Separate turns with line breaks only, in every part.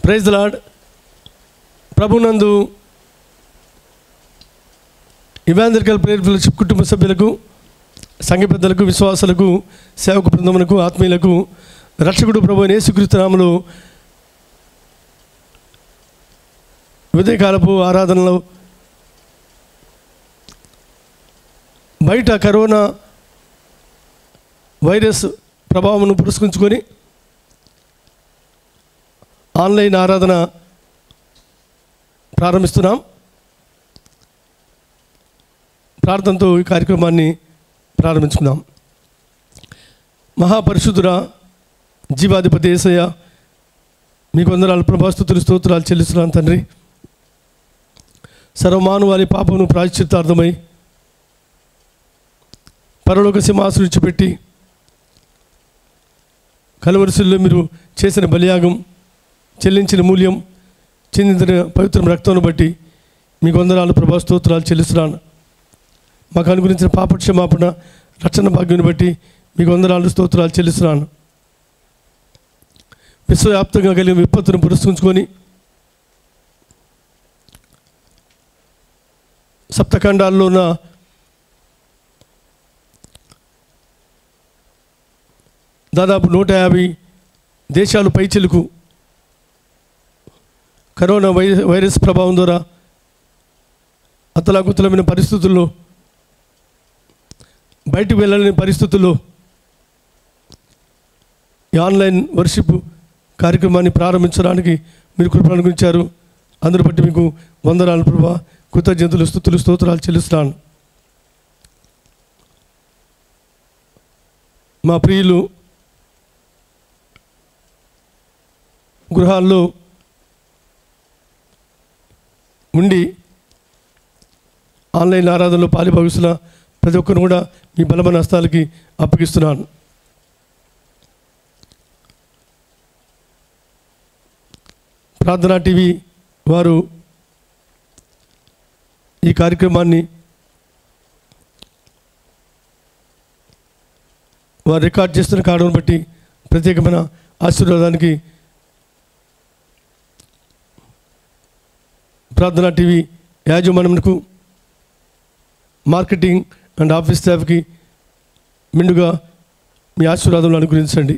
Praise lord ప్రభునందు evangelical prayer fellowship కుటుంబ సభ్యులకు సంఘ పెద్దలకు విశ్వాసులకు సేవకు బృందములకు ఆత్మీయులకు రక్షకుడు ప్రభు అయిన యేసుక్రీస్తు నామములో ఉదయకాలపు ఆరాధనలో బయట కరోనా వైరస్ ప్రభావమును పురస్కరించుకొని ఆన్లైన్ ఆరాధన ప్రారంభిస్తున్నాం ప్రార్థనతో ఈ కార్యక్రమాన్ని ప్రారంభించుకుందాం మహాపరిశుద్ధుర జీవాధిపతి ఏసయ్య మీకు వందనాలు ప్రభాస్తుతులు స్తోత్రాలు చెల్లిస్తున్నాను తండ్రి సర్వమానవాళి పాపమును ప్రాయశ్చిత్తార్థమై పరలోక సింహాసనం ఇచ్చిపెట్టి కలవరిశుల్లో మీరు చేసిన బలియాగం చెల్లించిన మూల్యం చెందిన పవిత్ర రక్తం బట్టి మీకు వందనాలు ప్రభా స్తోత్రాలు చెల్లిస్తున్నాను మాకు అనుగురించిన పాపక్షమాపణ రక్షణ భాగ్యం బట్టి మీకు వందనాలు స్తోత్రాలు చెల్లిస్తున్నాను విశ్వవ్యాప్తంగా కలిగిన విపత్తును పురస్కరించుకొని సప్తఖండాల్లో ఉన్న దాదాపు నూట యాభై దేశాలు పైచిలుకు కరోనా వై వైరస్ ప్రభావం ద్వారా అతలాకుతలమైన పరిస్థితుల్లో బయటకు వెళ్ళలేని పరిస్థితుల్లో ఈ ఆన్లైన్ వర్షిప్ కార్యక్రమాన్ని ప్రారంభించడానికి మీరు కృప అనుగురించారు అందరి బట్టి మీకు వందనాలు ప్రభా కృతజ్ఞతలు స్థుతులు స్తోత్రాలు చెల్లిస్తున్నాను మా ప్రియులు గృహాల్లో ఉండి ఆన్లైన్ ఆరాధనలో పాలిభాగిస్తున్న ప్రతి ఒక్కరు కూడా మీ బలమైన హస్తాలకి అప్పగిస్తున్నాను ప్రార్థనా టీవీ వారు ఈ కార్యక్రమాన్ని వారు రికార్డ్ చేస్తున్న కారణం బట్టి ప్రత్యేకమైన ఆశీర్వాదానికి ప్రార్థనా టీవీ యాజమాన్యమునకు మార్కెటింగ్ అండ్ ఆఫీస్ స్టాఫ్కి మెండుగా మీ ఆశీర్వాదంలో అనుగ్రహించండి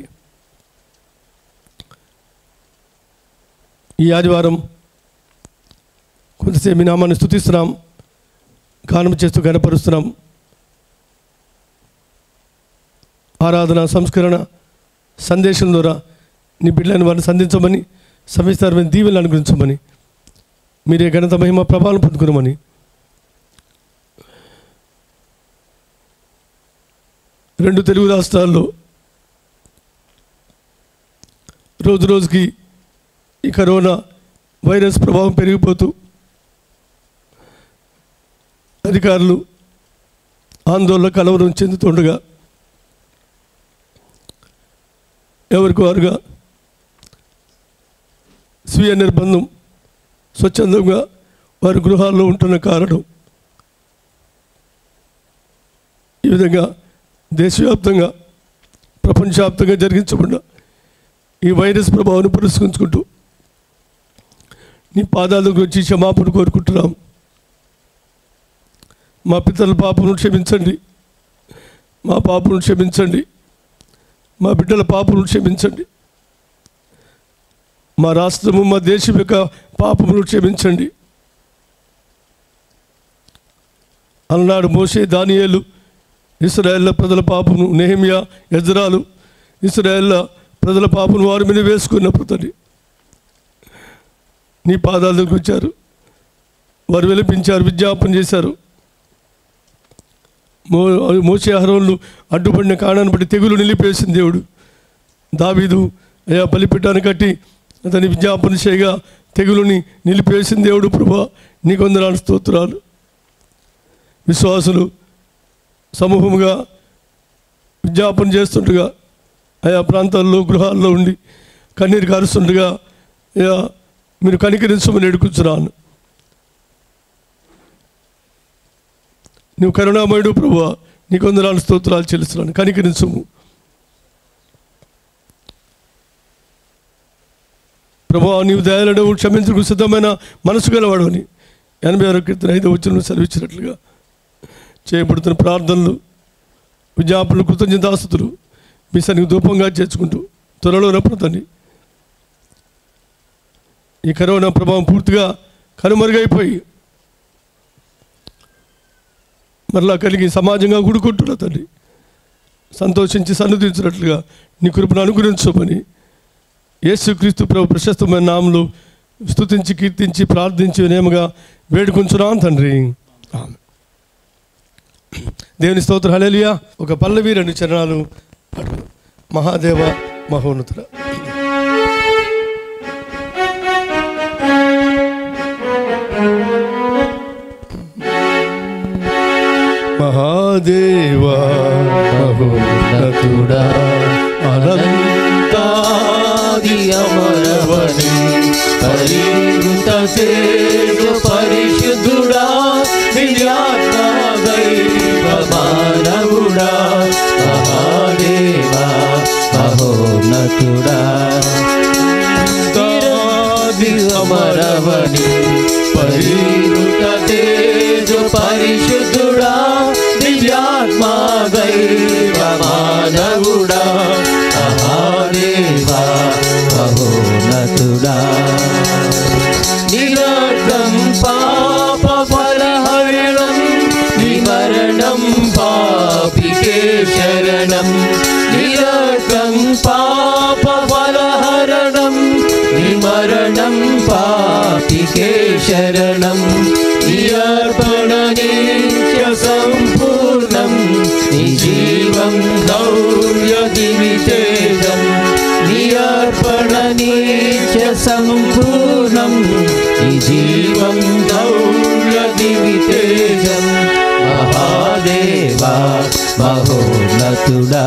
ఈ ఆదివారం కొంతసేపు మీ నామాన్ని స్థుతిస్తున్నాం గానం చేస్తూ గనపరుస్తున్నాం ఆరాధన సంస్కరణ సందేశం ద్వారా నీ బిడ్డలను వారిని సంధించమని సవిస్తారమైన దీవెలను అనుగ్రహించమని మీరే ఘనత మహిమ ప్రభావం పొందుకున్నామని రెండు తెలుగు రాష్ట్రాల్లో రోజు రోజుకి ఈ కరోనా వైరస్ ప్రభావం పెరిగిపోతూ అధికారులు ఆందోళన కలవరం చెందుతుండగా ఎవరికి వారుగా స్వీయ నిర్బంధం స్వచ్ఛందంగా వారి గృహాల్లో ఉంటున్న కారణం ఈ విధంగా దేశవ్యాప్తంగా ప్రపంచవ్యాప్తంగా జరిగించబడిన ఈ వైరస్ ప్రభావాన్ని పురస్కరించుకుంటూ నీ పాదాల గురించి క్షమాపణ కోరుకుంటున్నాం మా పితల పాపను క్షమించండి మా పాపను క్షమించండి మా బిడ్డల పాపను క్షమించండి మా రాష్ట్రము మా దేశం యొక్క పాపమును క్షమించండి అలనాడు మోసే దానియేలు ఇస్రాయేళ్ల ప్రజల పాపను నెహమియా ఎజ్రాలు ఇస్రాయేళ్ల ప్రజల పాపను వారి మీద వేసుకున్నప్పుడు తండ్రి నీ పాదాల దగ్గరికి వచ్చారు వారు విలపించారు విజ్ఞాపన చేశారు మో మోసే ఆహారంలో అడ్డుపడిన కారణాన్ని బట్టి తెగులు నిలిపేసింది దేవుడు దావీదు అయా బలిపెట్టాన్ని కట్టి అతని విజ్ఞాపన చేయగా తెగులుని నిలిపేసిన దేవుడు ప్రభా నీకు వందనాలు స్తోత్రాలు విశ్వాసులు సమూహముగా విజ్ఞాపన చేస్తుండగా ఆయా ప్రాంతాల్లో గృహాల్లో ఉండి కన్నీరు కారుస్తుండగా అయా మీరు కనికరించమని ఎడుకుతున్నాను నువ్వు కరుణామయుడు ప్రభు నీకు వందనాలు స్తోత్రాలు చెల్లిస్తున్నాను కనికరించము ప్రభు నీవు దయాలడవు క్షమించకు సిద్ధమైన మనసు గలవాడని ఎనభై ఆరో కీర్తన ఐదో వచ్చిన సెలవిచ్చినట్లుగా చేయబడుతున్న ప్రార్థనలు విజ్ఞాపనలు కృతజ్ఞతాస్తుతులు మీ సన్నిధి ధూపంగా చేర్చుకుంటూ త్వరలో రప్పుతండి ఈ కరోనా ప్రభావం పూర్తిగా కనుమరుగైపోయి మరలా కలిగి సమాజంగా గుడుకుంటున్నా తండ్రి సంతోషించి సన్నుదించినట్లుగా నీ కృపను అనుగ్రహించమని యేసుక్రీస్తు ప్రభు ప్రశస్తమైన నామలు స్తుతించి కీర్తించి ప్రార్థించి వినయముగా వేడుకుంటున్నాం తండ్రి ఆమెన్. దేవుని స్తోత్ర హలేలియా ఒక పల్లవి రెండు చరణాలు పాడుకుందాం. మహాదేవ మహోన్నతుడ మహాదేవ మహోన్నతుడా
అనంతాది అమరవని పరివృత తేజ పరిశుద్ధుడా దివ్యాత్మ దైవ మానవుడా మహాదేవా మహోన్నతుడా
అనంతాది
అమరవని పరివృత తేజ పరిశుద్ధుడా దివ్యాత్మ దైవ మానవుడా మహాదేవా మహోన్నతుడా నిరతం పాప ఫలహరణం నిమరణం పాపికే శరణం నిరతం పాప ఫలహరణం నిమరణం పాపికే శరణం నియర్పణ నిత్య సంపూర్ణం నిజీవం గౌర్య దివితేజం నియర్పణ నిత్య సంపూర్ణం నిజీవం గౌర్య దివితేజం మహాదేవా మహోన్నతుడా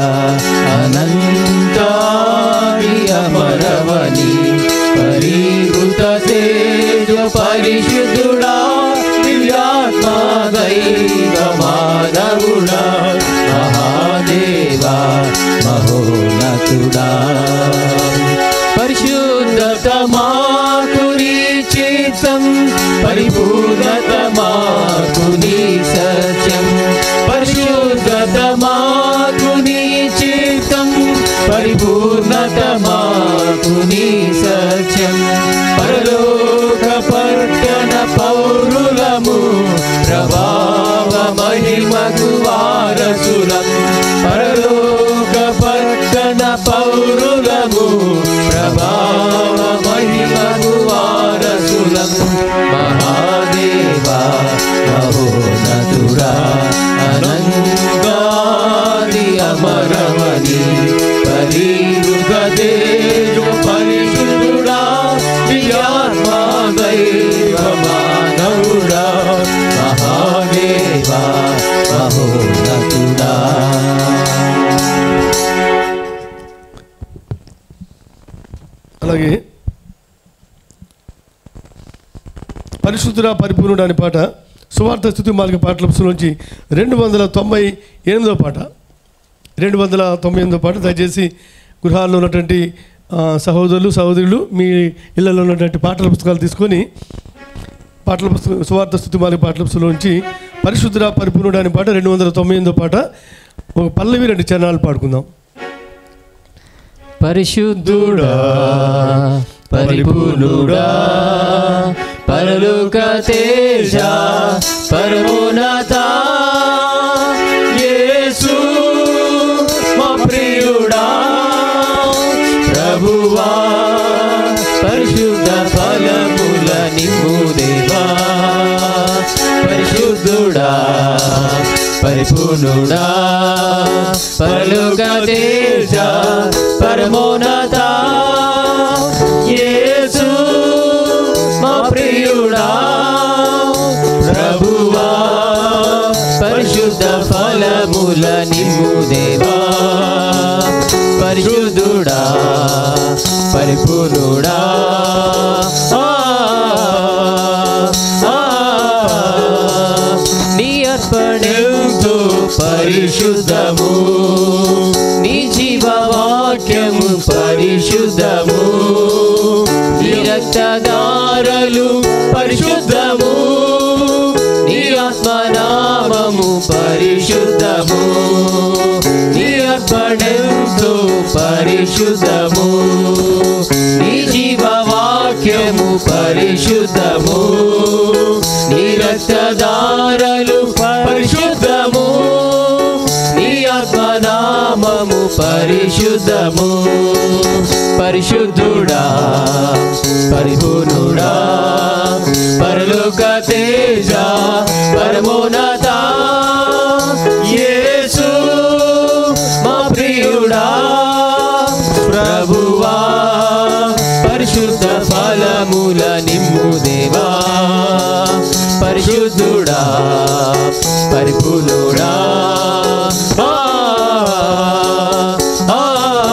అనంతాది అమరవని పరివృత తేజ పరిశుద్ధుడా దివ్యాత్మ దైవ మాధవుడా మహాదేవా మహోన్నతుడా పరిశుద్ధత మాకుని చిత్తం పరిపూర్ణత మాకుని సత్యం పరిశుద్ధత మాకుని చిత్తం పరిపూర్ణత మాకుని సత్యం పరలోక పట్టణ పౌరులము ప్రభావ మహిమకు వారసులం పరలోక పట్టణ పౌరులము ప్రభావ మహిమకు వారసులం మహాదేవా మహోనతుడా అనంగాది అమరవని పరిరుగ తేజో పరిశుద్ధుడా దివ్యాత్మ దైవ మానవుడా మహాదేవా మహోనతుడా
అలాగే పరిశుద్ధుడా పరిపూర్ణుడు అనే పాట సువార్త స్థుతి మార్గ పాటల నుంచి రెండు వందల తొంభై ఎనిమిదో పాట రెండు వందల తొంభై ఎనిమిదో పాట దయచేసి గృహాల్లో ఉన్నటువంటి ఆ, సహోదరులు సహోదరులు మీ ఇళ్లలో ఉన్నటువంటి పాటల పుస్తకాలు తీసుకొని పాటల పుస్తకం సువార్త స్థుతి మార్గ పాటల నుంచి పరిశుద్ధుడా పరిపూర్ణుడు అనే పాట రెండు వందల తొంభై ఎనిమిదో పాట ఒక పల్లవి రెండు చరణాలు పాడుకుందాం
పరిశుద్ధుడా పరిపూర్ణుడా పరలోక తేజ పరమోన్నత యేసు మా ప్రియుడా ప్రభువా పరిశుద్ధ ఫలముల నిమ్ము దేవా పరిశుద్ధుడా పరిపూర్ణుడా పరలోక తేజ పరమోన్నత యేసు మా ప్రియుడా ప్రభువా పరిశుద్ధ ఫలముల నిమ్ము దేవా పరిశుద్ధుడా పరిపూర్ణుడా ఆ, ఆ, నీ అర్పణెంతో పరిశుద్ధము నీ జీవవాక్యము పరిశుద్ధము నీ రక్తదారలు పరిశుద్ధము నీ ఆత్మనామము పరిశుద్ధము నీ అర్పణంతో పరిశుద్ధము నీ జీవవాక్యము పరిశుద్ధము నీ రక్తదారలు పరిశుద్ధము నీ ఆత్మనామము పరిశుద్ధము పరిశుద్ధుడా పరిపూర్ణుడా పరలోక తేజ పరమోన్నత యేసు మా ప్రియుడా ప్రభువా పరిశుద్ధ ఫలముల నిమ్ము దేవా పరిశుద్ధుడా పరిపూర్ణుడా ఆ, ఆ,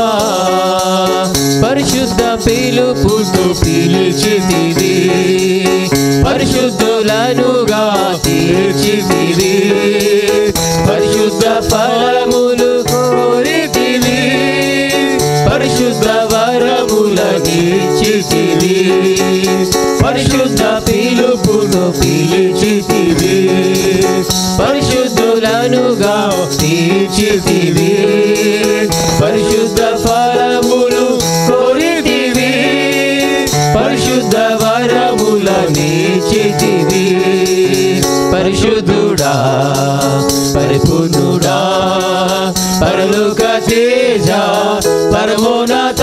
పరిశుద్ధ పిలుపుతో పిలిచితివి పరిశుద్ధులనుగా తీర్చితివి పరిశుద్ధ ఫలములు కోరితివి పరిశుద్ధ వరముల నీచితివి పరిశుద్ధ పిలుపును పిలిచితివి పరిశుద్ధులనుగా తీర్చితివి పరిశుద్ధ ఫలములు కోరితివి పరిశుద్ధ వరముల నీచితివి పరిశుద్ధుడా పరిపూర్ణుడా పరలోక తేజ పరమోన్నత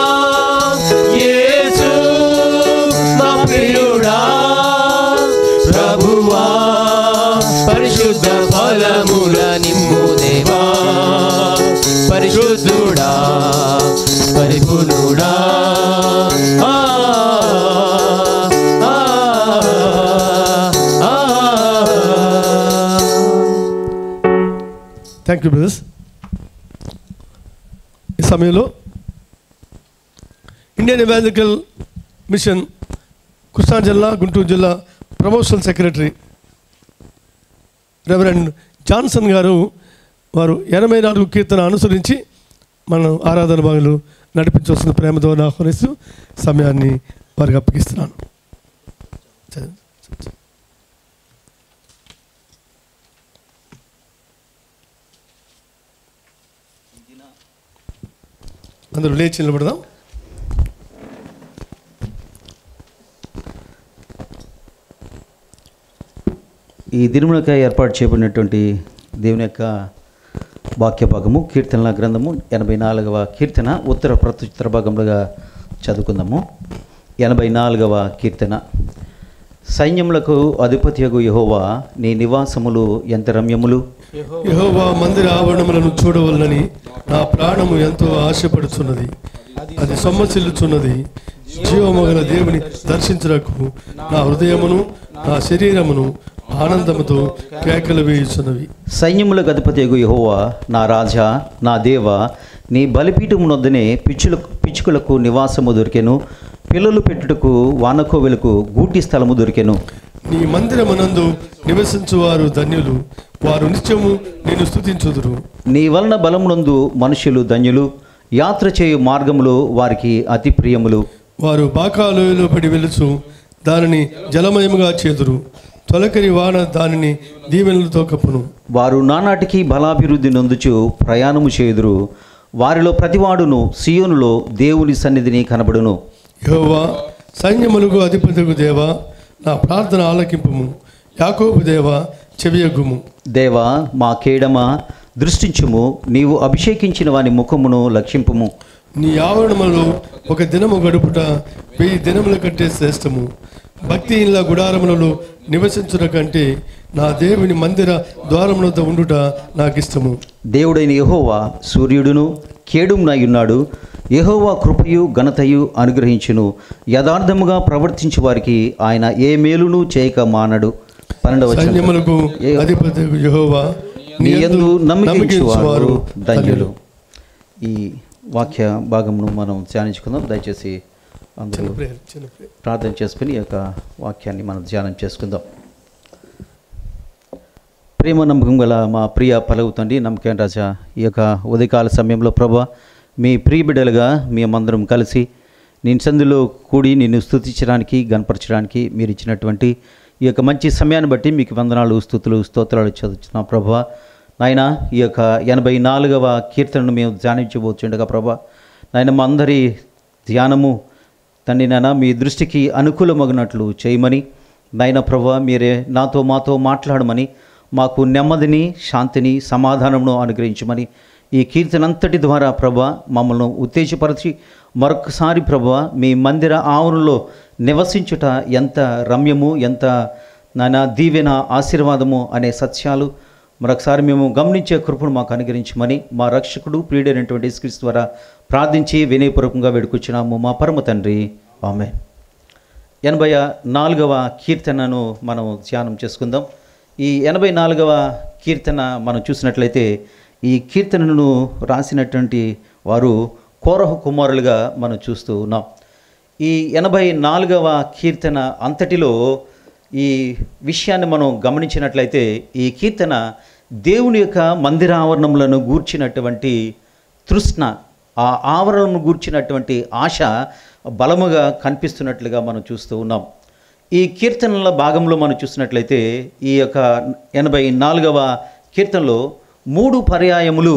యేసు మా ప్రియుడా ప్రభువా పరిశుద్ధ ఫలముల నిమ్ము దేవా పరిశుద్ధుడా పరిపూర్ణుడా ఆ, ఆ, ఆ, ఆ.
థ్యాంక్ యూ బ్రదర్స్ ఈ సమయంలో ఇండియన్ ఎవాంజికల్ మిషన్ కృష్ణా జిల్లా గుంటూరు జిల్లా ప్రమోషనల్ సెక్రటరీ రెవరెండ్ జాన్సన్ గారు వారు ఎనభై నాలుగు కీర్తన అనుసరించి మనం ఆరాధన భాగంలో నడిపించవలసిన ప్రేమతో ఆహ్వానిస్తూ సమయాన్ని వారికి అప్పగిస్తున్నాను చదువు. అందరూ లేచి నిలబడదాం
ఈ దినమునకై ఏర్పాటు చేయబడినటువంటి దేవుని యొక్క వాక్య భాగము కీర్తనల గ్రంథము ఎనభై నాలుగవ కీర్తన ఉత్తర ప్రత్యుత్తర భాగములుగా చదువుకుందాము ఎనభై నాలుగవ కీర్తన సైన్యములకు అధిపతియగు యహోవా నీ నివాసములు ఎంత రమ్యములు
యెహోవా మందిర ఆవరణములను చూడవలనని నా ప్రాణము ఎంతో ఆశపడుచున్నది అది సొమ్మసిల్లుచున్నది జీవమగల దేవుని దర్శించుటకు నా హృదయమును నా శరీరమును ఆనందముతో కేకలు వేయుచున్నవి
సైన్యములకు అధిపతియగు యహోవా నా రాజా నా దేవ నీ బలిపీఠమునొద్దనే పిచ్చుల పిచ్చుకలకు నివాసము దొరికెను పిల్లలు పెట్టుటకు వానకోవెలకు గూటి స్థలము దొరికెను
నీ మందిరమునందు నివసించువారు ధన్యులు వారు నిత్యము నేను స్తుతించుదురు
నీ వలన బలమునందు మనుషులు ధన్యులు యాత్ర చేయు మార్గములు వారికి అతి ప్రియములు
వారు బాకాలోయలో పడి వెలుచు దానిని జలమయముగా చేదురు తొలకరి వాన దానిని దీవెనలతో కప్పును
వారు నానాటికి బలాభివృద్ధి నొందుచు ప్రయాణము చేయుదురు వారిలో ప్రతివాడును సియోనులో దేవుని సన్నిధిని కనబడును
యెహోవా సైన్యములకు అధిపతికు దేవా నా ప్రార్థన ఆలకింపుము యాకోబు దేవా చెవియగ్గుము
దేవా మా కేడమా దృష్టించుము నీవు అభిషేకించిన వాని ముఖమును లక్షింపుము
నీ ఆవరణములో ఒక దినము గడుపుట వెయ్యి దినముల కంటే శ్రేష్టము భక్తి ఇళ్ళ గుడారములలో నివసించుట కంటే నా దేవుని మందిర ద్వారములతో ఉండుట నాకు ఇష్టము
దేవుడైన యెహోవా సూర్యుడును కేడుమునయున్నాడు యెహోవా కృపయు ఘనతయు అనుగ్రహించును యథార్థముగా ప్రవర్తించు వారికి ఆయన ఏ మేలును చేయక మానడు పన్నెండవ వచనం.
సైన్యములకు
ఏ-
అధిపతి యెహోవా
నీ యందు నమ్మకించువారు
నమ్మకించువారు
ధన్యులు ఈ వాక్య భాగమును మనం ధ్యానించుకుందాం దయచేసి అందరూ
చిన్న prayer, చిన్న prayer.
ప్రార్థన చేసుకుని ఈ యొక్క వాక్యాన్ని మనం ధ్యానం చేసుకుందాం ప్రేమ నమ్మకం గల మా ప్రియ పలవు తండ్రి నమ్మకం రాజా ఈ యొక్క ఉదయకాల సమయంలో ప్రభా మీ ప్రియ బిడ్డలుగా మేమందరం కలిసి నేను సందులో కూడి నిన్ను స్తుతించడానికి గనపరచడానికి మీరు ఇచ్చినటువంటి ఈ యొక్క మంచి సమయాన్ని బట్టి మీకు వందనాలు స్థుతులు స్తోత్రాలు చదువుతున్నా ప్రభా నాయన ఈ యొక్క ఎనభై నాలుగవ కీర్తనను మేము ధ్యానించబోతుండగా ప్రభా నాయన మా అందరి ధ్యానము తండ్రి నాన్న మీ దృష్టికి అనుకూలమగినట్లు చేయమని నాయన ప్రభా మీరే నాతో మాతో మాట్లాడమని మాకు నెమ్మదిని శాంతిని సమాధానమును అనుగ్రహించమని ఈ కీర్తనంతటి ద్వారా ప్రభా మమ్మల్ని ఉత్తేజపరిచి మరొకసారి ప్రభా మీ మందిర ఆవరణలో నివసించుట ఎంత రమ్యము ఎంత నానా దీవెన ఆశీర్వాదము అనే సత్యాలు మరొకసారి మేము గమనించే కృపను మాకు అనుగ్రహించమని మా రక్షకుడు ప్రియుడైనటువంటి యేసుక్రీస్తు ద్వారా ప్రార్థించి వినయపూర్వకంగా వేడుకొచ్చినాము మా పరమ తండ్రి ఆమె ఎనభై నాలుగవ కీర్తనను మనం ధ్యానం చేసుకుందాం ఈ ఎనభై నాలుగవ కీర్తన మనం చూసినట్లయితే ఈ కీర్తనను రాసినటువంటి వారు కోరహ కుమారులుగా మనం చూస్తూ ఉన్నాం ఈ ఎనభై నాలుగవ కీర్తన అంతటిలో ఈ విషయాన్ని మనం గమనించినట్లయితే ఈ కీర్తన దేవుని యొక్క మందిరావరణములను గూర్చినటువంటి తృష్ణ ఆ ఆవరణను గూర్చినటువంటి ఆశ బలముగా కనిపిస్తున్నట్లుగా మనం చూస్తూ ఉన్నాం ఈ కీర్తనల భాగంలో మనం చూసినట్లయితే ఈ యొక్క ఎనభై నాలుగవ కీర్తనలో మూడు పర్యాయములు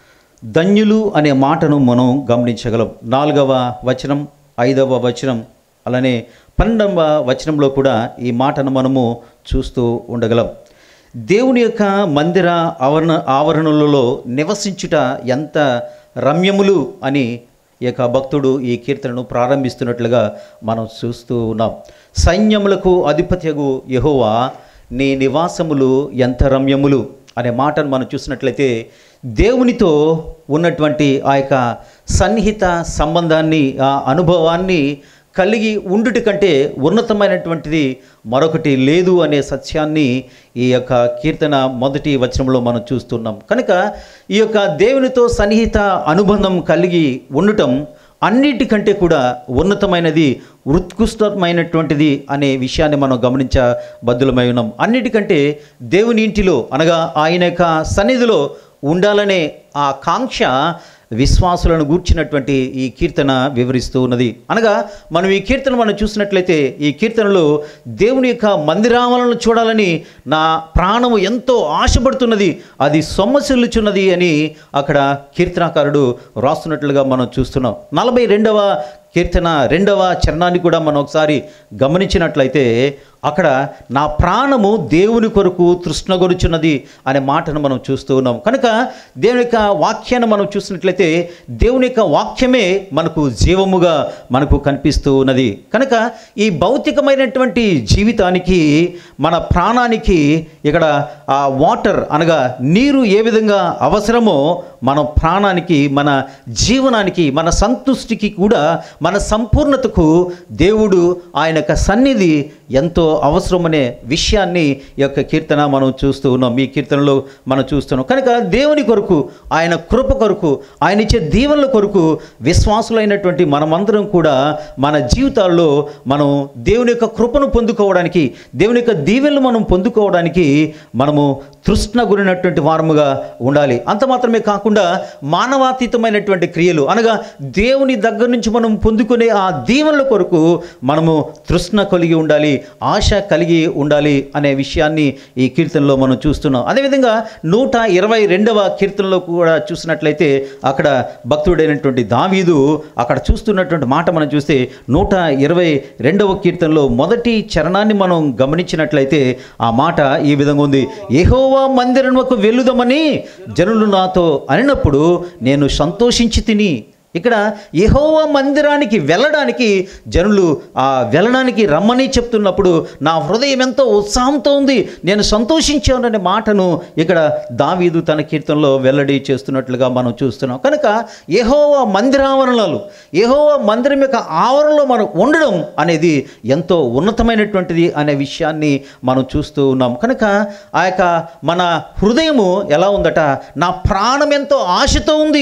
ధన్యులు అనే మాటను మనం గమనించగలం నాలుగవ వచనం ఐదవ వచనం అలానే పన్నెండవ వచనంలో కూడా ఈ మాటను మనము చూస్తూ ఉండగలం దేవుని యొక్క మందిర ఆవరణ ఆవరణలలో నివసించుట ఎంత రమ్యములు అని ఈ యొక్క భక్తుడు ఈ కీర్తనను ప్రారంభిస్తున్నట్లుగా మనం చూస్తూ ఉన్నాం సైన్యములకు అధిపత్యగు యెహోవా నీ నివాసములు ఎంత రమ్యములు అనే మాటను మనం చూసినట్లయితే దేవునితో ఉన్నటువంటి ఆ యొక్క సన్నిహిత సంబంధాన్ని ఆ అనుభవాన్ని కలిగి ఉండుట కంటే ఉన్నతమైనటువంటిది మరొకటి లేదు అనే సత్యాన్ని ఈ యొక్క కీర్తన మొదటి వచనంలో మనం చూస్తున్నాం కనుక ఈ యొక్క దేవునితో సన్నిహిత అనుబంధం కలిగి ఉండటం అన్నిటికంటే కూడా ఉన్నతమైనది ఉత్కృష్టమైనటువంటిది అనే విషయాన్ని మనం గమనించబద్దులమై ఉన్నాం అన్నిటికంటే దేవుని ఇంటిలో అనగా ఆయన యొక్క సన్నిధిలో ఉండాలనే ఆ కాంక్ష విశ్వాసులను గూర్చినటువంటి ఈ కీర్తన వివరిస్తూ ఉన్నది అనగా మనం ఈ కీర్తన మనం చూసినట్లయితే ఈ కీర్తనలో దేవుని యొక్క మందిరామలను చూడాలని నా ప్రాణము ఎంతో ఆశపడుతున్నది అది సొమ్మసిల్లుచున్నది అని అక్కడ కీర్తనాకారుడు రాస్తున్నట్లుగా మనం చూస్తున్నాం నలభై రెండవ కీర్తన రెండవ చరణాన్ని కూడా మనం ఒకసారి గమనించినట్లయితే అక్కడ నా ప్రాణము దేవుని కొరకు తృష్ణగొరుచున్నది అనే మాటను మనం చూస్తూ ఉన్నాం కనుక దేవుని యొక్క వాక్యాన్ని మనం చూసినట్లయితే దేవుని యొక్క వాక్యమే మనకు జీవముగా మనకు కనిపిస్తూ ఉన్నది కనుక ఈ భౌతికమైనటువంటి జీవితానికి మన ప్రాణానికి ఇక్కడ ఆ వాటర్ అనగా నీరు ఏ విధంగా అవసరమో మన ప్రాణానికి మన జీవనానికి మన సంతుష్టికి కూడా మన సంపూర్ణతకు దేవుడు ఆయన యొక్క సన్నిధి ఎంతో అవసరమనే విషయాన్ని ఈ యొక్క కీర్తన మనం చూస్తూ ఉన్నాం ఈ కీర్తనలో మనం చూస్తున్నాం కనుక దేవుని కొరకు ఆయన కృప కొరకు ఆయన ఇచ్చే దీవెనల కొరకు విశ్వాసులైనటువంటి మనమందరం కూడా మన జీవితాల్లో మనం దేవుని యొక్క కృపను పొందుకోవడానికి దేవుని యొక్క దీవెనలు మనం పొందుకోవడానికి మనము తృష్ణ గురినటువంటి వారముగా ఉండాలి అంత మాత్రమే కాకుండా మానవాతీతమైనటువంటి క్రియలు అనగా దేవుని దగ్గర నుంచి మనం పొందుకునే ఆ దీవెనల కొరకు మనము తృష్ణ కలిగి ఉండాలి ఆశ కలిగి ఉండాలి అనే విషయాన్ని ఈ కీర్తనలో మనం చూస్తున్నాం అదేవిధంగా నూట ఇరవై రెండవ కీర్తనలో కూడా చూసినట్లయితే అక్కడ భక్తుడైనటువంటి దావీదు అక్కడ చూస్తున్నటువంటి మాట మనం చూస్తే నూట ఇరవై రెండవ కీర్తనలో మొదటి చరణాన్ని మనం గమనించినట్లయితే ఆ మాట ఈ విధంగా ఉంది యెహోవా మందిరముకు వెళ్ళుదామని జనులు నాతో అనినప్పుడు నేను సంతోషించి తిని ఇక్కడ యెహోవా మందిరానికి వెళ్ళడానికి జనులు ఆ వెళ్ళడానికి రమ్మని చెప్తున్నప్పుడు నా హృదయం ఎంతో ఉత్సాహంతో ఉంది నేను సంతోషించాననే మాటను ఇక్కడ దావీదు తన కీర్తనలో వెల్లడి చేస్తున్నట్లుగా మనం చూస్తున్నాం కనుక యెహోవా మందిరావరణలు యెహోవా మందిరం యొక్క ఆవరణలో మనం ఉండడం అనేది ఎంతో ఉన్నతమైనటువంటిది అనే విషయాన్ని మనం చూస్తూ ఉన్నాం కనుక ఆ యొక్క మన హృదయము ఎలా ఉందట నా ప్రాణం ఎంతో ఆశతో ఉంది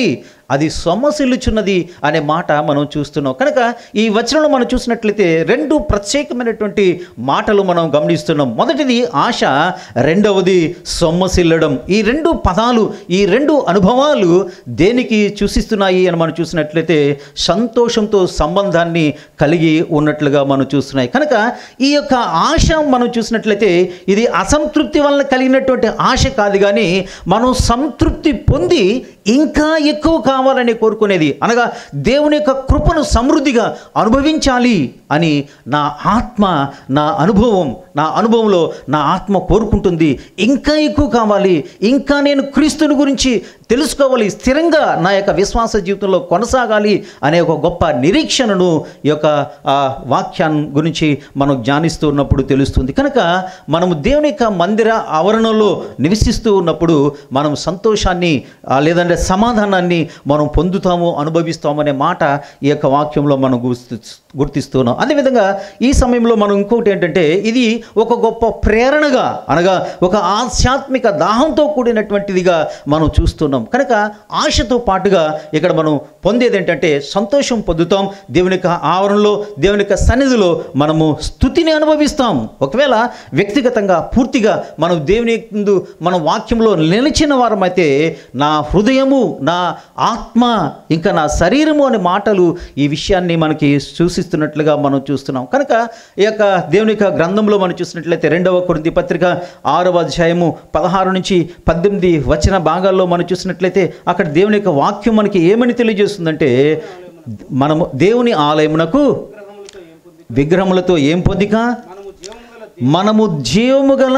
అది సొమ్మసిల్లుచున్నది అనే మాట మనం చూస్తున్నాం కనుక ఈ వచనంలో మనం చూసినట్లయితే రెండు ప్రత్యేకమైనటువంటి మాటలు మనం గమనిస్తున్నాం మొదటిది ఆశ రెండవది సొమ్మసిల్లడం ఈ రెండు పదాలు ఈ రెండు అనుభవాలు దేనికి సూచిస్తున్నాయి అని మనం చూసినట్లయితే సంతోషంతో సంబంధాన్ని కలిగి ఉన్నట్లుగా మనం చూస్తున్నాయి కనుక ఈ యొక్క ఆశ మనం చూసినట్లయితే ఇది అసంతృప్తి వలన కలిగినటువంటి ఆశ కాదు కానీ మనం సంతృప్తి పొంది ఇంకా ఎక్కువ కావాలని కోరుకునేది అనగా దేవుని యొక్క కృపను సమృద్ధిగా అనుభవించాలి అని నా ఆత్మ నా అనుభవం నా అనుభవంలో నా ఆత్మ కోరుకుంటుంది ఇంకా ఎక్కువ కావాలి ఇంకా నేను క్రీస్తుని గురించి తెలుసుకోవాలి స్థిరంగా నా యొక్క విశ్వాస జీవితంలో కొనసాగాలి అనే ఒక గొప్ప నిరీక్షణను ఈ యొక్క ఆ, వాక్యాన్ని గురించి మనం ధ్యానిస్తూ ఉన్నప్పుడు తెలుస్తుంది కనుక మనము దేవుని యొక్క మందిర ఆవరణలో నివసిస్తూ ఉన్నప్పుడు మనం సంతోషాన్ని ఆ, లేదంటే సమాధానాన్ని మనం పొందుతాము అనుభవిస్తాము అనే మాట ఈ యొక్క వాక్యంలో మనం గుర్తు గుర్తిస్తున్నాం అదేవిధంగా ఈ సమయంలో మనం ఇంకొకటి ఏంటంటే ఇది ఒక గొప్ప ప్రేరణగా అనగా ఒక ఆధ్యాత్మిక దాహంతో కూడినటువంటిదిగా మనం చూస్తున్నాం కనుక ఆశతో పాటుగా ఇక్కడ మనం పొందేది ఏంటంటే సంతోషం పొందుతాం దేవుని యొక్క ఆవరణలో దేవుని యొక్క సన్నిధిలో మనము స్థుతిని అనుభవిస్తాం ఒకవేళ వ్యక్తిగతంగా పూర్తిగా మనం దేవుని ముందు మన వాక్యంలో నిలిచిన వారమైతే నా హృదయము నా ఆత్మ ఇంకా నా శరీరము అనే మాటలు ఈ విషయాన్ని మనకి సూచిస్తున్నట్లుగా మనం చూస్తున్నాం కనుక ఈ యొక్క దేవుని యొక్క గ్రంథంలో మనం చూసినట్లయితే రెండవ కొరింథీ పత్రిక ఆరవ అధ్యాయము పదహారు నుంచి పద్దెనిమిది వచ్చిన భాగాల్లో మనం చూసినట్లయితే అక్కడ దేవుని యొక్క వాక్యం మనకి ఏమని తెలియజేస్తుందంటే మనము దేవుని ఆలయమునకు విగ్రహములతో ఏం పొందిక మనము జీవము గల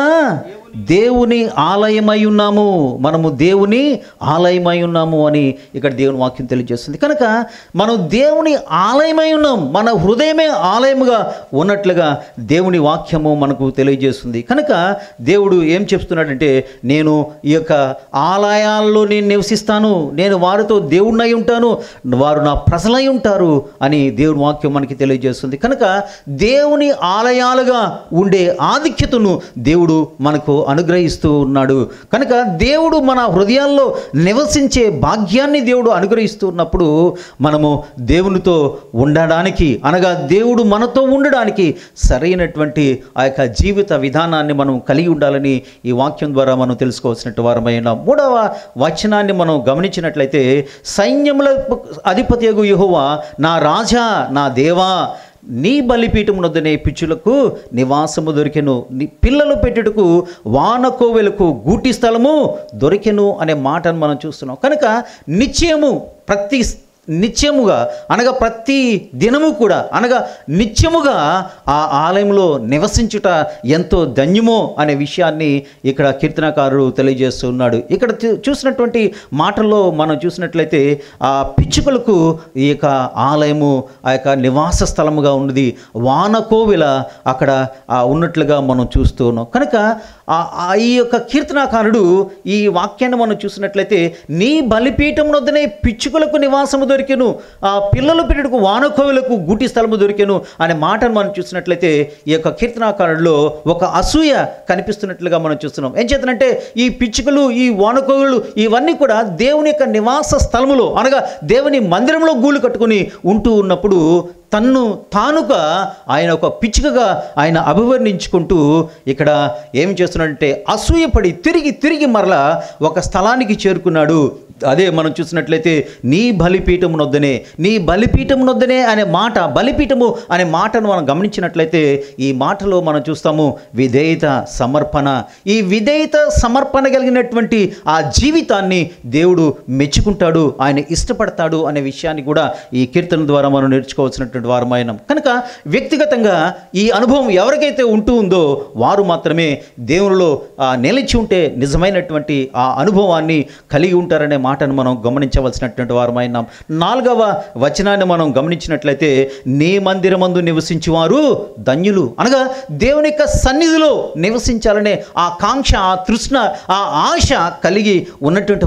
దేవుని ఆలయమై ఉన్నాము మనము దేవుని ఆలయమై ఉన్నాము అని ఇక్కడ దేవుని వాక్యం తెలియజేస్తుంది కనుక మనం దేవుని ఆలయమై ఉన్నాం మన హృదయమే ఆలయముగా ఉన్నట్లుగా దేవుని వాక్యము మనకు తెలియజేస్తుంది కనుక దేవుడు ఏం చెప్తున్నాడంటే నేను ఈ యొక్క ఆలయాల్లో నేను నివసిస్తాను నేను వారితో దేవుడినై ఉంటాను వారు నా ప్రజలై ఉంటారు అని దేవుని వాక్యం మనకి తెలియజేస్తుంది కనుక దేవుని ఆలయాలుగా ఉండే ఆధిక్యతను దేవుడు మనకు అనుగ్రహిస్తూ ఉన్నాడు కనుక దేవుడు మన హృదయాల్లో నివసించే భాగ్యాన్ని దేవుడు అనుగ్రహిస్తూ ఉన్నప్పుడు మనము దేవునితో ఉండడానికి అనగా దేవుడు మనతో ఉండడానికి సరైనటువంటి ఆ యొక్క జీవిత విధానాన్ని మనం కలిగి ఉండాలని ఈ వాక్యం ద్వారా మనం తెలుసుకోవాల్సినట్టు వారమైన మూడవ వచనాన్ని మనం గమనించినట్లయితే సైన్యముల అధిపతి యెహోవా నా రాజా నా దేవా నీ బలిపీఠమునొద్దనే పిచ్చులకు నివాసము దొరికెను నీ పిల్లలు పెట్టుటకు వానకోవెలకు గూటి స్థలము దొరికెను అనే మాటను మనం చూస్తున్నాం కనుక నిశ్చయము ప్రతి నిత్యముగా అనగా ప్రతి దినము కూడా అనగా నిత్యముగా ఆ ఆలయంలో నివసించుట ఎంతో ధన్యమో అనే విషయాన్ని ఇక్కడ కీర్తనకారుడు తెలియజేస్తున్నాడు ఇక్కడ చూ- చూసినటువంటి మాటల్లో మనం చూసినట్లయితే ఆ పిచ్చుకలకు ఈ యొక్క ఆలయము ఆ యొక్క నివాస స్థలముగా ఉన్నది వానకోవిల అక్కడ ఆ ఉన్నట్లుగా మనం చూస్తూ ఉన్నాం కనుక ఆ- ఆ ఈ యొక్క కీర్తనాకారుడు ఈ వాక్యాన్ని మనం చూసినట్లయితే నీ బలిపీఠం వద్దనే పిచ్చుకలకు నివాసము దొరికెను ఆ పిల్లల పిల్లలకు వానకోవులకు గూటి స్థలము దొరికెను అనే మాటను మనం చూసినట్లయితే ఈ యొక్క కీర్తనాకారుడిలో ఒక అసూయ కనిపిస్తున్నట్లుగా మనం చూస్తున్నాం ఏం చేతనంటే ఈ పిచ్చుకలు ఈ వానకోవులు ఇవన్నీ కూడా దేవుని యొక్క నివాస స్థలములో అనగా దేవుని మందిరంలో గూళ్ళు కట్టుకుని ఉంటూ ఉన్నప్పుడు తన్ను తానుగా ఆయన ఒక పిచ్చుకగా ఆయన అభివర్ణించుకుంటూ ఇక్కడ ఏం చేస్తున్నాడంటే అసూయపడి తిరిగి తిరిగి మరలా ఒక స్థలానికి చేరుకున్నాడు అదే మనం చూసినట్లయితే నీ బలిపీఠం నొద్దనే నీ బలిపీఠం నొద్దనే అనే మాట బలిపీఠము అనే మాటను మనం గమనించినట్లయితే ఈ మాటలో మనం చూస్తాము విధేయత సమర్పణ ఈ విధేయత సమర్పణ కలిగినటువంటి ఆ జీవితాన్ని దేవుడు మెచ్చుకుంటాడు ఆయన ఇష్టపడతాడు అనే విషయాన్ని కూడా ఈ కీర్తన ద్వారా మనం నేర్చుకోవాల్సినటువంటి వారమైనాం కనుక వ్యక్తిగతంగా ఈ అనుభవం ఎవరికైతే ఉంటూ ఉందో వారు మాత్రమే దేవునిలో ఆ, నిలిచి ఉంటే నిజమైనటువంటి ఆ అనుభవాన్ని కలిగి ఉంటారనే మాటను మనం గమనించవలసినటువంటి వారమైనాం నాలుగవ వచనాన్ని మనం గమనించినట్లయితే నీ మందిరమందు నివసించువారు ధన్యులు అనగా దేవుని యొక్క సన్నిధిలో నివసించాలనే ఆ కాంక్ష ఆ తృష్ణ ఆ ఆశ కలిగి ఉన్నటువంటి వారు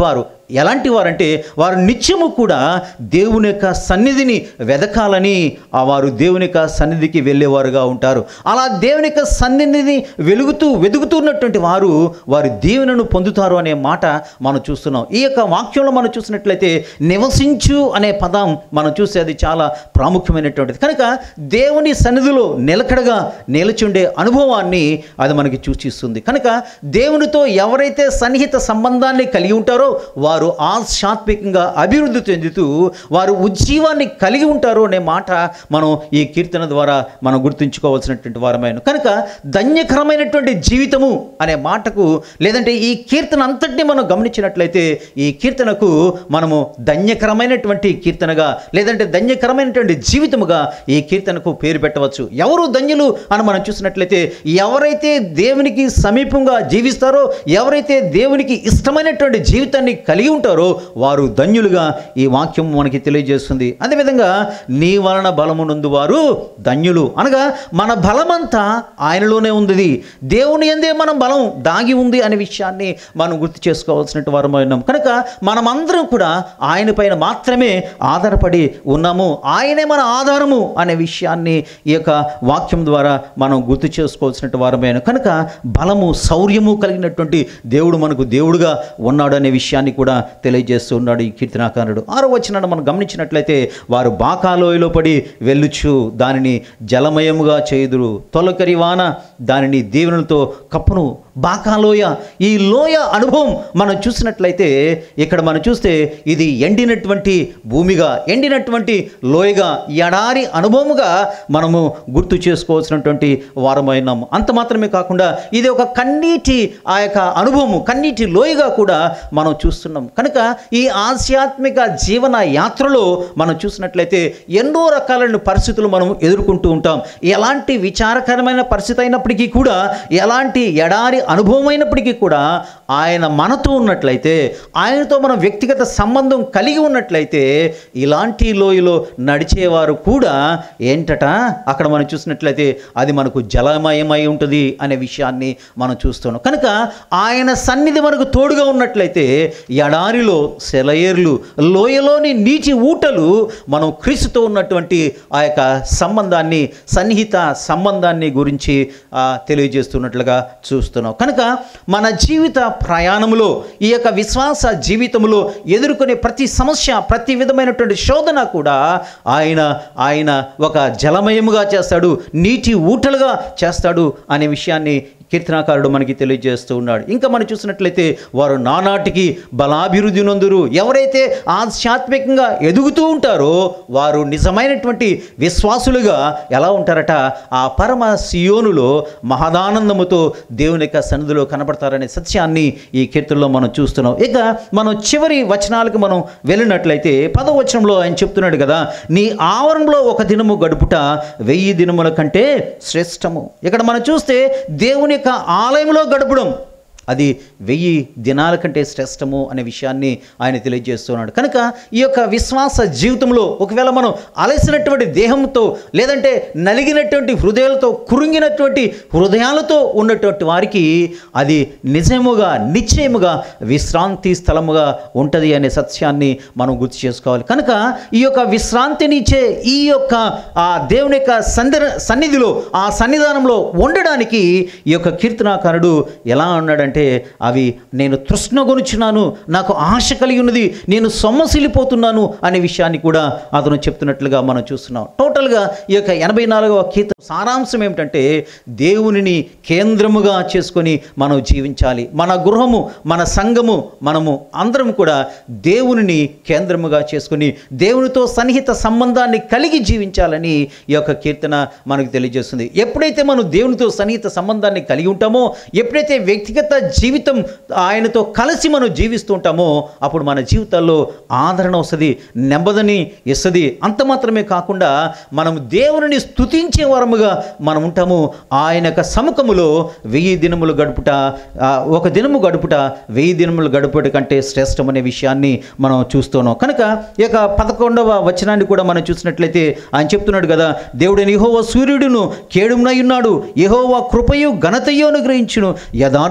ఎలాంటి వారంటే వారు నిత్యము కూడా దేవుని యొక్క సన్నిధిని వెదకాలని ఆ వారు దేవుని యొక్క సన్నిధికి వెళ్ళేవారుగా ఉంటారు అలా దేవుని యొక్క సన్నిధిని వెలుగుతూ వెతుకుతున్నటువంటి వారు వారి దీవెనను పొందుతారు అనే మాట మనం చూస్తున్నాం ఈ యొక్క వాక్యంలో మనం చూసినట్లయితే నివసించు అనే పదం మనం చూస్తే అది చాలా ప్రాముఖ్యమైనటువంటిది కనుక దేవుని సన్నిధిలో నిలకడగా నిలచుండే అనుభవాన్ని అది మనకి సూచిస్తుంది కనుక దేవునితో ఎవరైతే సన్నిహిత సంబంధాన్ని కలిగి ఉంటారో వారు ఆధ్యాత్మికంగా అభివృద్ధి చెందుతూ వారు ఉజ్జీవాన్ని కలిగి ఉంటారు అనే మాట మనం ఈ కీర్తన ద్వారా మనం గుర్తుంచుకోవాల్సినటువంటి వారమైన కనుక ధన్యకరమైనటువంటి జీవితము అనే మాటకు లేదంటే ఈ కీర్తన అంతటిని మనం గమనించినట్లయితే ఈ కీర్తనకు మనము ధన్యకరమైనటువంటి కీర్తనగా లేదంటే ధన్యకరమైనటువంటి జీవితముగా ఈ కీర్తనకు పేరు పెట్టవచ్చు ఎవరు ధన్యులు అని మనం చూసినట్లయితే ఎవరైతే దేవునికి సమీపంగా జీవిస్తారో ఎవరైతే దేవునికి ఇష్టమైనటువంటి జీవితాన్ని కలిగి ఉంటారో వారు ధన్యులుగా ఈ వాక్యం మనకి తెలియజేస్తుంది అదేవిధంగా నీ వలన బలమునందు వారు ధన్యులు అనగా మన బలమంతా ఆయనలోనే ఉంది దేవుని ఎందే మనం బలం దాగి ఉంది అనే విషయాన్ని మనం గుర్తు చేసుకోవాల్సినట్టు వారమైనాం కనుక మనమందరం కూడా ఆయన పైన మాత్రమే ఆధారపడి ఉన్నాము ఆయనే మన ఆధారము అనే విషయాన్ని ఈ యొక్క వాక్యం ద్వారా మనం గుర్తు చేసుకోవాల్సినట్టు వారమైన కనుక బలము శౌర్యము కలిగినటువంటి దేవుడు మనకు దేవుడుగా ఉన్నాడు అనే విషయాన్ని కూడా తెలియజేస్తూ ఉన్నాడు ఈ కీర్తనాకారుడు ఆరో వచనాన్ని మనం గమనించినట్లయితే వారు బాకాలోయలో పడి వెళ్ళుచు దానిని జలమయముగా చేయుదురు తొలకరి వాన దానిని దీవెనలతో కప్పును బాకాలోయ ఈ లోయ అనుభవం మనం చూసినట్లయితే ఇక్కడ మనం చూస్తే ఇది ఎండినటువంటి భూమిగా ఎండినటువంటి లోయగా ఎడారి అనుభవముగా మనము గుర్తు చేసుకోవాల్సినటువంటి వారమైనాము అంత మాత్రమే కాకుండా ఇది ఒక కన్నీటి ఆ యొక్క అనుభవము కన్నీటి లోయగా కూడా మనం చూస్తున్నాం కనుక ఈ ఆధ్యాత్మిక జీవన యాత్రలో మనం చూసినట్లయితే ఎన్నో రకాలైన పరిస్థితులు మనం ఎదుర్కొంటూ ఉంటాం ఎలాంటి విచారకరమైన పరిస్థితి అయినప్పటికీ కూడా ఎలాంటి ఎడారి అనుభవం అయినప్పటికీ కూడా ఆయన మనతో ఉన్నట్లయితే ఆయనతో మనం వ్యక్తిగత సంబంధం కలిగి ఉన్నట్లయితే ఇలాంటి లోయలో నడిచేవారు కూడా ఏంటట అక్కడ మనం చూసినట్లయితే అది మనకు జలమయమై ఉంటుంది అనే విషయాన్ని మనం చూస్తున్నాం కనుక ఆయన సన్నిధి మనకు తోడుగా ఉన్నట్లయితే ఎడారిలో సెలయేర్లు లోయలోని నీటి ఊటలు మనం క్రీస్తుతో ఉన్నటువంటి ఆ యొక్క సంబంధాన్ని సన్నిహిత సంబంధాన్ని గురించి ఆ, తెలియజేస్తున్నట్లుగా చూస్తున్నాం కనుక మన జీవిత ప్రయాణంలో ఈ యొక్క విశ్వాస జీవితంలో ఎదుర్కొనే ప్రతి సమస్య ప్రతి విధమైనటువంటి శోధన కూడా ఆయన ఆయన ఒక జలమయముగా చేస్తాడు నీటి ఊటలుగా చేస్తాడు అనే విషయాన్ని కీర్తనాకారుడు మనకి తెలియజేస్తూ ఉన్నాడు ఇంకా మనం చూసినట్లయితే వారు నానాటికి బలాభివృద్ధి నొందురు ఎవరైతే ఆధ్యాత్మికంగా ఎదుగుతూ ఉంటారో వారు నిజమైనటువంటి విశ్వాసులుగా ఎలా ఉంటారట ఆ పరమ సియోనులో మహదానందముతో దేవుని యొక్క సన్నిధిలో కనబడతారనే సత్యాన్ని ఈ కీర్తనలో మనం చూస్తున్నాం ఇక మనం చివరి వచనాలకు మనం వెళ్ళినట్లయితే పదవచనంలో ఆయన చెప్తున్నాడు కదా నీ ఆవరణలో ఒక దినము గడుపుట వెయ్యి దినముల కంటే శ్రేష్టము ఇక్కడ మనం చూస్తే దేవుని యొక్క ఆలయంలో గడపడం అది వెయ్యి దినాల కంటే శ్రేష్టము అనే విషయాన్ని ఆయన తెలియజేస్తున్నాడు కనుక ఈ యొక్క విశ్వాస జీవితంలో ఒకవేళ మనం అలసినటువంటి దేహంతో లేదంటే నలిగినటువంటి హృదయాలతో కురుంగినటువంటి హృదయాలతో ఉన్నటువంటి వారికి అది నిజముగా నిశ్చయముగా విశ్రాంతి స్థలముగా ఉంటుంది అనే సత్యాన్ని మనం గుర్తు చేసుకోవాలి కనుక ఈ యొక్క విశ్రాంతినిచ్చే ఈ యొక్క ఆ దేవుని యొక్క సందర సన్నిధిలో ఆ సన్నిధానంలో ఉండడానికి ఈ యొక్క కీర్తనాకారుడు ఎలా ఉన్నాడంటే అవి నేను తృష్ణగొనుచున్నాను నాకు ఆశ కలిగి ఉన్నది నేను సొమ్మసిల్లిపోతున్నాను అనే విషయాన్ని కూడా అతను చెప్తున్నట్లుగా మనం చూస్తున్నాం టోటల్గా ఈ యొక్క ఎనభై నాలుగవ కీర్తన సారాంశం ఏమిటంటే దేవునిని కేంద్రముగా చేసుకొని మనం జీవించాలి మన గృహము మన సంఘము మనము అందరం కూడా దేవునిని కేంద్రముగా చేసుకొని దేవునితో సన్నిహిత సంబంధాన్ని కలిగి జీవించాలని ఈ యొక్క కీర్తన మనకు తెలియజేస్తుంది ఎప్పుడైతే మనం దేవునితో సన్నిహిత సంబంధాన్ని కలిగి ఉంటామో ఎప్పుడైతే వ్యక్తిగత జీవితం ఆయనతో కలిసి మనం జీవిస్తూ ఉంటామో అప్పుడు మన జీవితాల్లో ఆదరణ వస్తుంది నెమ్మదిని ఇస్తుంది అంత మాత్రమే కాకుండా మనం దేవుని స్తుతించే వరముగా మనం ఉంటాము ఆయన యొక్క సముఖములో వెయ్యి దినములు గడుపుట ఆ, ఒక దినము గడుపుట వెయ్యి దినములు గడుపుట కంటే శ్రేష్టమనే విషయాన్ని మనం చూస్తున్నాం కనుక ఈ యొక్క పదకొండవ వచనాన్ని కూడా మనం చూసినట్లయితే ఆయన చెప్తున్నాడు కదా దేవుడని యెహోవా సూర్యుడును కేడుమునై ఉన్నాడు యెహోవా కృపయు ఘనతయు అనుగ్రహించును యథార్థముగా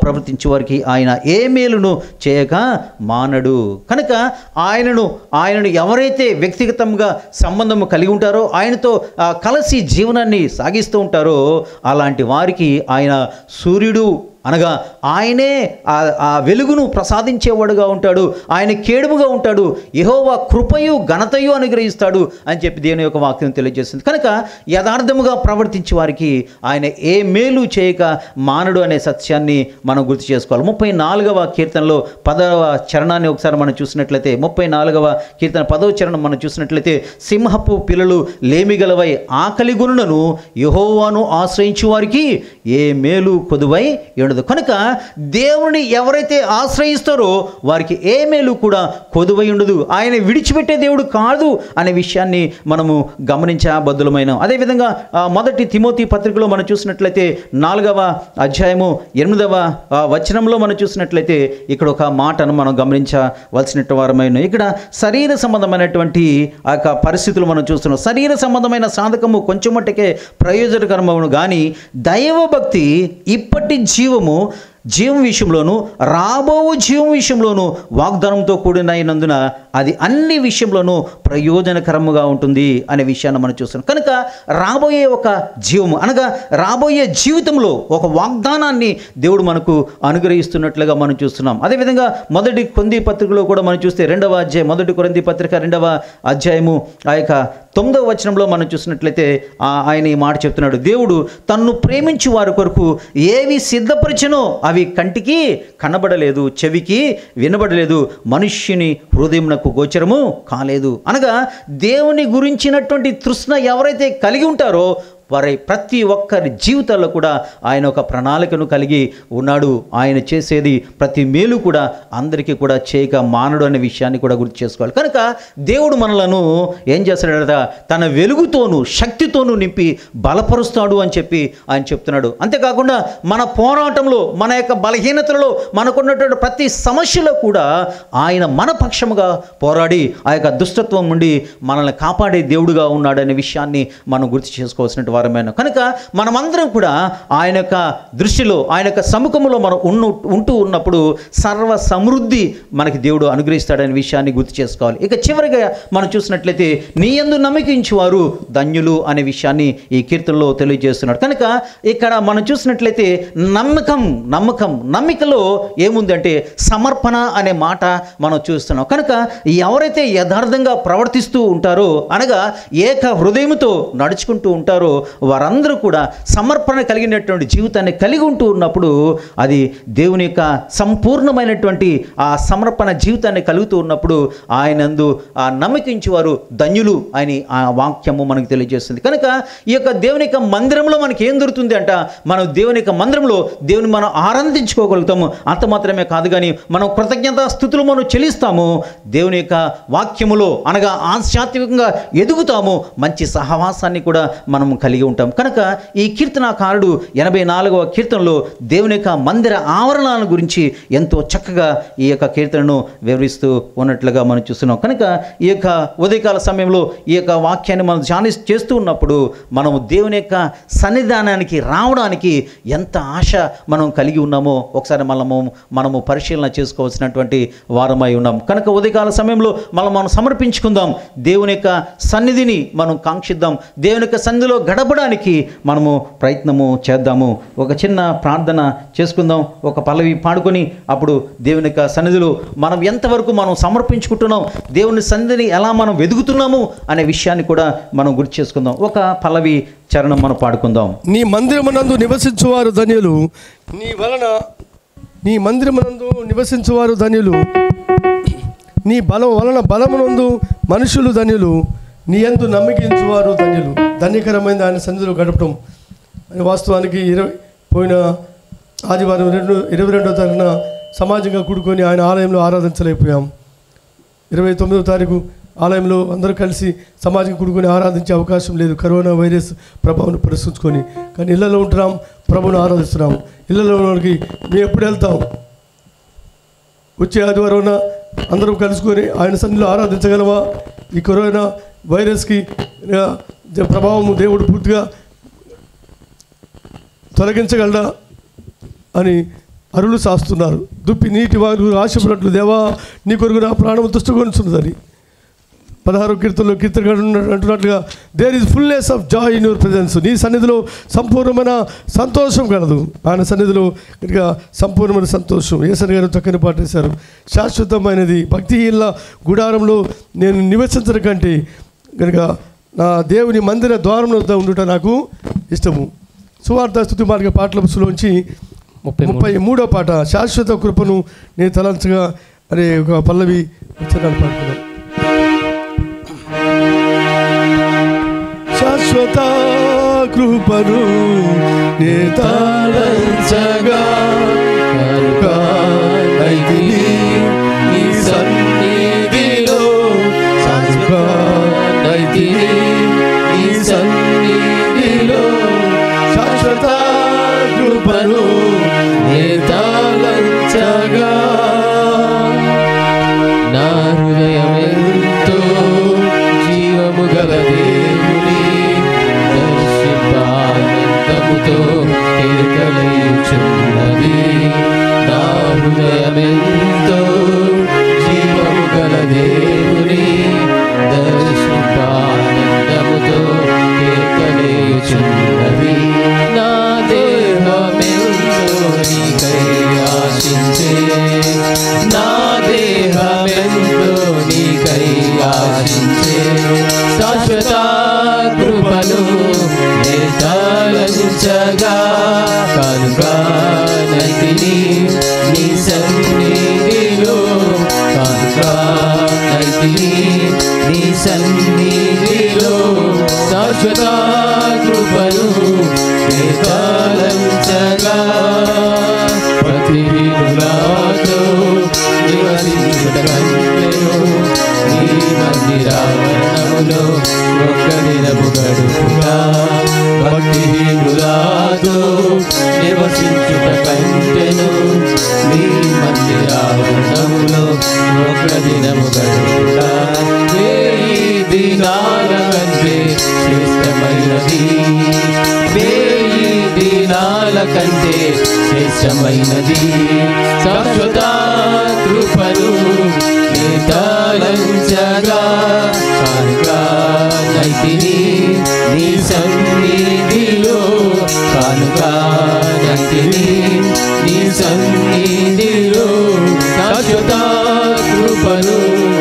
ప్రవర్తించే వారికి ఆయన ఏ మేలును చేయక మానడు కనుక ఆయనను ఆయనను ఎవరైతే వ్యక్తిగతంగా సంబంధం కలిగి ఉంటారో ఆయనతో ఆ, కలిసి జీవనాన్ని సాగిస్తూ ఉంటారో అలాంటి వారికి ఆయన సూర్యుడు అనగా ఆయనే ఆ ఆ వెలుగును ప్రసాదించేవాడుగా ఉంటాడు ఆయన కేడుముగా ఉంటాడు యెహోవా కృపయు ఘనతయు అనుగ్రహిస్తాడు అని చెప్పి దేవుని యొక్క వాక్యం తెలియజేస్తుంది కనుక యథార్థముగా ప్రవర్తించే వారికి ఆయన ఏ మేలు చేయక మానడు అనే సత్యాన్ని మనం గుర్తు చేసుకోవాలి ముప్పై నాలుగవ కీర్తనలో పదవ చరణాన్ని ఒకసారి మనం చూసినట్లయితే ముప్పై నాలుగవ కీర్తన పదవ చరణం మనం చూసినట్లయితే సింహపు పిల్లలు లేమిగలవై ఆకలి గురులను యహోవాను ఆశ్రయించు వారికి ఏ మేలు కొదువై ఉండదు కనుక దేవుని ఎవరైతే ఆశ్రయిస్తారో వారికి ఏ మేలు కూడా కొదువై ఉండదు ఆయన విడిచిపెట్టే దేవుడు కాదు అనే విషయాన్ని మనము గమనించబద్దులమైన అదేవిధంగా ఆ, మొదటి తిమోతి పత్రికలో మనం చూసినట్లయితే నాలుగవ అధ్యాయము ఎనిమిదవ ఆ, వచనంలో మనం చూసినట్లయితే ఇక్కడ ఒక మాటను మనం గమనించవలసిన వారమైన ఇక్కడ శరీర సంబంధమైనటువంటి ఆ యొక్క పరిస్థితులు మనం చూస్తున్నాం శరీర సంబంధమైన సాధకము కొంచెం మట్టుకే ప్రయోజనకరమవును కానీ దైవభక్తి ఇప్పటి జీవము జీవం విషయంలోను రాబో జీవం విషయంలోను వాగ్దానంతో కూడినైనందున అది అన్ని విషయంలోనూ ప్రయోజనకరముగా ఉంటుంది అనే విషయాన్ని మనం చూస్తున్నాం కనుక రాబోయే ఒక జీవము అనగా రాబోయే జీవితంలో ఒక వాగ్దానాన్ని దేవుడు మనకు అనుగ్రహిస్తున్నట్లుగా మనం చూస్తున్నాం అదేవిధంగా మొదటి కొంది పత్రికలో కూడా మనం చూస్తే రెండవ అధ్యాయం మొదటి కొరంది పత్రిక రెండవ అధ్యాయము ఆ యొక్క తొమ్మిదవ వచనంలో మనం చూసినట్లయితే ఆ ఆయన ఈ మాట చెప్తున్నాడు దేవుడు తన్ను ప్రేమించు వారి కొరకు ఏవి సిద్ధపరిచినో అవి కంటికి కనబడలేదు చెవికి వినబడలేదు మనుష్యుని హృదయమునకు గోచరము కాలేదు అనగా దేవుని గురించినటువంటి తృష్ణ ఎవరైతే కలిగి ఉంటారో వారి ప్రతి ఒక్కరి జీవితాల్లో కూడా ఆయన ఒక ప్రణాళికను కలిగి ఉన్నాడు ఆయన చేసేది ప్రతి మేలు కూడా అందరికీ కూడా చేయక మానడు అనే విషయాన్ని కూడా గుర్తు చేసుకోవాలి కనుక దేవుడు మనలను ఏం చేస్తాడట తన వెలుగుతోనూ శక్తితోనూ నింపి బలపరుస్తాడు అని చెప్పి ఆయన చెప్తున్నాడు అంతేకాకుండా మన పోరాటంలో మన యొక్క బలహీనతలలో మనకున్నటువంటి ప్రతి సమస్యలో కూడా ఆయన మన పక్షముగా పోరాడి ఆ యొక్క దుష్టత్వం నుండి మనల్ని కాపాడే దేవుడుగా ఉన్నాడనే విషయాన్ని మనం గుర్తు చేసుకోవాల్సిన వారమైన కనుక మనమందరం కూడా ఆయన యొక్క దృష్టిలో ఆయన యొక్క సముఖంలో మనం ఉన్ను ఉంటూ ఉన్నప్పుడు సర్వ సమృద్ధి మనకి దేవుడు అనుగ్రహిస్తాడనే విషయాన్ని గుర్తు చేసుకోవాలి ఇక చివరిగా మనం చూసినట్లయితే నీ ఎందు నమ్మకించేవారు ధన్యులు అనే విషయాన్ని ఈ కీర్తనలో తెలియజేస్తున్నాడు కనుక ఇక్కడ మనం చూసినట్లయితే నమ్మకం నమ్మకం నమ్మికలో ఏముందంటే సమర్పణ అనే మాట మనం చూస్తున్నాం కనుక ఎవరైతే యథార్థంగా ప్రవర్తిస్తూ ఉంటారో అనగా ఏక హృదయంతో నడుచుకుంటూ ఉంటారో వారందరూ కూడా సమర్పణ కలిగినటువంటి జీవితాన్ని కలిగి ఉంటూ ఉన్నప్పుడు అది దేవుని యొక్క సంపూర్ణమైనటువంటి ఆ సమర్పణ జీవితాన్ని కలుగుతూ ఉన్నప్పుడు ఆయనందు ఆ నమ్మకించి వారు ధన్యులు అని ఆ వాక్యము మనకు తెలియజేస్తుంది కనుక ఈ యొక్క దేవుని యొక్క మందిరంలో మనకి ఏం దొరుకుతుంది అంట మనం దేవుని యొక్క మందిరంలో దేవుని మనం ఆనందించుకోగలుగుతాము అంత మాత్రమే కాదు కానీ మనం కృతజ్ఞత స్థుతులు మనం చెల్లిస్తాము దేవుని యొక్క వాక్యములో అనగా ఆధ్యాత్మికంగా ఎదుగుతాము మంచి సహవాసాన్ని కూడా మనం కలిగి ఉంటాం కనుక ఈ కీర్తనాకారుడు ఎనభై నాలుగవ కీర్తనలో దేవుని యొక్క మందిర ఆవరణాల గురించి ఎంతో చక్కగా ఈ యొక్క కీర్తనను వివరిస్తూ ఉన్నట్లుగా మనం చూస్తున్నాం కనుక ఈ యొక్క ఉదయకాల సమయంలో ఈ యొక్క వాక్యాన్ని మనం ధ్యాని చేస్తూ ఉన్నప్పుడు మనము దేవుని యొక్క సన్నిధానానికి రావడానికి ఎంత ఆశ మనం కలిగి ఉన్నామో ఒకసారి మనము మనము పరిశీలన చేసుకోవాల్సినటువంటి వారమై ఉన్నాం కనుక ఉదయకాల సమయంలో మనం మనం సమర్పించుకుందాం దేవుని యొక్క సన్నిధిని మనం కాంక్షిద్దాం దేవుని యొక్క సన్నిధిలో గడపడానికి మనము ప్రయత్నము చేద్దాము ఒక చిన్న ప్రార్థన చేసుకుందాం ఒక పల్లవి పాడుకొని అప్పుడు దేవుని యొక్క సన్నిధిలో మనం ఎంతవరకు మనం సమర్పించుకుంటున్నాం దేవుని సన్నిధిని ఎలా మనం వెతుకుతున్నాము అనే విషయాన్ని కూడా మనం గుర్తు చేసుకుందాం ఒక పల్లవి చరణం మనం పాడుకుందాం
నీ మందిరమునందు నివసించువారు ధన్యులు నీ వలన నీ మందిరమునందు నివసించువారు ధన్యులు నీ బలం వలన బలమునందు మనుషులు ధన్యులు నీ యందు నమ్మకించువారు ధన్యులు ధన్యకరమైన ఆయన సన్నిధిలో గడపడం అని వాస్తవానికి ఇరవై పోయిన ఆదివారం రెండు ఇరవై రెండో తారీఖున సమాజంగా కూడుకొని ఆయన ఆలయంలో ఆరాధించలేకపోయాం ఇరవై తొమ్మిదో తారీఖు ఆలయంలో అందరూ కలిసి సమాజం కూడుకొని ఆరాధించే అవకాశం లేదు కరోనా వైరస్ ప్రభావం ప్రశ్నించుకొని కానీ ఇళ్లలో ఉంటున్నాం ప్రభుని ఆరాధిస్తున్నాం ఇళ్లలోకి మేము ఎప్పుడు వెళ్తాం వచ్చే ఆదివారం అందరం కలుసుకొని ఆయన సన్నిధిలో ఆరాధించగలవా ఈ కరోనా వైరస్కి ఆ, ప్రభావం దేవుడు పూర్తిగా తొలగించగలడా అని అరులు సాస్తున్నారు దుప్పి నీటి వారు ఆశపడినట్లు దేవా నీ కొరకు నా ప్రాణం దుష్టగొనుచున్నదని పదహారు కీర్తనలో కీర్తన అంటున్నట్లుగా there is fullness of joy in your presence నీ సన్నిధిలో సంపూర్ణమైన సంతోషం కలదు ఆయన సన్నిధిలో కనుక సంపూర్ణమైన సంతోషం ఏసన్ గారు చక్కని పాట వేశారు శాశ్వతమైనది భక్తిహీన గుడారంలో నేను నివసించడం కంటే కనుక నా దేవుని మందిర ద్వారంలో ఉండుట నాకు ఇష్టము సువార్త స్థుతి మార్గ పాటల పుస్తకంలోంచి
ముప్పై మూడు.
ముప్పై మూడో పాట శాశ్వత కృపను నేను తలంచగా అనే ఒక పల్లవి వచ్చాను పాడుకున్నాం శాశ్వత కృపను నే తలంచగా
కరుణైతిని నీ సన్నిధిలో కరుణైతిని నీ సన్నిధిలో
శాశ్వత కృపను
నే తలంచగా నా హృదయమెంతో జీవము గల దేవుని దర్శింపానందముతో కేకలేచున్నది నా హృదయమెంతో జీవము గల దేవుని దర్శింపానందముతో కేకలేచున్నది నా దేహమెంతో నీకై ఆశించే నా దేహమెంతో నీకై ఆశించే శాశ్వత కృపను నిర్ధారించగా కనుక నైతిని నీ సన్నిధిలో కనుక నైతిని నీ సన్నిధిలో శాశ్వత కృపను నిర్ధారించగా ప్రతిహీనులతో నివసించుట కంటెను నీ మందిరావరణములో ఒక్క దినము గడుపుగా భక్తిహీనులతో నివసించుట కంటెను నీ మందిరావరణములో ఒక్క దినము గడుపుగా వేయి దినాల కంటే శ్రేష్టమైనది వేయి దినాల కంటే శ్రేష్టమైనది శాశ్వత కృపను నేతాలంచగా కానుగా నైతిని నీ సన్నిధిలో కానుగా నైతిని నీ సన్నిధిలో శాశ్వత కృపను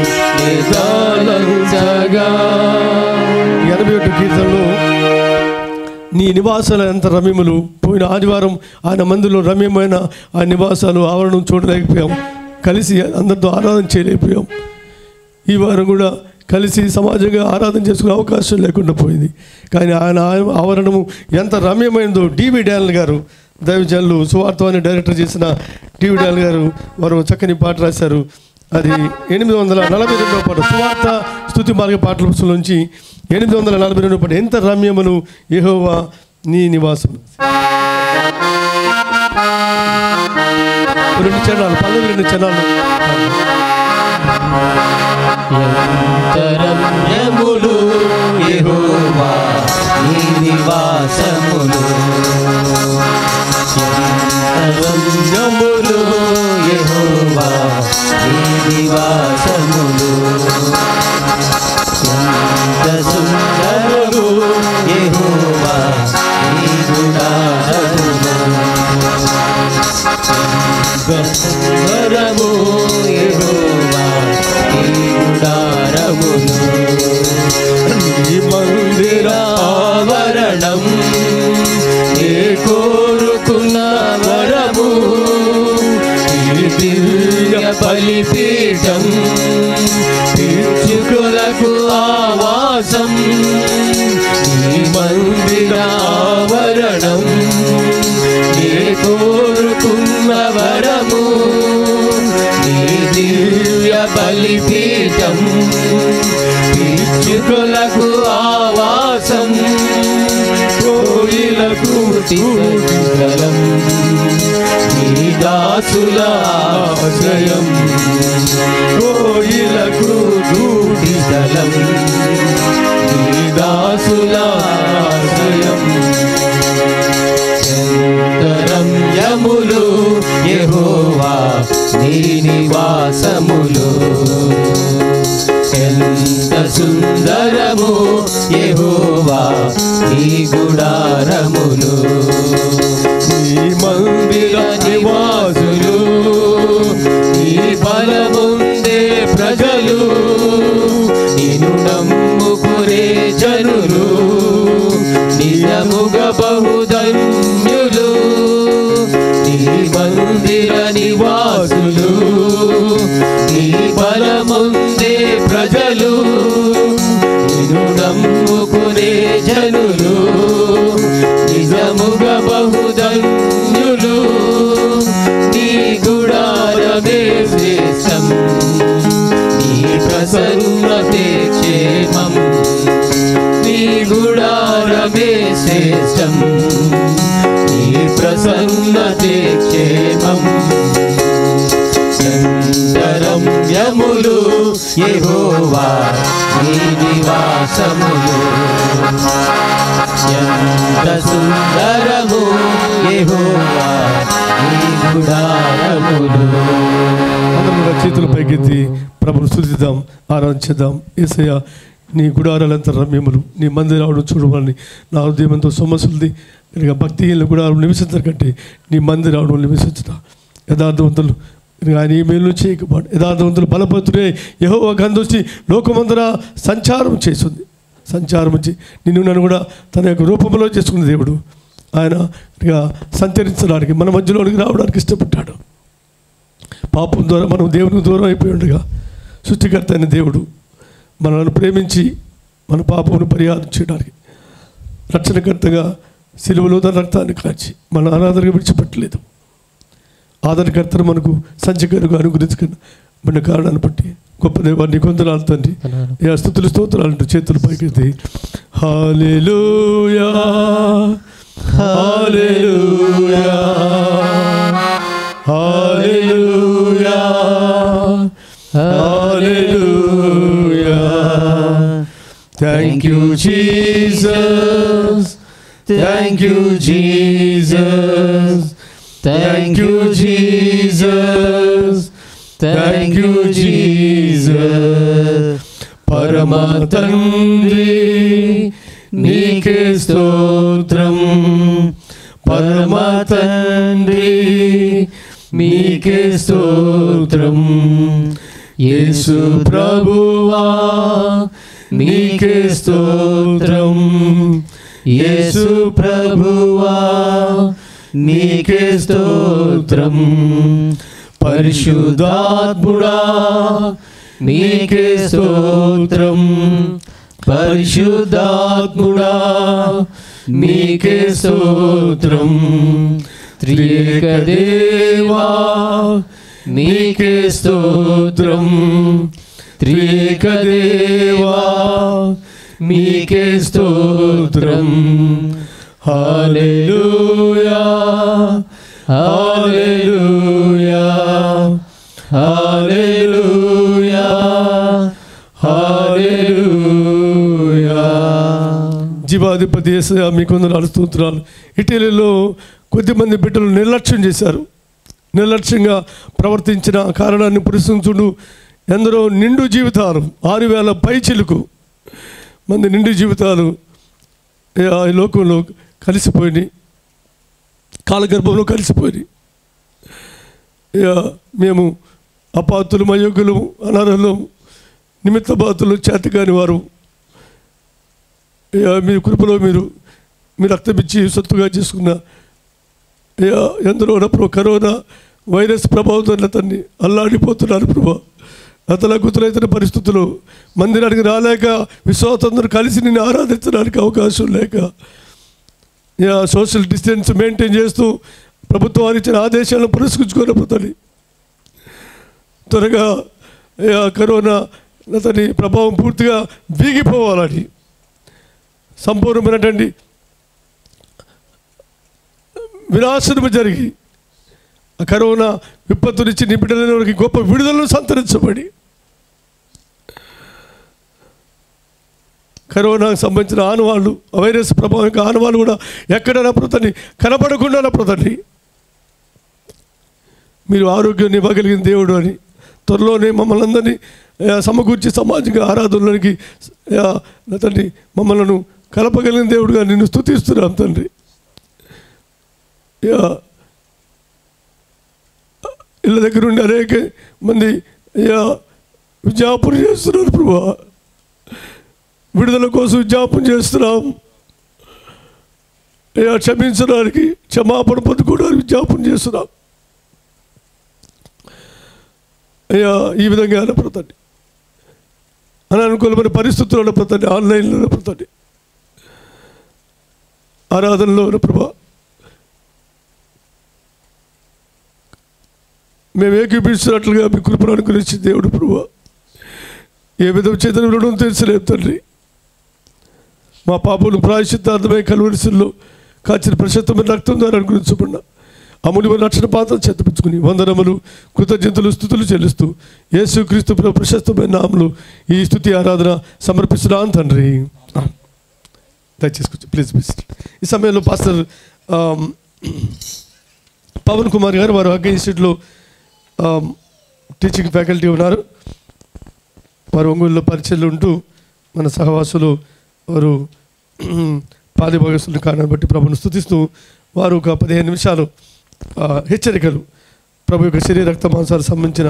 నేతాలంచగా
ఎనభై ఒకటి కీర్తనలో నీ నివాసాలు ఎంత రమ్యములు పోయిన ఆదివారం ఆయన మందిలో రమ్యమైన ఆ నివాసాలు ఆవరణం చూడలేకపోయాం కలిసి అందరితో ఆరాధన చేయలేకపోయాం ఈ వారం కూడా కలిసి సమాజంగా ఆరాధన చేసుకునే అవకాశం లేకుండా పోయింది కానీ ఆయన ఆ- ఆవరణము ఎంత రమ్యమైనదో డివి డ్యాన్ గారు దైవజనులు సువార్తవాన్ని డైరెక్టర్ చేసిన డివి డ్యాన్ గారు వారు చక్కని పాట రాశారు అది ఎనిమిది వందల నలభై రెండవ పాట సువార్త స్థుతి మార్గ పాటల పుస్తకం నుంచి ఎనిమిది వందల నలభై రెండవ పాట ఎంత రమ్యమును యెహోవా నీ నివాసం రెండు చరణాలు పల్లవి రెండు చరణాలు
ఎంతరమ్యములు యెహోవా నీ నివాసములు ఎంతరమ్యములు యెహోవా నీ నివాసములు ఎంత సుందరము యెహోవా నీ గుడారములు సుందరము యెహోవా నీ గుడారములు నీ మందిర ఆవరణం ఏ కోరుకున్న వరము ఈ దివ్య బలిపీఠం పిచ్చుకులకు ఆవాసం ఈ మందిర ఆవరణం ఏ కోరుకున్న వరము నీ దివ్య బలిపీఠం పిచ్చుకులకు ఆవాసం కోయిలకు స్థలం నీ దాసుల ఆశ్రయం కోయిలకు గూడి స్థలం నీ దాసుల ఆశ్రయం యములు యెహోవా నీ నివాసములు ఎంత సుందరము యెహోవా నీ గుడారములు
నీ మందిర నివాసులు
నీ బలముందే ప్రజలు నిన్ను నమ్ముకునే జనులు నిజముగ బహుధన్యులు నీ మందిర నివాసులు నీ బలముందే ప్రజలు నిన్ను నమ్ముకునే జనులు నిజముగ బహుధన్యులు నీ గుడారమే శ్రేష్టం నీ ప్రసన్నతే క్షేమం నీ గుడారమే శ్రేష్టం నీ ప్రసన్నతే క్షేమం సంతరమ్యములు యెహోవా నీ నివాసములు ఎంత సుందరము యెహోవా నీ గుడారములు
అందరూ చేతులు పైకెత్తి ప్రభును స్థుతిద్దాం ఆరాధించేద్దాం ఏసయ్య నీ గుడారాలంత రమ్యములు నీ మందిరాలను చూడమని నా హృదయంతో సొమ్మసులది కనుక భక్తిహీన గుడారం నివసించడం కంటే నీ మందిరాలను నివసించుట యథార్థవంతులు కనుక ఆయన ఈ మేలు చేయకపోవడం యథార్థవంతులు బలపతుడే యహో గంధొచ్చి లోకమందర సంచారం చేస్తుంది సంచారం వచ్చి నిన్ను నన్ను కూడా తన యొక్క రూపంలో చేసుకున్న దేవుడు ఆయన ఇక సంచరించడానికి మన మధ్యలోనికి రావడానికి ఇష్టపడ్డాడు పాపం ద్వారా మనం దేవునికి దూరం అయిపోయి ఉండగా సృష్టికర్త అయిన దేవుడు మనల్ని ప్రేమించి మన పాపమును పరిహారం చేయడానికి రక్షణకర్తగా సిలువలో తన రక్తాన్ని కాచి మన అనాథగా విడిచిపెట్టలేదు ఆదరణకర్తను మనకు సంచకరుగా అనుగ్రహించుకున్న మన కారణాన్ని బట్టి గొప్ప దేవాన్ని కొందరాలు తండ్రి ఏ స్థుతులు స్తోత్రాలంటూ చేతులు పైకెత్తి hallelujah hallelujah hallelujah hallelujah Thank you, Jesus. Thank you, Jesus. Thank you, Jesus. Thank you, Jesus. పరమ తండ్రి నీకే స్తోత్రం పరమ తండ్రి మీకే స్తోత్రం యేసు ప్రభువా నీకే స్తోత్రం యేసు ప్రభువా నీకే స్తోత్రం పరిశుద్ధాత్ముడా నీకే స్తోత్రం పరిశుద్ధాత్ముడా నీకే స్తోత్రం త్రియేక దేవా నీకే స్తోత్రం త్రియేక దేవా మీకే స్తోత్రం హల్లెలూయా హల్లెలూయా హల్లెలూయా హల్లెలూయా జీవాధిపతి యేసయ్య మీ కొందరు స్తోత్రాలు ఇటలీలో కొద్దిమంది బిడ్డలు నిర్లక్ష్యం చేశారు నిర్లక్ష్యంగా ప్రవర్తించిన కారణాన్ని ప్రశ్నించుడు ఎందరో నిండు జీవితాలు ఆరు వేల పై చిలుకు మంది నిండు జీవితాలు ఏ ఆ లోకంలో కలిసిపోయినాయి కాలగర్భంలో కలిసిపోయినాయి ఇక మేము అపాతులు అయోగ్యులు అనర్హులు నిమిత్త బాతులు చేతకాని వారు ఇక మీ కృపలో మీరు మీ రక్తమిచ్చి సొత్తుగా చేసుకున్న ఇక ఎందరో ప్రభు కరోనా వైరస్ ప్రభావంతో అతన్ని అల్లాడిపోతున్నారు ప్రభా అతలకుతులైతున్న పరిస్థితులు మందిరానికి రాలేక విశ్వాసందరూ కలిసి నిన్ను ఆరాధించడానికి అవకాశం లేక ఇక సోషల్ డిస్టెన్స్ మెయింటైన్ చేస్తూ ప్రభుత్వాలు ఇచ్చిన ఆదేశాలను పురస్కరించుకోనప్పుడు తల్లి త్వరగా ఇక కరోనా అతని ప్రభావం పూర్తిగా వీగిపోవాలని సంపూర్ణమైనటువంటి వినాశనము జరిగి ఆ కరోనా విపత్తు నుంచి నీ బిడ్డలైన వారికి గొప్ప విడుదలను సంతరించబడి కరోనాకు సంబంధించిన ఆనవాళ్ళు ఆ వైరస్ ప్రభావం యొక్క ఆనవాళ్ళు కూడా ఎక్కడైనా ప్రతని కనపడకుండా ప్రతని మీరు ఆరోగ్యాన్ని ఇవ్వగలిగిన దేవుడు అని త్వరలోనే మమ్మల్ని అందరినీ ఆ, సమకూర్చి సమాజంగా ఆరాధనలోనికి ఆ, నా తండ్రి మమ్మల్ని కలపగలిగిన దేవుడుగా నిన్ను స్తుతిస్తున్నాం తండ్రి యా, ఇళ్ళ దగ్గర ఉండి అనేక మంది అయ్యా విజ్ఞాపన చేస్తున్నారు ప్రభా విడుదల కోసం విజ్ఞాపన చేస్తున్నాం అయ్యా క్షమించడానికి క్షమాపణ పొందుకోవడానికి విజ్ఞాపన చేస్తున్నాం అయ్యా ఈ విధంగా అనపడతండి అననుకూలమైన పరిస్థితుల్లో అనపడతండి ఆన్లైన్లో అనపడతండి ఆరాధనలో ఉన్న ప్రభా మేము ఏకీపించినట్లుగా మీ కృపను అనుగ్రహించి దేవుడు ప్రభా ఏ విధం చేతను రుణం తెలుసలేదు తండ్రి మా పాపలు ప్రాయశ్చిత్తార్థమై కలువరిశల్లో కాచిన ప్రశస్తమైన రక్తం ద్వారా అనుగ్రహించబడిన అమూల్యమైన రక్షణ పాత్ర చెత్తపించుకుని వందనములు కృతజ్ఞతలు స్థుతులు చెల్లిస్తూ యేసుక్రీస్తు ప్రభు ప్రశస్తమైన నామలు ఈ స్థుతి ఆరాధన సమర్పిస్తున్నాను తండ్రి దయచేసి కూర్చో ప్లీజ్ ప్లీజ్ ఈ సమయంలో పాస్టర్ ఆమ్, పవన్ కుమార్ గారు వారు అగ్గ ఇన్స్టిట్యూట్లో ఆమ్, టీచింగ్ ఫ్యాకల్టీ ఉన్నారు వారు ఒంగోలులో పరిచయలు ఉంటూ మన సహవాసులు వారు పాలిభాగస్తులను కారణం బట్టి ప్రభుని స్థుతిస్తూ వారు ఒక పదిహేను నిమిషాలు ఆ, హెచ్చరికలు ప్రభు యొక్క శరీర రక్త మాంసాలకు సంబంధించిన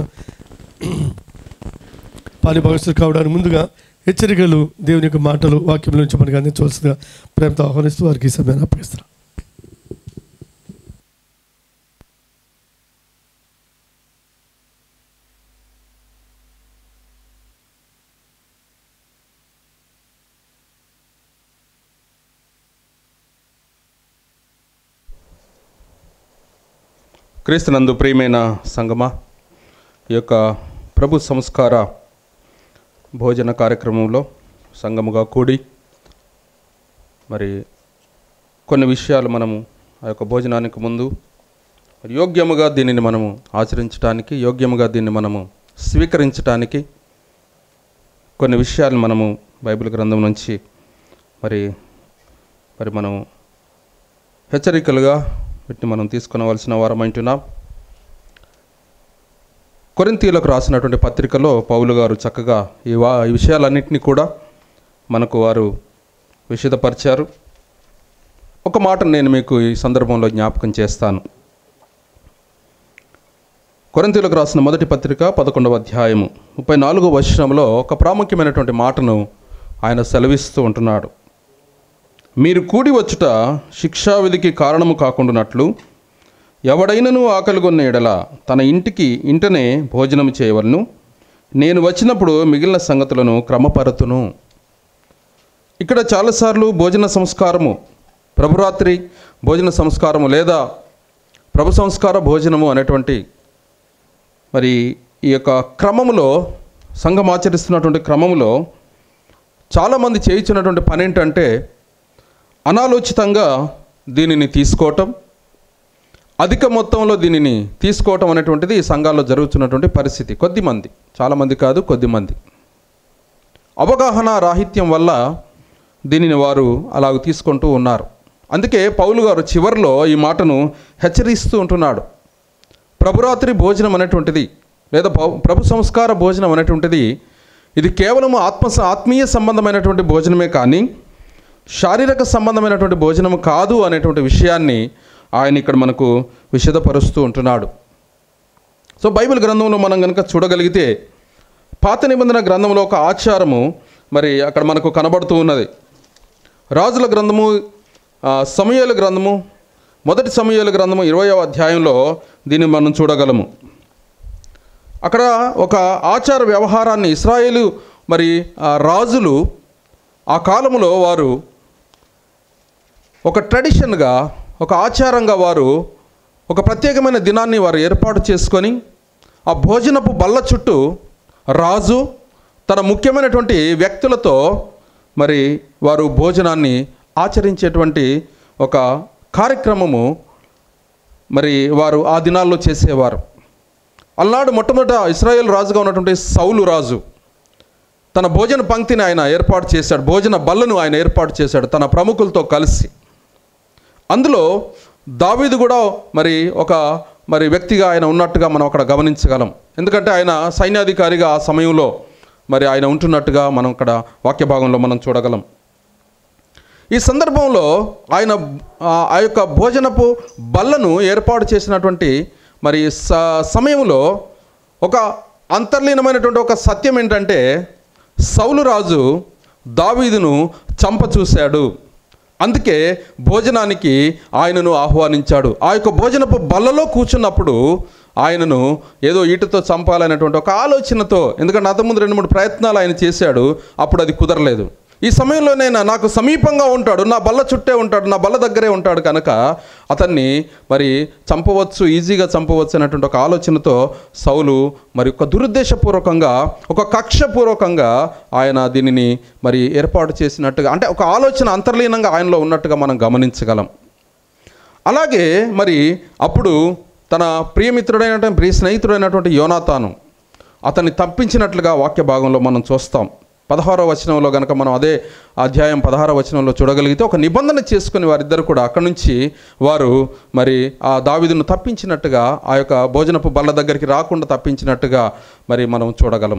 పాలిభాగస్తులు కావడానికి ముందుగా హెచ్చరికలు దేవుని యొక్క మాటలు వాక్యం నుంచి మనకి అందించవలసిందిగా ప్రేమతో ఆహ్వానిస్తూ వారికి ఈ సమయాన్ని అప్పగిస్తారు
క్రీస్తునందు ప్రియమైన సంగమా ఈ యొక్క ప్రభు సంస్కార భోజన కార్యక్రమంలో సంగముగా కూడి మరి కొన్ని విషయాలు మనము ఆ యొక్క భోజనానికి ముందు మరి యోగ్యముగా దీనిని మనము ఆచరించడానికి యోగ్యముగా దీన్ని మనము స్వీకరించడానికి కొన్ని విషయాలు మనము బైబిల్ గ్రంథం నుంచి మరి మరి మనము హెచ్చరికలుగా వీటిని మనం తీసుకునవలసిన వారం అంటున్నాం కొరింతీయులకు రాసినటువంటి పత్రికలో పౌలు గారు చక్కగా ఈ వా ఈ విషయాలన్నింటినీ కూడా మనకు వారు విషదపరిచారు ఒక మాట నేను మీకు ఈ సందర్భంలో జ్ఞాపకం చేస్తాను కొరింతీయులకు రాసిన మొదటి పత్రిక పదకొండవ అధ్యాయము ముప్పై నాలుగో వచనంలో ఒక ప్రాముఖ్యమైనటువంటి మాటను ఆయన సెలవిస్తూ ఉంటున్నాడు మీరు కూడి వచ్చుట శిక్షావిధికి కారణము కాకుండానట్లు ఎవడైనను ఆకలిగొన్న ఎడల తన ఇంటికి ఇంటనే భోజనం చేయవలను నేను వచ్చినప్పుడు మిగిలిన సంగతులను క్రమపరతును ఇక్కడ చాలాసార్లు భోజన సంస్కారము ప్రభురాత్రి భోజన సంస్కారము లేదా ప్రభు సంస్కార భోజనము అనేటువంటి మరి ఈ యొక్క క్రమములో సంఘం ఆచరిస్తున్నటువంటి క్రమములో చాలామంది చేయించినటువంటి పని ఏంటంటే అనాలోచితంగా దీనిని తీసుకోవటం అధిక మొత్తంలో దీనిని తీసుకోవటం అనేటువంటిది ఈ సంఘాల్లో జరుగుతున్నటువంటి పరిస్థితి కొద్దిమంది చాలామంది కాదు కొద్దిమంది అవగాహన రాహిత్యం వల్ల దీనిని వారు అలాగ తీసుకుంటూ ఉన్నారు అందుకే పౌలు గారు చివరిలో ఈ మాటను హెచ్చరిస్తూ ఉంటున్నాడు ప్రభురాత్రి భోజనం అనేటువంటిది లేదా పౌ- ప్రభు సంస్కార భోజనం అనేటువంటిది ఇది కేవలం ఆత్మ ఆత్మీయ సంబంధమైనటువంటి భోజనమే కానీ శారీరక సంబంధమైనటువంటి భోజనం కాదు అనేటువంటి విషయాన్ని ఆయన ఇక్కడ మనకు విషదపరుస్తూ ఉంటున్నాడు సో బైబిల్ గ్రంథంలో మనం కనుక చూడగలిగితే పాత నిబంధన గ్రంథంలో ఒక ఆచారము మరి అక్కడ మనకు కనబడుతూ ఉన్నది రాజుల గ్రంథము ఆ, సమూయేలు గ్రంథము మొదటి సమూయేలు గ్రంథము ఇరవయవ అధ్యాయంలో దీన్ని మనం చూడగలము అక్కడ ఒక ఆచార వ్యవహారాన్ని ఇస్రాయేలు మరి ఆ రాజులు ఆ కాలంలో వారు ఒక ట్రెడిషన్గా ఒక ఆచారంగా వారు ఒక ప్రత్యేకమైన దినాన్ని వారు ఏర్పాటు చేసుకొని ఆ భోజనపు బల్ల చుట్టూ రాజు తన ముఖ్యమైనటువంటి వ్యక్తులతో మరి వారు భోజనాన్ని ఆచరించేటువంటి ఒక కార్యక్రమము మరి వారు ఆ దినాల్లో చేసేవారు అల్నాడు మొట్టమొదట ఇస్రాయేల్ రాజుగా ఉన్నటువంటి సౌలు రాజు తన భోజన పంక్తిని ఆయన ఏర్పాటు చేశాడు భోజన బల్లను ఆయన ఏర్పాటు చేశాడు తన ప్రముఖులతో కలిసి అందులో దావీదు కూడా మరి ఒక మరి వ్యక్తిగా ఆయన ఉన్నట్టుగా మనం అక్కడ గమనించగలం ఎందుకంటే ఆయన సైన్యాధికారిగా ఆ సమయంలో మరి ఆయన ఉంటున్నట్టుగా మనం అక్కడ వాక్య భాగంలో మనం చూడగలం ఈ సందర్భంలో ఆయన ఆ, ఆ యొక్క భోజనపు బల్లను ఏర్పాటు చేసినటువంటి మరి స సమయంలో ఒక అంతర్లీనమైనటువంటి ఒక సత్యం ఏంటంటే సౌలు రాజు దావీదును చంప చూశాడు అందుకే భోజనానికి ఆయనను ఆహ్వానించాడు ఆ యొక్క భోజనపు బల్లలో కూర్చున్నప్పుడు ఆయనను ఏదో ఈటతో చంపాలనేటువంటి ఒక ఆలోచనతో ఎందుకంటే అంతకుముందు రెండు మూడు ప్రయత్నాలు ఆయన చేశాడు అప్పుడు అది కుదరలేదు ఈ సమయంలో నేను నాకు సమీపంగా ఉంటాడు నా బల్ల చుట్టే ఉంటాడు నా బల్ల దగ్గరే ఉంటాడు కనుక అతన్ని మరి చంపవచ్చు ఈజీగా చంపవచ్చు అనేటువంటి ఒక ఆలోచనతో సౌలు మరి ఒక దురుద్దేశపూర్వకంగా ఒక కక్షపూర్వకంగా ఆయన దీనిని మరి ఏర్పాటు చేసినట్టుగా అంటే ఒక ఆలోచన అంతర్లీనంగా ఆయనలో ఉన్నట్టుగా మనం గమనించగలం అలాగే మరి అప్పుడు తన ప్రియమిత్రుడైనటువంటి ప్రియ స్నేహితుడైనటువంటి యోనాతాను అతన్ని తప్పించినట్లుగా వాక్య భాగంలో మనం చూస్తాం పదహారో వచనంలో కనుక మనం అదే అధ్యాయం పదహారో వచనంలో చూడగలిగితే ఒక నిబంధన చేసుకుని వారిద్దరు కూడా అక్కడి నుంచి వారు మరి ఆ దావిదును తప్పించినట్టుగా ఆ యొక్క భోజనపు బల్ల దగ్గరికి రాకుండా తప్పించినట్టుగా మరి మనం చూడగలం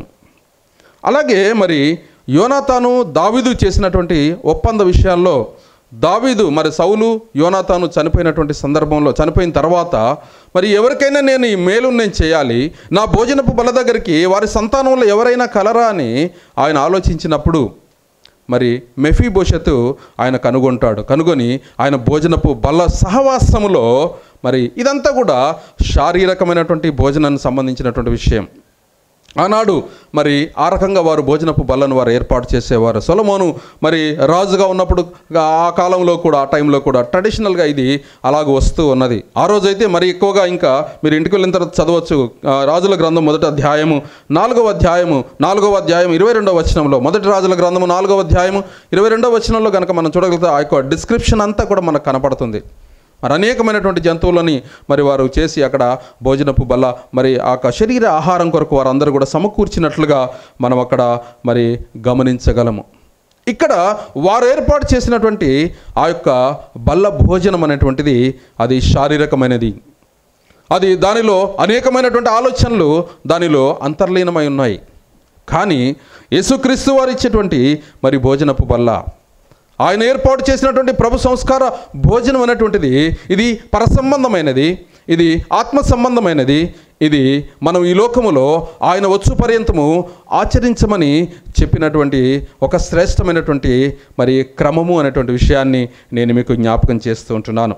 అలాగే మరి యోనాతాను దావీదు చేసినటువంటి ఒప్పంద విషయాల్లో దావీదు మరి సౌలు యోనాతాను చనిపోయినటువంటి సందర్భంలో చనిపోయిన తర్వాత మరి ఎవరికైనా నేను ఈ మేలు నేను చేయాలి నా భోజనపు బల దగ్గరికి వారి సంతానంలో ఎవరైనా కలరా అని ఆయన ఆలోచించినప్పుడు మరి మెఫీ భవిష్యత్తు ఆయన కనుగొంటాడు కనుగొని ఆయన భోజనపు బల్ల సహవాసములో మరి ఇదంతా కూడా శారీరకమైనటువంటి భోజనానికి సంబంధించినటువంటి విషయం ఆనాడు మరి ఆ రకంగా వారు భోజనపు బల్లను వారు ఏర్పాటు చేసేవారు సొలమోను మరి రాజుగా ఉన్నప్పుడు ఆ కాలంలో కూడా ఆ టైంలో కూడా ట్రెడిషనల్గా ఇది అలాగ వస్తూ ఉన్నది ఆ రోజైతే మరి ఎక్కువగా ఇంకా మీరు ఇంటికి వెళ్ళిన తర్వాత చదవచ్చు ఆ, రాజుల గ్రంథం మొదటి అధ్యాయము నాలుగవ అధ్యాయము నాలుగవ అధ్యాయం ఇరవై రెండవ వచనంలో మొదటి రాజుల గ్రంథము నాలుగవ అధ్యాయము ఇరవై రెండవ వచనంలో కనుక మనం చూడగలిగితే ఆ యొక్క డిస్క్రిప్షన్ అంతా కూడా మనకు కనపడుతుంది మరి అనేకమైనటువంటి జంతువులని మరి వారు చేసి అక్కడ భోజనపు బల్ల మరి ఆ యొక్క శరీర ఆహారం కొరకు వారందరూ కూడా సమకూర్చినట్లుగా మనం అక్కడ మరి గమనించగలము ఇక్కడ వారు ఏర్పాటు చేసినటువంటి ఆ యొక్క బల్ల భోజనం అనేటువంటిది అది శారీరకమైనది అది దానిలో అనేకమైనటువంటి ఆలోచనలు దానిలో అంతర్లీనమై ఉన్నాయి కానీ యేసుక్రీస్తు వారు ఇచ్చేటువంటి మరి భోజనపు బల్ల ఆయన ఏర్పాటు చేసినటువంటి ప్రభు సంస్కార భోజనం అనేటువంటిది ఇది పరసంబంధమైనది ఇది ఆత్మ సంబంధమైనది ఇది మనం ఈ లోకములో ఆయన వచ్చు పర్యంతము ఆచరించమని చెప్పినటువంటి ఒక శ్రేష్టమైనటువంటి మరి క్రమము అనేటువంటి విషయాన్ని నేను మీకు జ్ఞాపకం చేస్తూ ఉంటున్నాను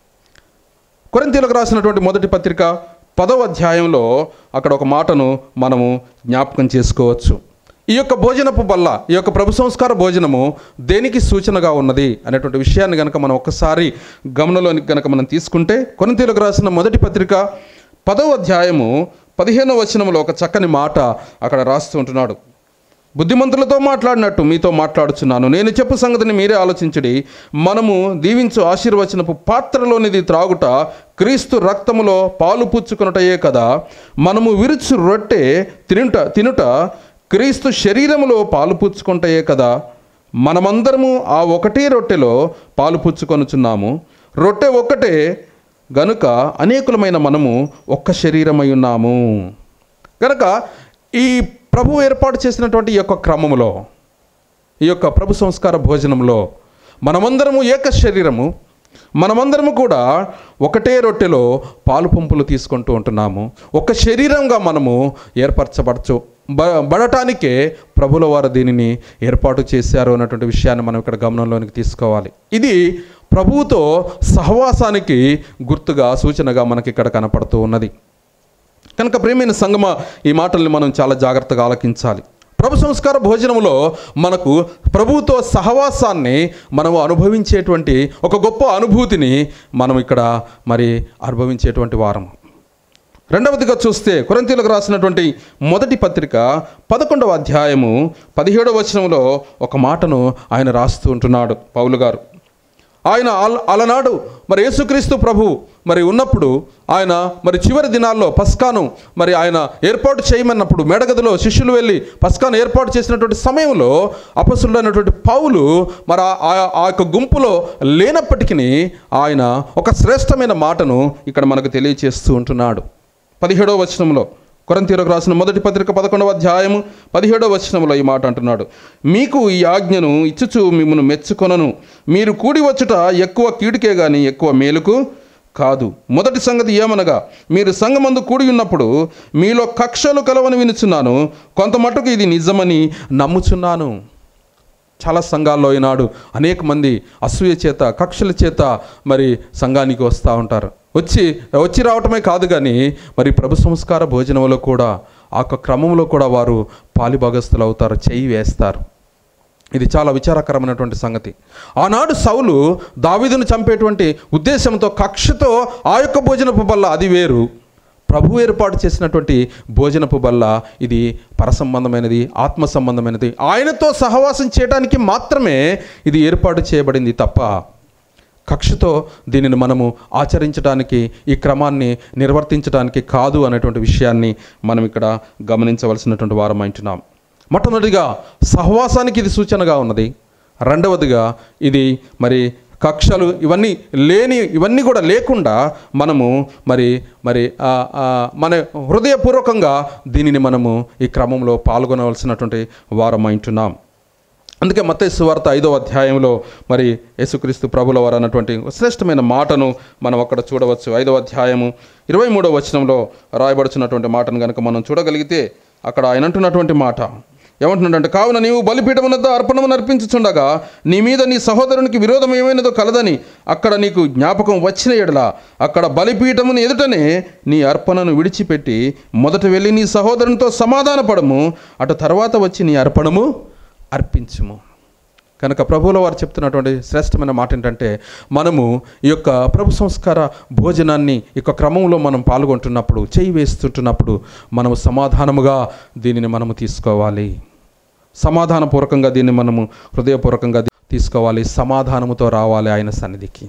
కొరింతీలకు రాసినటువంటి మొదటి పత్రిక పదవ అధ్యాయంలో అక్కడ ఒక మాటను మనము జ్ఞాపకం చేసుకోవచ్చు ఈ యొక్క భోజనపు బల్ల ఈ యొక్క ప్రభు సంస్కార భోజనము దేనికి సూచనగా ఉన్నది అనేటువంటి విషయాన్ని కనుక మనం ఒక్కసారి గమనంలోనికి కనుక మనం తీసుకుంటే కొరింతీలకు రాసిన మొదటి పత్రిక పదవ అధ్యాయము పదిహేనవ వచనంలో ఒక చక్కని మాట అక్కడ రాస్తూ ఉంటున్నాడు బుద్ధిమంతులతో మాట్లాడినట్టు మీతో మాట్లాడుచున్నాను నేను చెప్పు సంగతిని మీరే ఆలోచించడి మనము దీవించు ఆశీర్వచనపు పాత్రలోనిది త్రాగుట క్రీస్తు రక్తములో పాలు పుచ్చుకున్నటయే కదా మనము విరుచు రొట్టె తినుట తినుట క్రీస్తు శరీరములో పాలు పుచ్చుకుంటయే కదా మనమందరము ఆ ఒకటే రొట్టెలో పాలు పుచ్చుకొనుచున్నాము రొట్టె ఒక్కటే గనుక అనేకులమైన మనము ఒక్క శరీరమై ఉన్నాము కనుక ఈ ప్రభు ఏర్పాటు చేసినటువంటి ఈ యొక్క క్రమములో ఈ యొక్క ప్రభు సంస్కార భోజనంలో మనమందరము ఏక శరీరము మనమందరము కూడా ఒకటే రొట్టెలో పాలు పంపులు తీసుకుంటూ ఉంటున్నాము ఒక శరీరంగా మనము ఏర్పరచబడచ్చు బ బడటానికే ప్రభుల వారు దీనిని ఏర్పాటు చేశారు అన్నటువంటి విషయాన్ని మనం ఇక్కడ గమనంలోనికి తీసుకోవాలి ఇది ప్రభువుతో సహవాసానికి గుర్తుగా సూచనగా మనకి ఇక్కడ కనపడుతూ ఉన్నది కనుక ప్రేమైన సంగమ ఈ మాటల్ని మనం చాలా జాగ్రత్తగా ఆలకించాలి ప్రభు సంస్కార భోజనంలో మనకు ప్రభువుతో సహవాసాన్ని మనము అనుభవించేటువంటి ఒక గొప్ప అనుభూతిని మనం ఇక్కడ మరి అనుభవించేటువంటి వారం రెండవదిగా చూస్తే కొరంతీలకు రాసినటువంటి మొదటి పత్రిక పదకొండవ అధ్యాయము పదిహేడవ వచనంలో ఒక మాటను ఆయన రాస్తూ ఉంటున్నాడు పౌలు గారు ఆయన అల- అలనాడు మరి యేసుక్రీస్తు ప్రభు మరి ఉన్నప్పుడు ఆయన మరి చివరి దినాల్లో పస్కాను మరి ఆయన ఏర్పాటు చేయమన్నప్పుడు మేడగదిలో శిష్యులు వెళ్ళి పస్కాను ఏర్పాటు చేసినటువంటి సమయంలో అపసుడైనటువంటి పౌలు మరి ఆ- ఆ- ఆ యొక్క గుంపులో లేనప్పటికీ ఆయన ఒక శ్రేష్టమైన మాటను ఇక్కడ మనకు తెలియచేస్తూ ఉంటున్నాడు పదిహేడవ వచనంలో కొరంతీరకు రాసిన మొదటి పత్రిక పదకొండవ అధ్యాయము పదిహేడవ వచనంలో ఈ మాట అంటున్నాడు మీకు ఈ ఆజ్ఞను ఇచ్చుచు మిమ్మల్ని మెచ్చుకొనను మీరు కూడి వచ్చుట ఎక్కువ కీడుకే గాని ఎక్కువ మేలుకు కాదు మొదటి సంగతి ఏమనగా మీరు సంగమందు కూడి ఉన్నప్పుడు మీలో కక్షలు కలవని వినుచున్నాను కొంత మటుకు ఇది నిజమని నమ్ముచున్నాను చాలా సంఘాల్లో ఈనాడు అనేక మంది అసూయ చేత కక్షల చేత మరి సంఘానికి వస్తూ ఉంటారు వచ్చి వచ్చి రావటమే కాదు కానీ మరి ప్రభు సంస్కార భోజనంలో కూడా ఆ యొక్క క్రమంలో కూడా వారు పాలిభాగస్తులు అవుతారు చేయి వేస్తారు ఇది చాలా విచారకరమైనటువంటి సంగతి ఆనాడు సౌలు దావీదును చంపేటువంటి ఉద్దేశంతో కక్షతో ఆ యొక్క భోజనపు బల్ల అది వేరు ప్రభు ఏర్పాటు చేసినటువంటి భోజనపు బల్ల ఇది పరసంబంధమైనది ఆత్మ సంబంధమైనది ఆయనతో సహవాసం చేయడానికి మాత్రమే ఇది ఏర్పాటు చేయబడింది తప్ప కక్షతో దీనిని మనము ఆచరించడానికి ఈ క్రమాన్ని నిర్వర్తించడానికి కాదు అనేటువంటి విషయాన్ని మనం ఇక్కడ గమనించవలసినటువంటి వారం అంటున్నాం మొట్టమొదటిగా సహవాసానికి ఇది సూచనగా ఉన్నది రెండవదిగా ఇది మరి కక్షలు ఇవన్నీ లేని ఇవన్నీ కూడా లేకుండా మనము మరి మరి ఆ, ఆ, మన హృదయపూర్వకంగా దీనిని మనము ఈ క్రమంలో పాల్గొనవలసినటువంటి వారం అంటున్నాం అందుకే మత్తయి సువార్త ఐదో అధ్యాయంలో మరి యేసుక్రీస్తు ప్రభుల వారు అన్నటువంటి ఒక శ్రేష్టమైన మాటను మనం అక్కడ చూడవచ్చు ఐదో అధ్యాయము ఇరవై మూడో వచనంలో రాయబడుచున్నటువంటి మాటను కనుక మనం చూడగలిగితే అక్కడ ఆయన అంటున్నటువంటి మాట ఏమంటున్నాడంటే కావున నీవు బలిపీఠమునద్ద అర్పణము నర్పించుచుండగా నీ మీద నీ సహోదరునికి విరోధం ఏమైనదో కలదని అక్కడ నీకు జ్ఞాపకం వచ్చిన ఎడల అక్కడ బలిపీఠముని ఎదుటనే నీ అర్పణను విడిచిపెట్టి మొదట వెళ్ళి నీ సహోదరునితో సమాధానపడము అటు తర్వాత వచ్చి నీ అర్పణము అర్పించుము కనుక ప్రభువుల వారు చెప్తున్నటువంటి శ్రేష్టమైన మాట ఏంటంటే మనము ఈ యొక్క ప్రభు సంస్కార భోజనాన్ని ఈ యొక్క క్రమంలో మనం పాల్గొంటున్నప్పుడు చేయి వేస్తుంటున్నప్పుడు మనము సమాధానముగా దీనిని మనము తీసుకోవాలి సమాధానపూర్వకంగా దీన్ని మనము హృదయపూర్వకంగా తీసుకోవాలి సమాధానముతో రావాలి ఆయన సన్నిధికి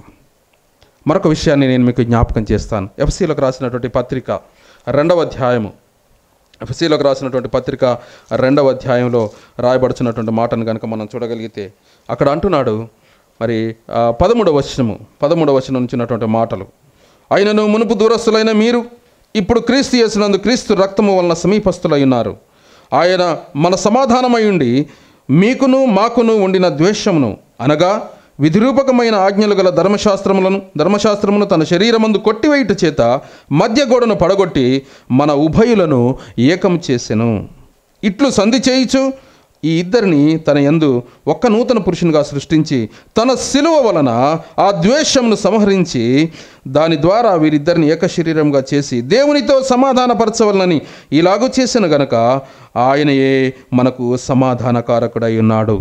మరొక విషయాన్ని నేను మీకు జ్ఞాపకం చేస్తాను ఎఫ్సీలకు రాసినటువంటి పత్రిక రెండవ అధ్యాయము ఎఫ్సీలకు రాసినటువంటి పత్రిక రెండవ అధ్యాయంలో రాయబడుచున్నటువంటి మాటను కనుక మనం చూడగలిగితే అక్కడ అంటున్నాడు మరి ఆ, పదమూడవ వచనము పదమూడవ వచనం నుంచి ఉన్నటువంటి మాటలు అయినను మునుపు దూరస్తులైన మీరు ఇప్పుడు క్రీస్తు చేసినందు క్రీస్తు రక్తము వలన సమీపస్తులై ఉన్నారు ఆయన మన సమాధానమై ఉండి మీకును మాకును ఉండిన ద్వేషమును అనగా విధిరూపకమైన ఆజ్ఞలు గల ధర్మశాస్త్రములను ధర్మశాస్త్రమును తన శరీరమందు కొట్టివేయుట చేత మధ్య గోడను పడగొట్టి మన ఉభయులను ఏకం చేసెను ఇట్లు సంధి చేయిచు ఈ ఇద్దరిని తన యందు ఒక్క నూతన పురుషునిగా సృష్టించి తన శిలువ వలన ఆ ద్వేషమును సంహరించి దాని ద్వారా వీరిద్దరిని ఏక శరీరంగా చేసి దేవునితో సమాధానపరచవలనని ఇలాగూ చేసిన గనక ఆయనయే మనకు సమాధానకారకుడై ఉన్నాడు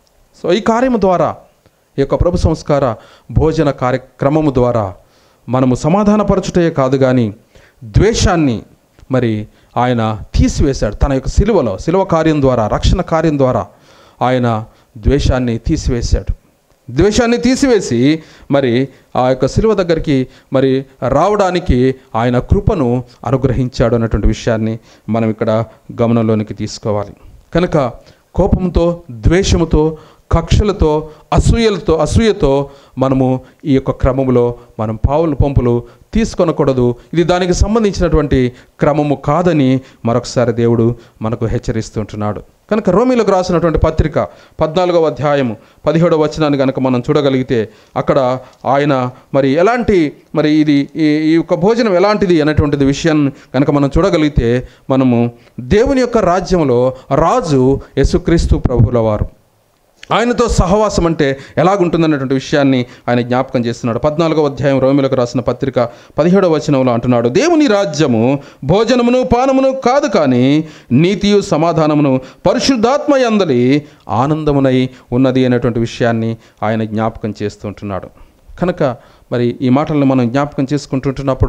సో ఈ కార్యము ద్వారా ఈ యొక్క ప్రభు సంస్కార భోజన కార్యక్రమము ద్వారా మనము సమాధానపరచుటే కాదు కానీ ద్వేషాన్ని మరి ఆయన తీసివేశాడు తన యొక్క సిలువలో సిలువ కార్యం ద్వారా రక్షణ కార్యం ద్వారా ఆయన ద్వేషాన్ని తీసివేశాడు ద్వేషాన్ని తీసివేసి మరి ఆ యొక్క సిలువ దగ్గరికి మరి రావడానికి ఆయన కృపను అనుగ్రహించాడు అన్నటువంటి విషయాన్ని మనం ఇక్కడ గమనంలోనికి తీసుకోవాలి కనుక కోపంతో ద్వేషముతో కక్షలతో అసూయలతో అసూయతో మనము ఈ యొక్క క్రమములో మనం పావులు పంపులు తీసుకొనకూడదు ఇది దానికి సంబంధించినటువంటి క్రమము కాదని మరొకసారి దేవుడు మనకు హెచ్చరిస్తుంటున్నాడు కనుక రోమిలకు రాసినటువంటి పత్రిక పద్నాలుగవ అధ్యాయము పదిహేడవ వచనాన్ని కనుక మనం చూడగలిగితే అక్కడ ఆయన మరి ఎలాంటి మరి ఇది ఈ ఈ యొక్క భోజనం ఎలాంటిది అనేటువంటిది విషయం కనుక మనం చూడగలిగితే మనము దేవుని యొక్క రాజ్యంలో రాజు యేసుక్రీస్తు ప్రభుల వారు ఆయనతో సహవాసం అంటే ఎలాగుంటుందన్నటువంటి విషయాన్ని ఆయన జ్ఞాపకం చేస్తున్నాడు పద్నాలుగవ అధ్యాయం రోమిలకు రాసిన పత్రిక పదిహేడవ వచనంలో అంటున్నాడు దేవుని రాజ్యము భోజనమును పానమును కాదు కానీ నీతియు సమాధానమును పరిశుద్ధాత్మ యందలి ఆనందమునై ఉన్నది అనేటువంటి విషయాన్ని ఆయన జ్ఞాపకం చేస్తుంటున్నాడు కనుక మరి ఈ మాటలను మనం జ్ఞాపకం చేసుకుంటుంటున్నప్పుడు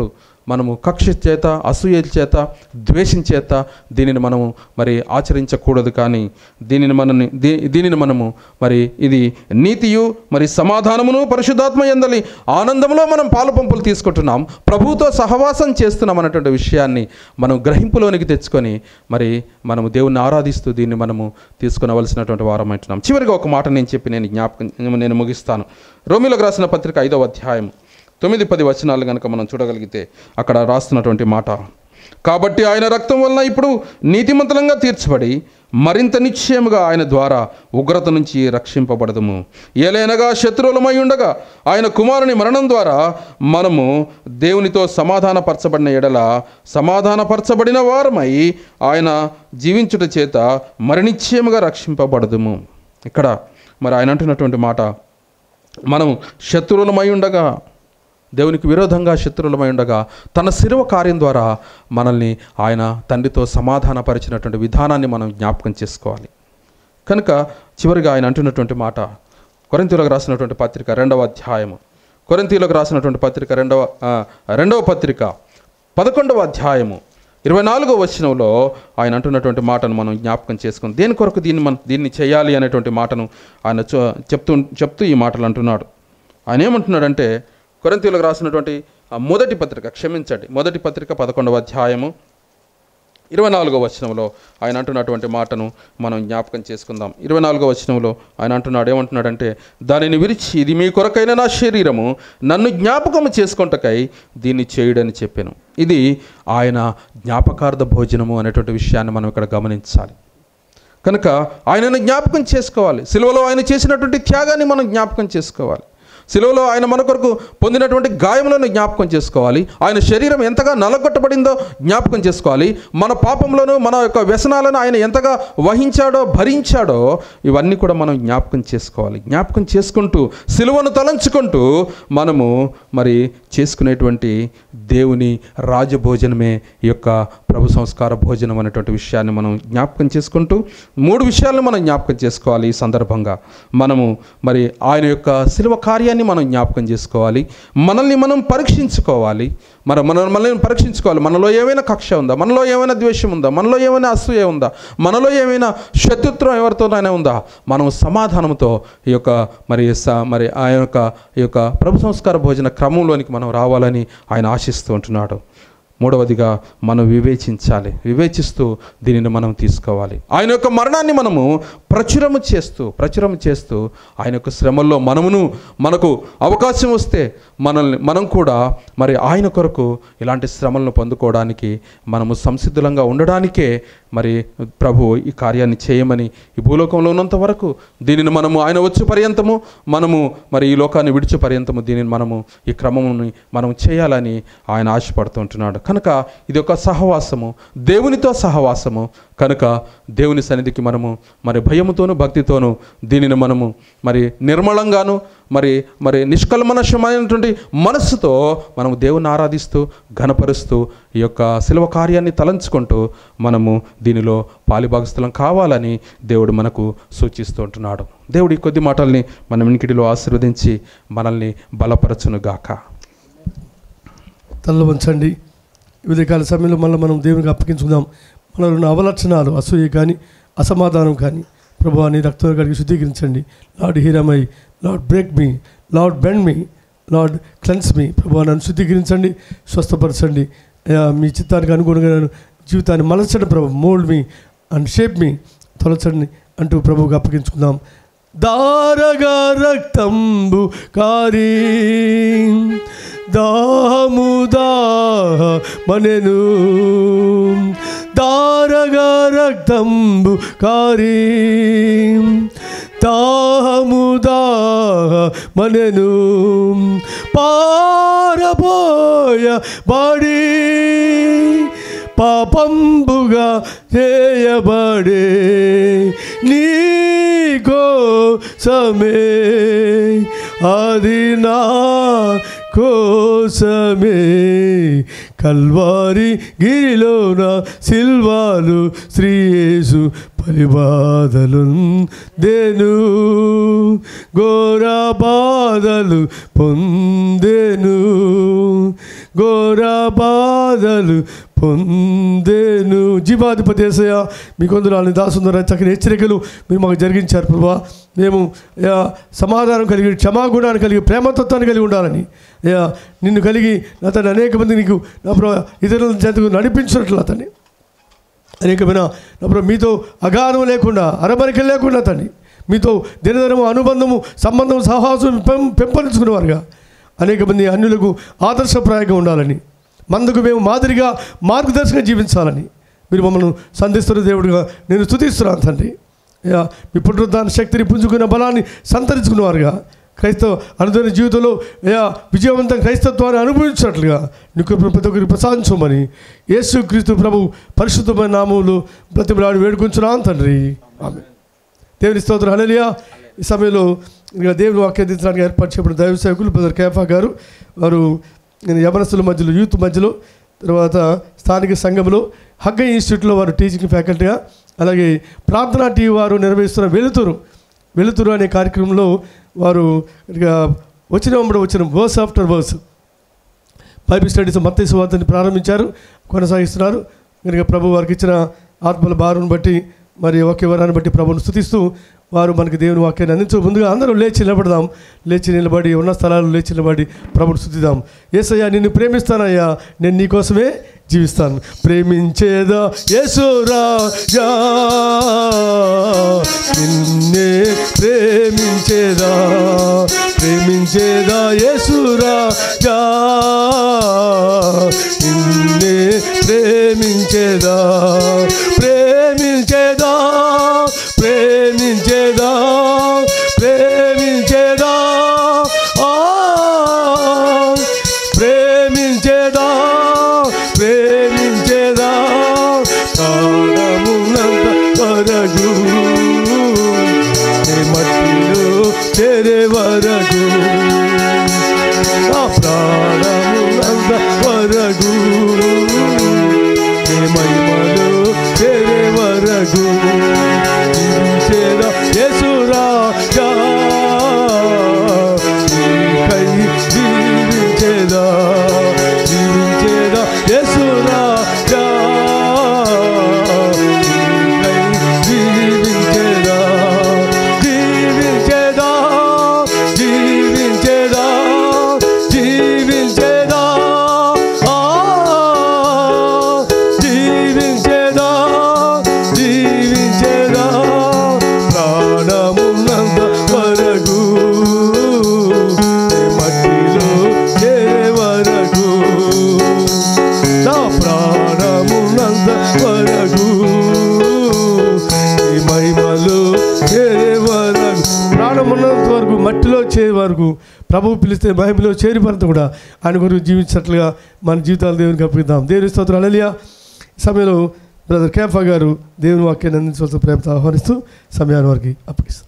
మనము కక్ష చేత అసూయ చేత ద్వేషం చేత దీనిని మనము మరి ఆచరించకూడదు కానీ దీనిని మనని దీ- దీనిని మనము మరి ఇది నీతియు మరి సమాధానమును పరిశుద్ధాత్మ ఎందలి ఆనందంలో మనం పాలు పంపులు తీసుకుంటున్నాం ప్రభువుతో సహవాసం చేస్తున్నాం అన్నటువంటి విషయాన్ని మనం గ్రహింపులోనికి తెచ్చుకొని మరి మనము దేవుణ్ణి ఆరాధిస్తూ దీన్ని మనము తీసుకునవలసినటువంటి వారం అంటున్నాం చివరిగా ఒక మాట నేను చెప్పి నేను జ్ఞాపకం నేను ముగిస్తాను రోమిలకు రాసిన పత్రిక ఐదవ అధ్యాయం తొమ్మిది పది వచనాలు కనుక మనం చూడగలిగితే అక్కడ రాస్తున్నటువంటి మాట కాబట్టి ఆయన రక్తం వలన ఇప్పుడు నీతిమంతులంగా తీర్చబడి మరింత నిశ్చయముగా ఆయన ద్వారా ఉగ్రత నుంచి రక్షింపబడదుము ఏలైనగా శత్రువులమై ఉండగా ఆయన కుమారుని మరణం ద్వారా మనము దేవునితో సమాధానపరచబడిన ఎడల సమాధానపరచబడిన వారమై ఆయన జీవించుట చేత మరి నిశ్చయముగా రక్షింపబడదుము ఇక్కడ మరి ఆయన అంటున్నటువంటి మాట మనం శత్రువులమై ఉండగా దేవునికి విరోధంగా శత్రువులమై ఉండగా తన శిరువ కార్యం ద్వారా మనల్ని ఆయన తండ్రితో సమాధానపరిచినటువంటి విధానాన్ని మనం జ్ఞాపకం చేసుకోవాలి కనుక చివరిగా ఆయన అంటున్నటువంటి మాట కొరింతీలకు రాసినటువంటి పత్రిక రెండవ అధ్యాయము కొరింతీలకు రాసినటువంటి పత్రిక రెండవ ఆ, రెండవ పత్రిక పదకొండవ అధ్యాయము ఇరవై నాలుగో వచనంలో ఆయన అంటున్నటువంటి మాటను మనం జ్ఞాపకం చేసుకుని దేని కొరకు దీన్ని మనం దీన్ని చేయాలి అనేటువంటి మాటను ఆయన చ- చెప్తూ చెప్తూ ఈ మాటలు అంటున్నాడు ఆయన ఏమంటున్నాడంటే కొరంతీలకు రాసినటువంటి ఆ మొదటి పత్రిక క్షమించండి మొదటి పత్రిక పదకొండవ అధ్యాయము ఇరవై నాలుగో వచనంలో ఆయన అంటున్నటువంటి మాటను మనం జ్ఞాపకం చేసుకుందాం ఇరవై నాలుగో వచనంలో ఆయన అంటున్నాడు ఏమంటున్నాడంటే దానిని విరిచి ఇది మీ కొరకైన నా శరీరము నన్ను జ్ఞాపకం చేసుకొంటకై దీన్ని చేయుడని చెప్పాను ఇది ఆయన జ్ఞాపకార్థ భోజనము అనేటువంటి విషయాన్ని మనం ఇక్కడ గమనించాలి కనుక ఆయనను జ్ఞాపకం చేసుకోవాలి సిలువలో ఆయన చేసినటువంటి త్యాగాన్ని మనం జ్ఞాపకం చేసుకోవాలి సిలువలో ఆయన మన కొరకు పొందినటువంటి గాయములను జ్ఞాపకం చేసుకోవాలి ఆయన శరీరం ఎంతగా నలగొట్టబడిందో జ్ఞాపకం చేసుకోవాలి మన పాపంలోనూ మన యొక్క వ్యసనాలను ఆయన ఎంతగా వహించాడో భరించాడో ఇవన్నీ కూడా మనం జ్ఞాపకం చేసుకోవాలి జ్ఞాపకం చేసుకుంటూ సిలువను తలంచుకుంటూ మనము మరి చేసుకునేటువంటి దేవుని రాజభోజనమే ఈ యొక్క ప్రభు సంస్కార భోజనం అనేటువంటి విషయాన్ని మనం జ్ఞాపకం చేసుకుంటూ మూడు విషయాలను మనం జ్ఞాపకం చేసుకోవాలి ఈ సందర్భంగా మనము మరి ఆయన యొక్క శిలువ కార్యాన్ని మనం జ్ఞాపకం చేసుకోవాలి మనల్ని మనం పరీక్షించుకోవాలి మరి మన మనల్ని పరీక్షించుకోవాలి మనలో ఏమైనా కక్ష ఉందా మనలో ఏమైనా ద్వేషం ఉందా మనలో ఏమైనా అసూయ ఉందా మనలో ఏమైనా శత్రుత్వం ఎవరితోనైనా ఉందా మనం సమాధానంతో ఈ యొక్క మరి స- మరి ఆ యొక్క ఈ యొక్క ప్రభు సంస్కార భోజన క్రమంలోనికి మనం రావాలని ఆయన ఆశిస్తూ ఉంటున్నాడు మూడవదిగా మనం వివేచించాలి వివేచిస్తూ దీనిని మనం తీసుకోవాలి ఆయన యొక్క మరణాన్ని మనము ప్రచురము చేస్తూ ప్రచురము చేస్తూ ఆయన యొక్క శ్రమల్లో మనమును మనకు అవకాశం వస్తే మనల్ని మనం కూడా మరి ఆయన కొరకు ఇలాంటి శ్రమలను పొందుకోవడానికి మనము సంసిద్ధులంగా ఉండడానికే మరి ప్రభు ఈ కార్యాన్ని చేయమని ఈ భూలోకంలో ఉన్నంత వరకు దీనిని మనము ఆయన వచ్చే పర్యంతము మనము మరి ఈ లోకాన్ని విడిచే పర్యంతము దీనిని మనము ఈ క్రమముని మనం చేయాలని ఆయన ఆశపడుతుంటున్నాడు కనుక ఇది ఒక సహవాసము దేవునితో సహవాసము కనుక దేవుని సన్నిధికి మనము మరి భయముతోను భక్తితోను దీనిని మనము మరి నిర్మలంగాను మరి మరి నిష్కల్మనశమైనటువంటి మనస్సుతో మనము దేవుని ఆరాధిస్తూ ఘనపరుస్తూ ఈ యొక్క శిలువ కార్యాన్ని తలంచుకుంటూ మనము దీనిలో పాలిభాగస్థలం కావాలని దేవుడు మనకు సూచిస్తూ ఉంటున్నాడు దేవుడి ఈ కొద్ది మాటల్ని మన వినికిడిలో ఆశీర్వదించి మనల్ని బలపరచునుగాక
తల్ల వంచండి ఉదయకాల సమయంలో మళ్ళీ మనం దేవునికి అప్పగించుకుందాం మనలో ఉన్న అవలక్షణాలు అసూయ కానీ అసమాధానం కానీ ప్రభు అని రక్తం కడిగి శుద్ధీకరించండి Lord heal me Lord break me Lord bend me Lord cleanse me ప్రభు నన్ను శుద్ధీకరించండి స్వస్థపరచండి అయ్యా, మీ చిత్తానికి అనుగుణంగా నేను జీవితాన్ని మలచండి ప్రభు mould me and shape me తొలచండి అంటూ ప్రభువుకి అప్పగించుకుందాం దారగా రక్తంబు కారీ దాముదా మనెను దారగా రక్తంబు కారీ తాముదా మనెను పారబోయ బాడీ పాపంబుగా చేయబడే నీకో సమే అది నా కోసమే కల్వారి గిరిలోన సిల్వాలు శ్రీయేసు పరిబాధలు దేను ఘోర బాధలు పొందెను ఘోర బాధలు పొందేను జీవాధిపతి ఏసయ్య మీ కొందరు దాసుందర చక్కని హెచ్చరికలు మీరు మాకు జరిగించారు ప్రభా మేము అయ్యా, సమాధానం కలిగి క్షమాగుణాన్ని కలిగి ప్రేమతత్వాన్ని కలిగి ఉండాలని అయ్యా నిన్ను కలిగి నా తండ్రి అనేక మంది నీకు నా ప్రభా ఇతరుల చెంతకు నడిపించినట్లు అతన్ని అనేకమైన నా ప్రభు మీతో అగాధం లేకుండా అరబరికలు లేకుండా తండ్రి మీతో దినదినము అనుబంధము సంబంధం సహవాసం పెం పెంపొందించుకునేవారుగా అనేక మంది అన్యులకు ఆదర్శప్రాయంగా ఉండాలని మందుకు మేము మాదిరిగా మార్గదర్శకంగా జీవించాలని మీరు మమ్మల్ని సంధిస్తున్న దేవుడిగా నేను స్తుతిస్తున్నాను తండ్రి అయ్యా మీ పునరుద్ధాన శక్తిని పుంజుకున్న బలాన్ని సంతరించుకున్నవారుగా క్రైస్తవ అనుదిన జీవితంలో అయ్యా విజయవంతం క్రైస్తత్వాన్ని అనుభవించినట్లుగా నీకు ప్రతి ఒక్కరికి ప్రసాదించమని యేసు క్రీస్తు ప్రభు పరిశుద్ధమైన నామములు ప్రతిమలాడి వేడుకుంటున్నాను తండ్రి ఆమె దేవుని స్తోత్రం హల్లెలూయా ఈ సమయంలో ఇంకా దేవుని వాక్యందించడానికి ఏర్పాటు చేయబడిన దైవ సేవకులు బ్రదర్ కేఫా గారు వారు నేను యవనస్తుల మధ్యలో యూత్ మధ్యలో తర్వాత స్థానిక సంఘంలో హగ్గ ఇన్స్టిట్యూట్లో వారు టీచింగ్ ఫ్యాకల్టీగా అలాగే ప్రార్థనా టీవీ వారు నిర్వహిస్తున్న వెలుతురు వెలుతురు అనే కార్యక్రమంలో వారు ఇక వచ్చిన వెంబడి వచ్చిన verse after verse Bible studies మత్తయి సువార్తని ప్రారంభించారు కొనసాగిస్తున్నారు కనుక ప్రభు వారికి ఇచ్చిన ఆత్మల భారం బట్టి మరి ఒకే వరాన్ని బట్టి ప్రభుని స్థుతిస్తూ వారు మనకి దేవుని వాక్యాన్ని అందించు ముందుగా అందరూ లేచి నిలబడదాం లేచి నిలబడి ఉన్న స్థలాలు లేచి నిలబడి ప్రభుని స్థుతిద్దాం ఏసయ్యా నిన్ను ప్రేమిస్తానయ్యా నేను నీకోసమే జీవిస్తాను ప్రేమించేదా యేసురాజా నిన్నే ప్రేమించేదా ప్రేమించేదా యేసురాజా నిన్నే ప్రేమించేదా ప్రేమించేదా ప్రేమించేదా ప్రేమించేదా ఆ ప్రేమించేదా ప్రేమించేదా ప్రాణమునంత వరకు నీ మట్టిలో చేరే వరకు నా ప్రాణమునంత వరకు నీ మహిమలో చేరే వరకు జీవించేదా యేసురాజా నీకై జీవించేదా జీవించేదా యేసురాజా నీకై జీవించేదా జీవించేదా జీవించేదా జీవించేదా ఆ జీవించేదా జీవించేదా ప్రాణమున్నంత వరకు నీ మట్టిలో చేరే వరకు నా ప్రాణమున్నంత వరకు ఈ మహిమలో చేరే వరకు ప్రాణమున్నంత వరకు మట్టిలో చేరే వరకు ప్రభువు పిలిస్తే మహిమలో చేరి వరకు కూడా ఆయన గురించి జీవించినట్లుగా మన జీవితాలు దేవునికి అప్పగిద్దాం దేవుని స్తోత్రం అలలియా ఈ సమయంలో బ్రదర్ కేఫా గారు దేవుని వాక్యాన్ని అందించవలసిన ప్రేమతో ఆహ్వానిస్తూ సమయాన్ని వారికి అప్పగిస్తాం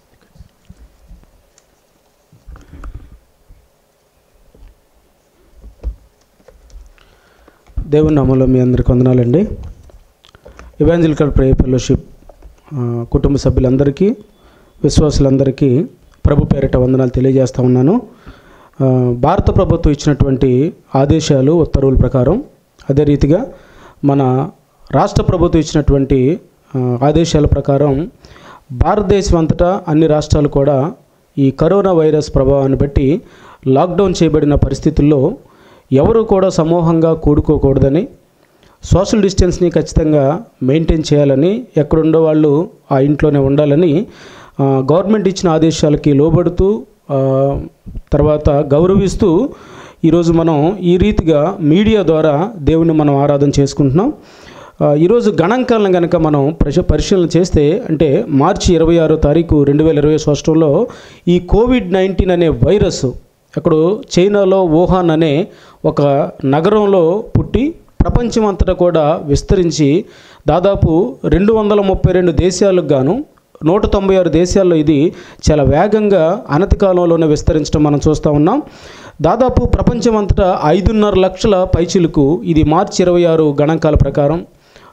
దేవుని నామంలో మీ అందరికి వందనాలండి ఇవాంజలికల్ ప్రేయర్ ఫెలోషిప్ ఆ, కుటుంబ సభ్యులందరికీ విశ్వాసులందరికీ ప్రభు పేరిట వందనాలు తెలియజేస్తా ఉన్నాను ఆ, భారత ప్రభుత్వం ఇచ్చినటువంటి ఆదేశాలు ఉత్తర్వుల ప్రకారం అదే రీతిగా మన రాష్ట్ర ప్రభుత్వం ఇచ్చినటువంటి ఆ, ఆదేశాల ప్రకారం భారతదేశం అంతటా అన్ని రాష్ట్రాలు కూడా ఈ కరోనా వైరస్ ప్రభావాన్ని బట్టి లాక్డౌన్ చేయబడిన పరిస్థితుల్లో ఎవరు కూడా సమూహంగా కూడుకోకూడదని సోషల్ డిస్టెన్స్ని ఖచ్చితంగా మెయింటైన్ చేయాలని ఎక్కడుండో వాళ్ళు ఆ ఇంట్లోనే ఉండాలని ఆ, గవర్నమెంట్ ఇచ్చిన ఆదేశాలకి లోబడుతూ ఆ, తర్వాత గౌరవిస్తూ ఈరోజు మనం ఈ రీతిగా మీడియా ద్వారా దేవుని మనం ఆరాధన చేసుకుంటున్నాం ఆ, ఈరోజు గణాంకాలను కనుక మనం ప్రశ పరిశీలన చేస్తే అంటే మార్చి ఇరవై ఆరో తారీఖు రెండు వేల ఇరవై సంవత్సరంలో ఈ కోవిడ్ నైన్టీన్ అనే వైరస్ అక్కడ చైనాలో వుహాన్ అనే ఒక నగరంలో పుట్టి ప్రపంచం అంతటా కూడా విస్తరించి దాదాపు రెండు వందల ముప్పై రెండు దేశాలకు గాను నూట తొంభై ఆరు దేశాల్లో ఇది చాలా వేగంగా అనతి కాలంలోనే విస్తరించడం మనం చూస్తూ ఉన్నాం దాదాపు ప్రపంచం అంతటా ఐదున్నర లక్షల పైచిలకు ఇది మార్చి ఇరవై ఆరు గణాంకాల ప్రకారం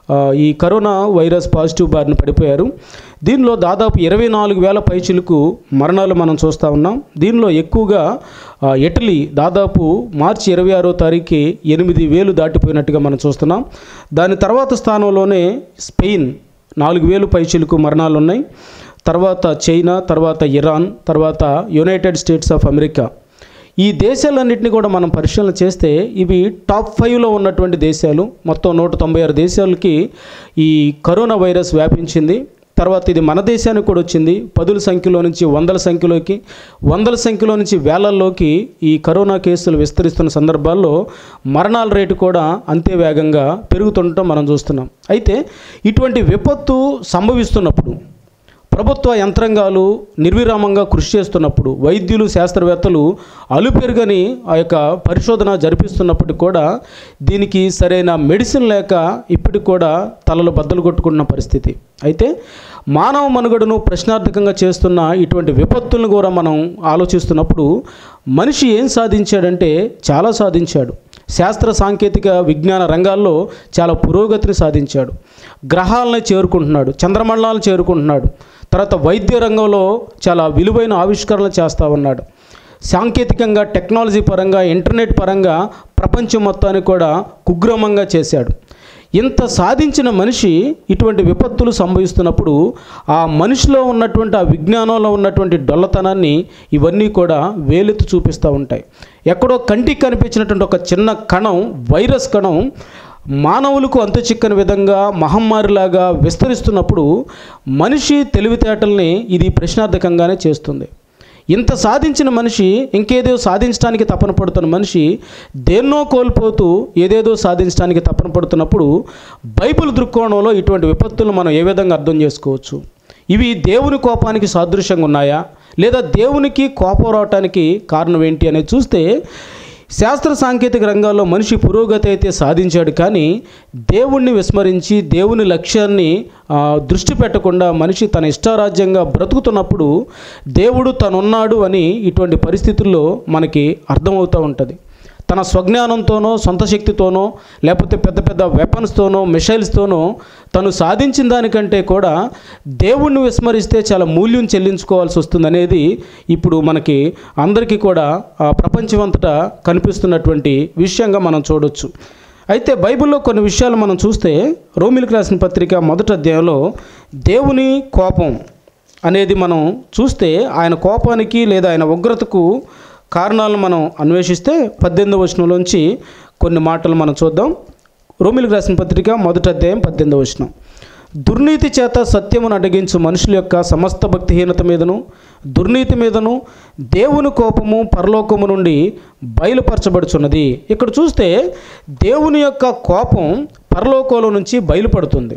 ఆ, ఈ కరోనా వైరస్ పాజిటివ్ బారిన పడిపోయారు దీనిలో దాదాపు ఇరవై నాలుగు వేల పైచిలకు మరణాలు మనం చూస్తూ ఉన్నాం దీనిలో ఎక్కువగా ఆ, ఇటలీ దాదాపు మార్చి ఇరవై ఆరో తారీఖు ఎనిమిది వేలు దాటిపోయినట్టుగా మనం చూస్తున్నాం దాని తర్వాత స్థానంలోనే స్పెయిన్ నాలుగు వేలు పైచిలకు మరణాలు ఉన్నాయి తర్వాత చైనా తర్వాత ఇరాన్ తర్వాత యునైటెడ్ స్టేట్స్ ఆఫ్ అమెరికా ఈ దేశాలన్నింటినీ కూడా మనం పరిశీలన చేస్తే ఇవి టాప్ ఫైవ్లో ఉన్నటువంటి దేశాలు మొత్తం నూట తొంభై ఆరు దేశాలకి ఈ కరోనా వైరస్ వ్యాపించింది తర్వాత ఇది మన దేశానికి కూడా వచ్చింది పదుల సంఖ్యలో నుంచి వందల సంఖ్యలోకి వందల సంఖ్యలో నుంచి వేలల్లోకి ఈ కరోనా కేసులు విస్తరిస్తున్న సందర్భాల్లో మరణాల రేటు కూడా అంతే వేగంగా పెరుగుతుండటం మనం చూస్తున్నాం అయితే ఇటువంటి విపత్తు సంభవిస్తున్నప్పుడు ప్రభుత్వ యంత్రాంగాలు నిర్విరామంగా కృషి చేస్తున్నప్పుడు వైద్యులు శాస్త్రవేత్తలు అలుపెరుగని ఆ యొక్క పరిశోధన జరిపిస్తున్నప్పటికీ కూడా దీనికి సరైన మెడిసిన్ లేక ఇప్పటికి కూడా తలలు బద్దలు కొట్టుకుంటున్న పరిస్థితి అయితే మానవ మనుగడను ప్రశ్నార్థకంగా చేస్తున్న ఇటువంటి విపత్తులను కూడా మనం ఆలోచిస్తున్నప్పుడు మనిషి ఏం సాధించాడంటే చాలా సాధించాడు శాస్త్ర సాంకేతిక విజ్ఞాన రంగాల్లో చాలా పురోగతిని సాధించాడు గ్రహాలను చేరుకుంటున్నాడు చంద్రమండలాలను చేరుకుంటున్నాడు తర్వాత వైద్య రంగంలో చాలా విలువైన ఆవిష్కరణలు చేస్తూ ఉన్నాడు సాంకేతికంగా టెక్నాలజీ పరంగా ఇంటర్నెట్ పరంగా ప్రపంచం మొత్తాన్ని కూడా కుగ్రామంగా చేశాడు ఇంత సాధించిన మనిషి ఇటువంటి విపత్తులు సంభవిస్తున్నప్పుడు ఆ మనిషిలో ఉన్నటువంటి ఆ విజ్ఞానంలో ఉన్నటువంటి డొల్లతనాన్ని ఇవన్నీ కూడా వేలెత్తి చూపిస్తూ ఉంటాయి ఎక్కడో కంటికి కనిపించినటువంటి ఒక చిన్న కణం వైరస్ కణం మానవులకు అంతు చిక్కని విధంగా మహమ్మారిలాగా విస్తరిస్తున్నప్పుడు మనిషి తెలివితేటల్ని ఇది ప్రశ్నార్థకంగానే చేస్తుంది ఇంత సాధించిన మనిషి ఇంకేదో సాధించడానికి తపన పడుతున్న మనిషి దేన్నో కోల్పోతూ ఏదేదో సాధించడానికి తపన పడుతున్నప్పుడు బైబిల్ దృక్కోణంలో ఇటువంటి విపత్తులను మనం ఏ విధంగా అర్థం చేసుకోవచ్చు ఇవి దేవుని కోపానికి సాదృశ్యంగా ఉన్నాయా లేదా దేవునికి కోపం రావటానికి కారణం ఏంటి అనేది చూస్తే శాస్త్ర సాంకేతిక రంగాల్లో మనిషి పురోగతి అయితే సాధించాడు కానీ దేవుణ్ణి విస్మరించి దేవుని లక్ష్యాన్ని ఆ, దృష్టి పెట్టకుండా మనిషి తన ఇష్టారాజ్యంగా బ్రతుకుతున్నప్పుడు దేవుడు తనున్నాడు అని ఇటువంటి పరిస్థితుల్లో మనకి అర్థమవుతూ ఉంటుంది తన స్వజ్ఞానంతోనో సొంత శక్తితోనో లేకపోతే పెద్ద పెద్ద వెపన్స్తోనో మిసైల్స్తోనో తను సాధించిన దానికంటే కూడా దేవుణ్ణి విస్మరిస్తే చాలా మూల్యం చెల్లించుకోవాల్సి వస్తుందనేది ఇప్పుడు మనకి అందరికీ కూడా ఆ, ప్రపంచమంతటా కనిపిస్తున్నటువంటి విషయంగా మనం చూడొచ్చు అయితే బైబిల్లో కొన్ని విషయాలు మనం చూస్తే రోమిలికి రాసిన పత్రిక మొదటి అధ్యాయంలో దేవుని కోపం అనేది మనం చూస్తే ఆయన కోపానికి లేదా ఆయన ఉగ్రతకు కారణాలను మనం అన్వేషిస్తే పద్దెనిమిదవ వచనంలోంచి కొన్ని మాటలు మనం చూద్దాం రోమిలికి రాసిన పత్రిక మొదటి అధ్యాయం పద్దెనిమిదవ వచనం దుర్నీతి చేత సత్యమును అడ్డగించు మనుషుల యొక్క సమస్త భక్తిహీనత మీదను దుర్నీతి మీదను దేవుని కోపము పరలోకము నుండి బయలుపరచబడుచున్నది ఇక్కడ చూస్తే దేవుని యొక్క కోపం పరలోకంలో నుంచి బయలుపడుతుంది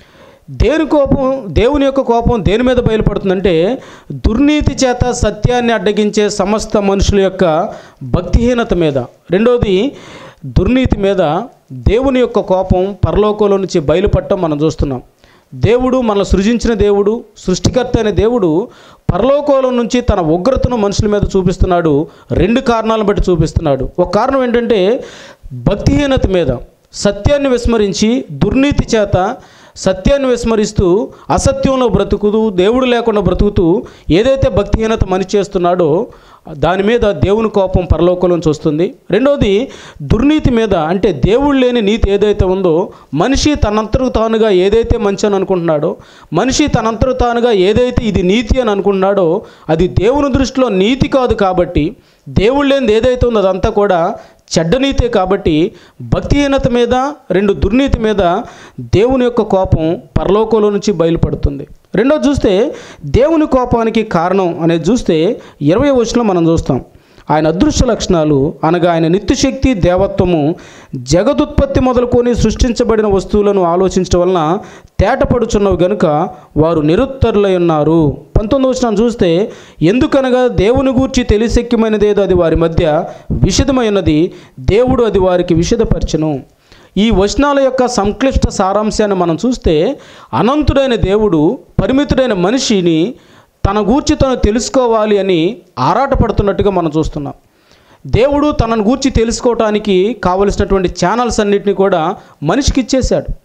దేని కోపం దేవుని యొక్క కోపం దేని మీద బయలుపడుతుందంటే దుర్నీతి చేత సత్యాన్ని అడ్డగించే సమస్త మనుషుల యొక్క భక్తిహీనత మీద రెండోది దుర్నీతి మీద దేవుని యొక్క కోపం పరలోకంలో నుంచి బయలుపడటం మనం చూస్తున్నాం దేవుడు మనల్ని సృజించిన దేవుడు సృష్టికర్త అయిన దేవుడు పరలోకంలో నుంచి తన ఉగ్రతను మనుషుల మీద చూపిస్తున్నాడు రెండు కారణాలను బట్టి చూపిస్తున్నాడు ఒక కారణం ఏంటంటే భక్తిహీనత మీద సత్యాన్ని విస్మరించి దుర్నీతి చేత సత్యాన్ని విస్మరిస్తూ అసత్యంలో బ్రతుకుతూ దేవుడు లేకుండా బ్రతుకుతూ ఏదైతే భక్తిహీనత మనిషి చేస్తున్నాడో దాని మీద దేవుని కోపం పరలోకంలో నుంచి వస్తుంది రెండోది దుర్నీతి మీద అంటే దేవుడు లేని నీతి ఏదైతే ఉందో మనిషి తనంతకు తానుగా ఏదైతే మంచి అని అనుకుంటున్నాడో మనిషి తనంతకు తానుగా ఏదైతే ఇది నీతి అని అనుకుంటున్నాడో అది దేవుని దృష్టిలో నీతి కాదు కాబట్టి దేవుడు లేనిది ఏదైతే ఉందో అదంతా కూడా చెడ్డ నీతే కాబట్టి భక్తిహీనత మీద రెండు దుర్నీతి మీద దేవుని యొక్క కోపం పరలోకంలో నుంచి బయలుపడుతుంది రెండోది చూస్తే దేవుని కోపానికి కారణం అనేది చూస్తే ఇరవై వచనంలో మనం చూస్తాం ఆయన అదృశ్య లక్షణాలు అనగా ఆయన నిత్యశక్తి దేవత్వము జగదుత్పత్తి మొదలుకొని సృష్టించబడిన వస్తువులను ఆలోచించడం వలన తేటపడుచున్నవి గనుక వారు నిరుత్తరులై ఉన్నారు పంతొమ్మిది వచనం చూస్తే ఎందుకనగా దేవుని గూర్చి తెలిసెక్కిమైనదేదో అది వారి మధ్య విషదమైనది దేవుడు అది వారికి విషదపరచను ఈ వచనాల యొక్క సంక్లిష్ట సారాంశాన్ని మనం చూస్తే అనంతుడైన దేవుడు పరిమితుడైన మనిషిని తన గూర్చి తను తెలుసుకోవాలి అని ఆరాటపడుతున్నట్టుగా మనం చూస్తున్నాం దేవుడు తనను గూర్చి తెలుసుకోవటానికి కావలసినటువంటి ఛానల్స్ అన్నిటిని కూడా మనిషికి ఇచ్చేశాడు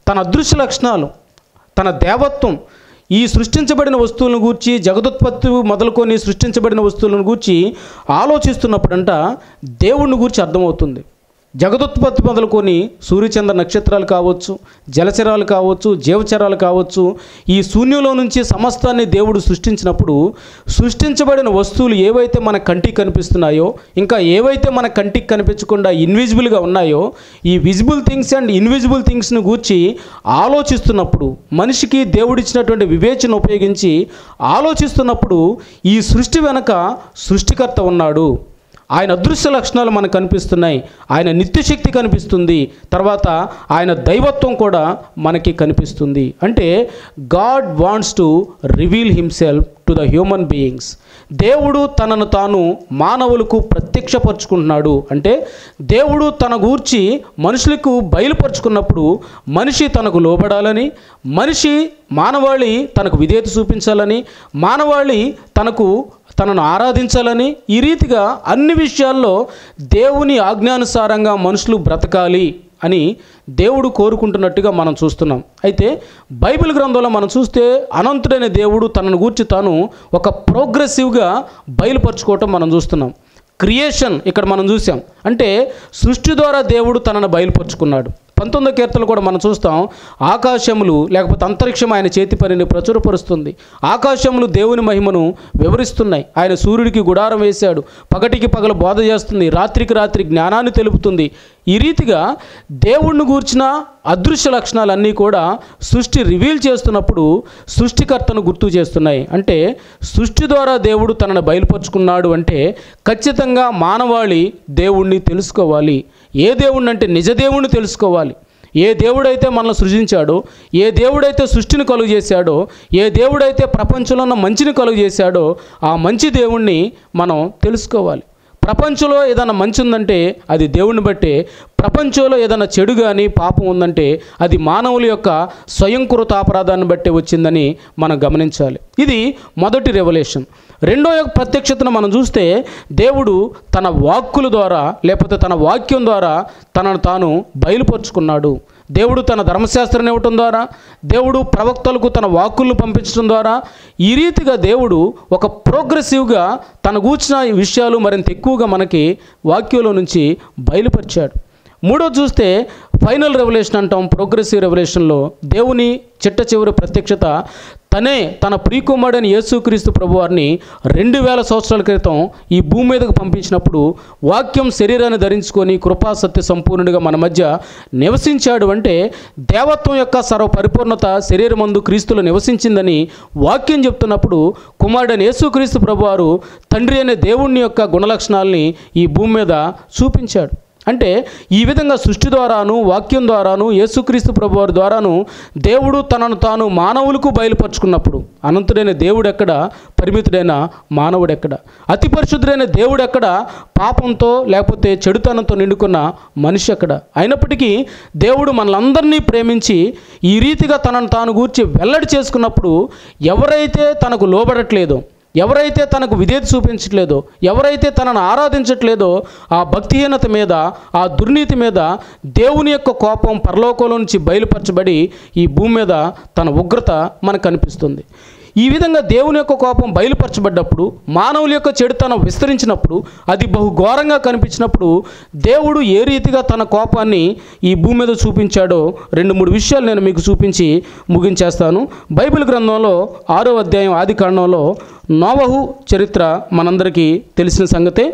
తన అదృశ్య లక్షణాలు తన దేవత్వం ఈ సృష్టించబడిన వస్తువులను గూర్చి జగదుత్పత్తి మొదలుకొని సృష్టించబడిన వస్తువులను గూర్చి ఆలోచిస్తున్నప్పుడంట దేవుణ్ణి గూర్చి అర్థమవుతుంది జగదుత్పత్తి మొదలుకొని సూర్యచంద్ర నక్షత్రాలు కావచ్చు జలచరాలు కావచ్చు జీవచరాలు కావచ్చు ఈ శూన్యంలో నుంచి సమస్తాన్ని దేవుడు సృష్టించినప్పుడు సృష్టించబడిన వస్తువులు ఏవైతే మన కంటికి కనిపిస్తున్నాయో ఇంకా ఏవైతే మన కంటికి కనిపించకుండా ఇన్విజిబుల్గా ఉన్నాయో ఈ విజిబుల్ థింగ్స్ అండ్ ఇన్విజిబుల్ థింగ్స్ను గూర్చి ఆలోచిస్తున్నప్పుడు మనిషికి దేవుడిచ్చినటువంటి వివేచన ఉపయోగించి ఆలోచిస్తున్నప్పుడు ఈ సృష్టి వెనక సృష్టికర్త ఉన్నాడు ఆయన అదృశ్య లక్షణాలు మనకు కనిపిస్తున్నాయి ఆయన నిత్యశక్తి కనిపిస్తుంది తర్వాత ఆయన దైవత్వం కూడా మనకి కనిపిస్తుంది అంటే God wants to reveal himself to the human beings దేవుడు తనను తాను మానవులకు ప్రత్యక్షపరుచుకుంటున్నాడు అంటే దేవుడు తన గూర్చి మనుషులకు బయలుపరుచుకున్నప్పుడు మనిషి తనకు లోబడాలని మనిషి మానవాళి తనకు విధేయత చూపించాలని మానవాళి తనకు తనను ఆరాధించాలని ఈ రీతిగా అన్ని విషయాల్లో దేవుని ఆజ్ఞానుసారంగా మనుషులు బ్రతకాలి అని దేవుడు కోరుకుంటున్నట్టుగా మనం చూస్తున్నాం అయితే బైబిల్ గ్రంథంలో మనం చూస్తే అనంతుడైన దేవుడు తనను గూర్చి తాను ఒక ప్రోగ్రెసివ్గా బయలుపరుచుకోవటం మనం చూస్తున్నాం క్రియేషన్ ఇక్కడ మనం చూసాం అంటే సృష్టి ద్వారా దేవుడు తనను బయలుపరుచుకున్నాడు పంతొమ్మిదో కీర్తనలు కూడా మనం చూస్తాం ఆకాశములు లేకపోతే అంతరిక్షం ఆయన చేతి పనిని ప్రచురపరుస్తుంది ఆకాశములు దేవుని మహిమను వివరిస్తున్నాయి ఆయన సూర్యుడికి గుడారం వేశాడు పగటికి పగల బోధ చేస్తుంది రాత్రికి రాత్రి జ్ఞానాన్ని తెలుపుతుంది ఈ రీతిగా దేవుణ్ణి గూర్చిన అదృశ్య లక్షణాలన్నీ కూడా సృష్టి రివీల్ చేస్తున్నప్పుడు సృష్టికర్తను గుర్తు చేస్తున్నాయి అంటే సృష్టి ద్వారా దేవుడు తనను బయలుపరుచుకున్నాడు అంటే ఖచ్చితంగా మానవాళి దేవుణ్ణి తెలుసుకోవాలి ఏ దేవుణ్ణి అంటే నిజ దేవుణ్ణి తెలుసుకోవాలి ఏ దేవుడైతే మనల్ని సృజించాడో ఏ దేవుడైతే సృష్టిని కలుగు చేశాడో ఏ దేవుడైతే ప్రపంచంలో ఉన్న మంచిని కలుగు చేశాడో ఆ మంచి దేవుణ్ణి మనం తెలుసుకోవాలి ప్రపంచంలో ఏదైనా మంచి ఉందంటే అది దేవుణ్ణి బట్టే ప్రపంచంలో ఏదైనా చెడు కానీ పాపం ఉందంటే అది మానవుల యొక్క స్వయంకృత అపరాధాన్ని బట్టే వచ్చిందని మనం గమనించాలి ఇది మొదటి రెవల్యూషన్ రెండో యొక్క ప్రత్యక్షతను మనం చూస్తే దేవుడు తన వాక్కుల ద్వారా లేకపోతే తన వాక్యం ద్వారా తనను తాను బయలుపరుచుకున్నాడు దేవుడు తన ధర్మశాస్త్రాన్ని ఇవ్వటం ద్వారా దేవుడు ప్రవక్తలకు తన వాక్కులను పంపించడం ద్వారా ఈ రీతిగా దేవుడు ఒక ప్రోగ్రెసివ్గా తన కూర్చిన విషయాలు మరింత ఎక్కువగా మనకి వాక్యంలో నుంచి బయలుపరిచాడు మూడో చూస్తే ఫైనల్ రెవల్యూషన్ అంటాం ప్రోగ్రెసివ్ రెవల్యూషన్లో దేవుని చిట్ట చివరి ప్రత్యక్షత తనే తన ప్రియకుమారుడైన యేసుక్రీస్తు ప్రభువారిని రెండు వేల సంవత్సరాల క్రితం ఈ భూమి మీదకు పంపించినప్పుడు వాక్యం శరీరాన్ని ధరించుకొని కృపా సత్య సంపూర్ణుడిగా మన మధ్య నివసించాడు అంటే దేవత్వం యొక్క సర్వ పరిపూర్ణత శరీరమందు క్రీస్తులో నివసించిందని వాక్యం చెప్తున్నప్పుడు కుమారుడైన యేసుక్రీస్తు ప్రభువారు తండ్రి అనే దేవుణ్ణి యొక్క గుణలక్షణాలని ఈ భూమి మీద చూపించాడు అంటే ఈ విధంగా సృష్టి ద్వారాను వాక్యం ద్వారాను యేసుక్రీస్తు ప్రభువారి ద్వారాను దేవుడు తనను తాను మానవులకు బయలుపరుచుకున్నప్పుడు అనంతుడైన దేవుడు ఎక్కడ పరిమితుడైన మానవుడు ఎక్కడ అతి పరిశుద్ధుడైన దేవుడు ఎక్కడ పాపంతో లేకపోతే చెడుతనంతో నిండుకున్న మనిషి ఎక్కడ అయినప్పటికీ దేవుడు మనలందరినీ ప్రేమించి ఈ రీతిగా తనను తాను గూర్చి వెల్లడి చేసుకున్నప్పుడు ఎవరైతే తనకు లోబడట్లేదో ఎవరైతే తనకు విధేయత చూపించట్లేదో ఎవరైతే తనను ఆరాధించట్లేదో ఆ భక్తిహీనత మీద ఆ దుర్నీతి మీద దేవుని యొక్క కోపం పరలోకంలో నుంచి బయలుపరచబడి ఈ భూమి మీద తన ఉగ్రత మనకు కనిపిస్తుంది ఈ విధంగా దేవుని యొక్క కోపం బయలుపరచబడ్డప్పుడు మానవుల యొక్క చెడుతనం విస్తరించినప్పుడు అది బహు ఘోరంగా కనిపించినప్పుడు దేవుడు ఏ రీతిగా తన కోపాన్ని ఈ భూమి మీద చూపించాడో రెండు మూడు విషయాలు నేను మీకు చూపించి ముగించేస్తాను బైబిల్ గ్రంథంలో ఆరో అధ్యాయం ఆది కాండంలో నోవహు చరిత్ర మనందరికీ తెలిసిన సంగతే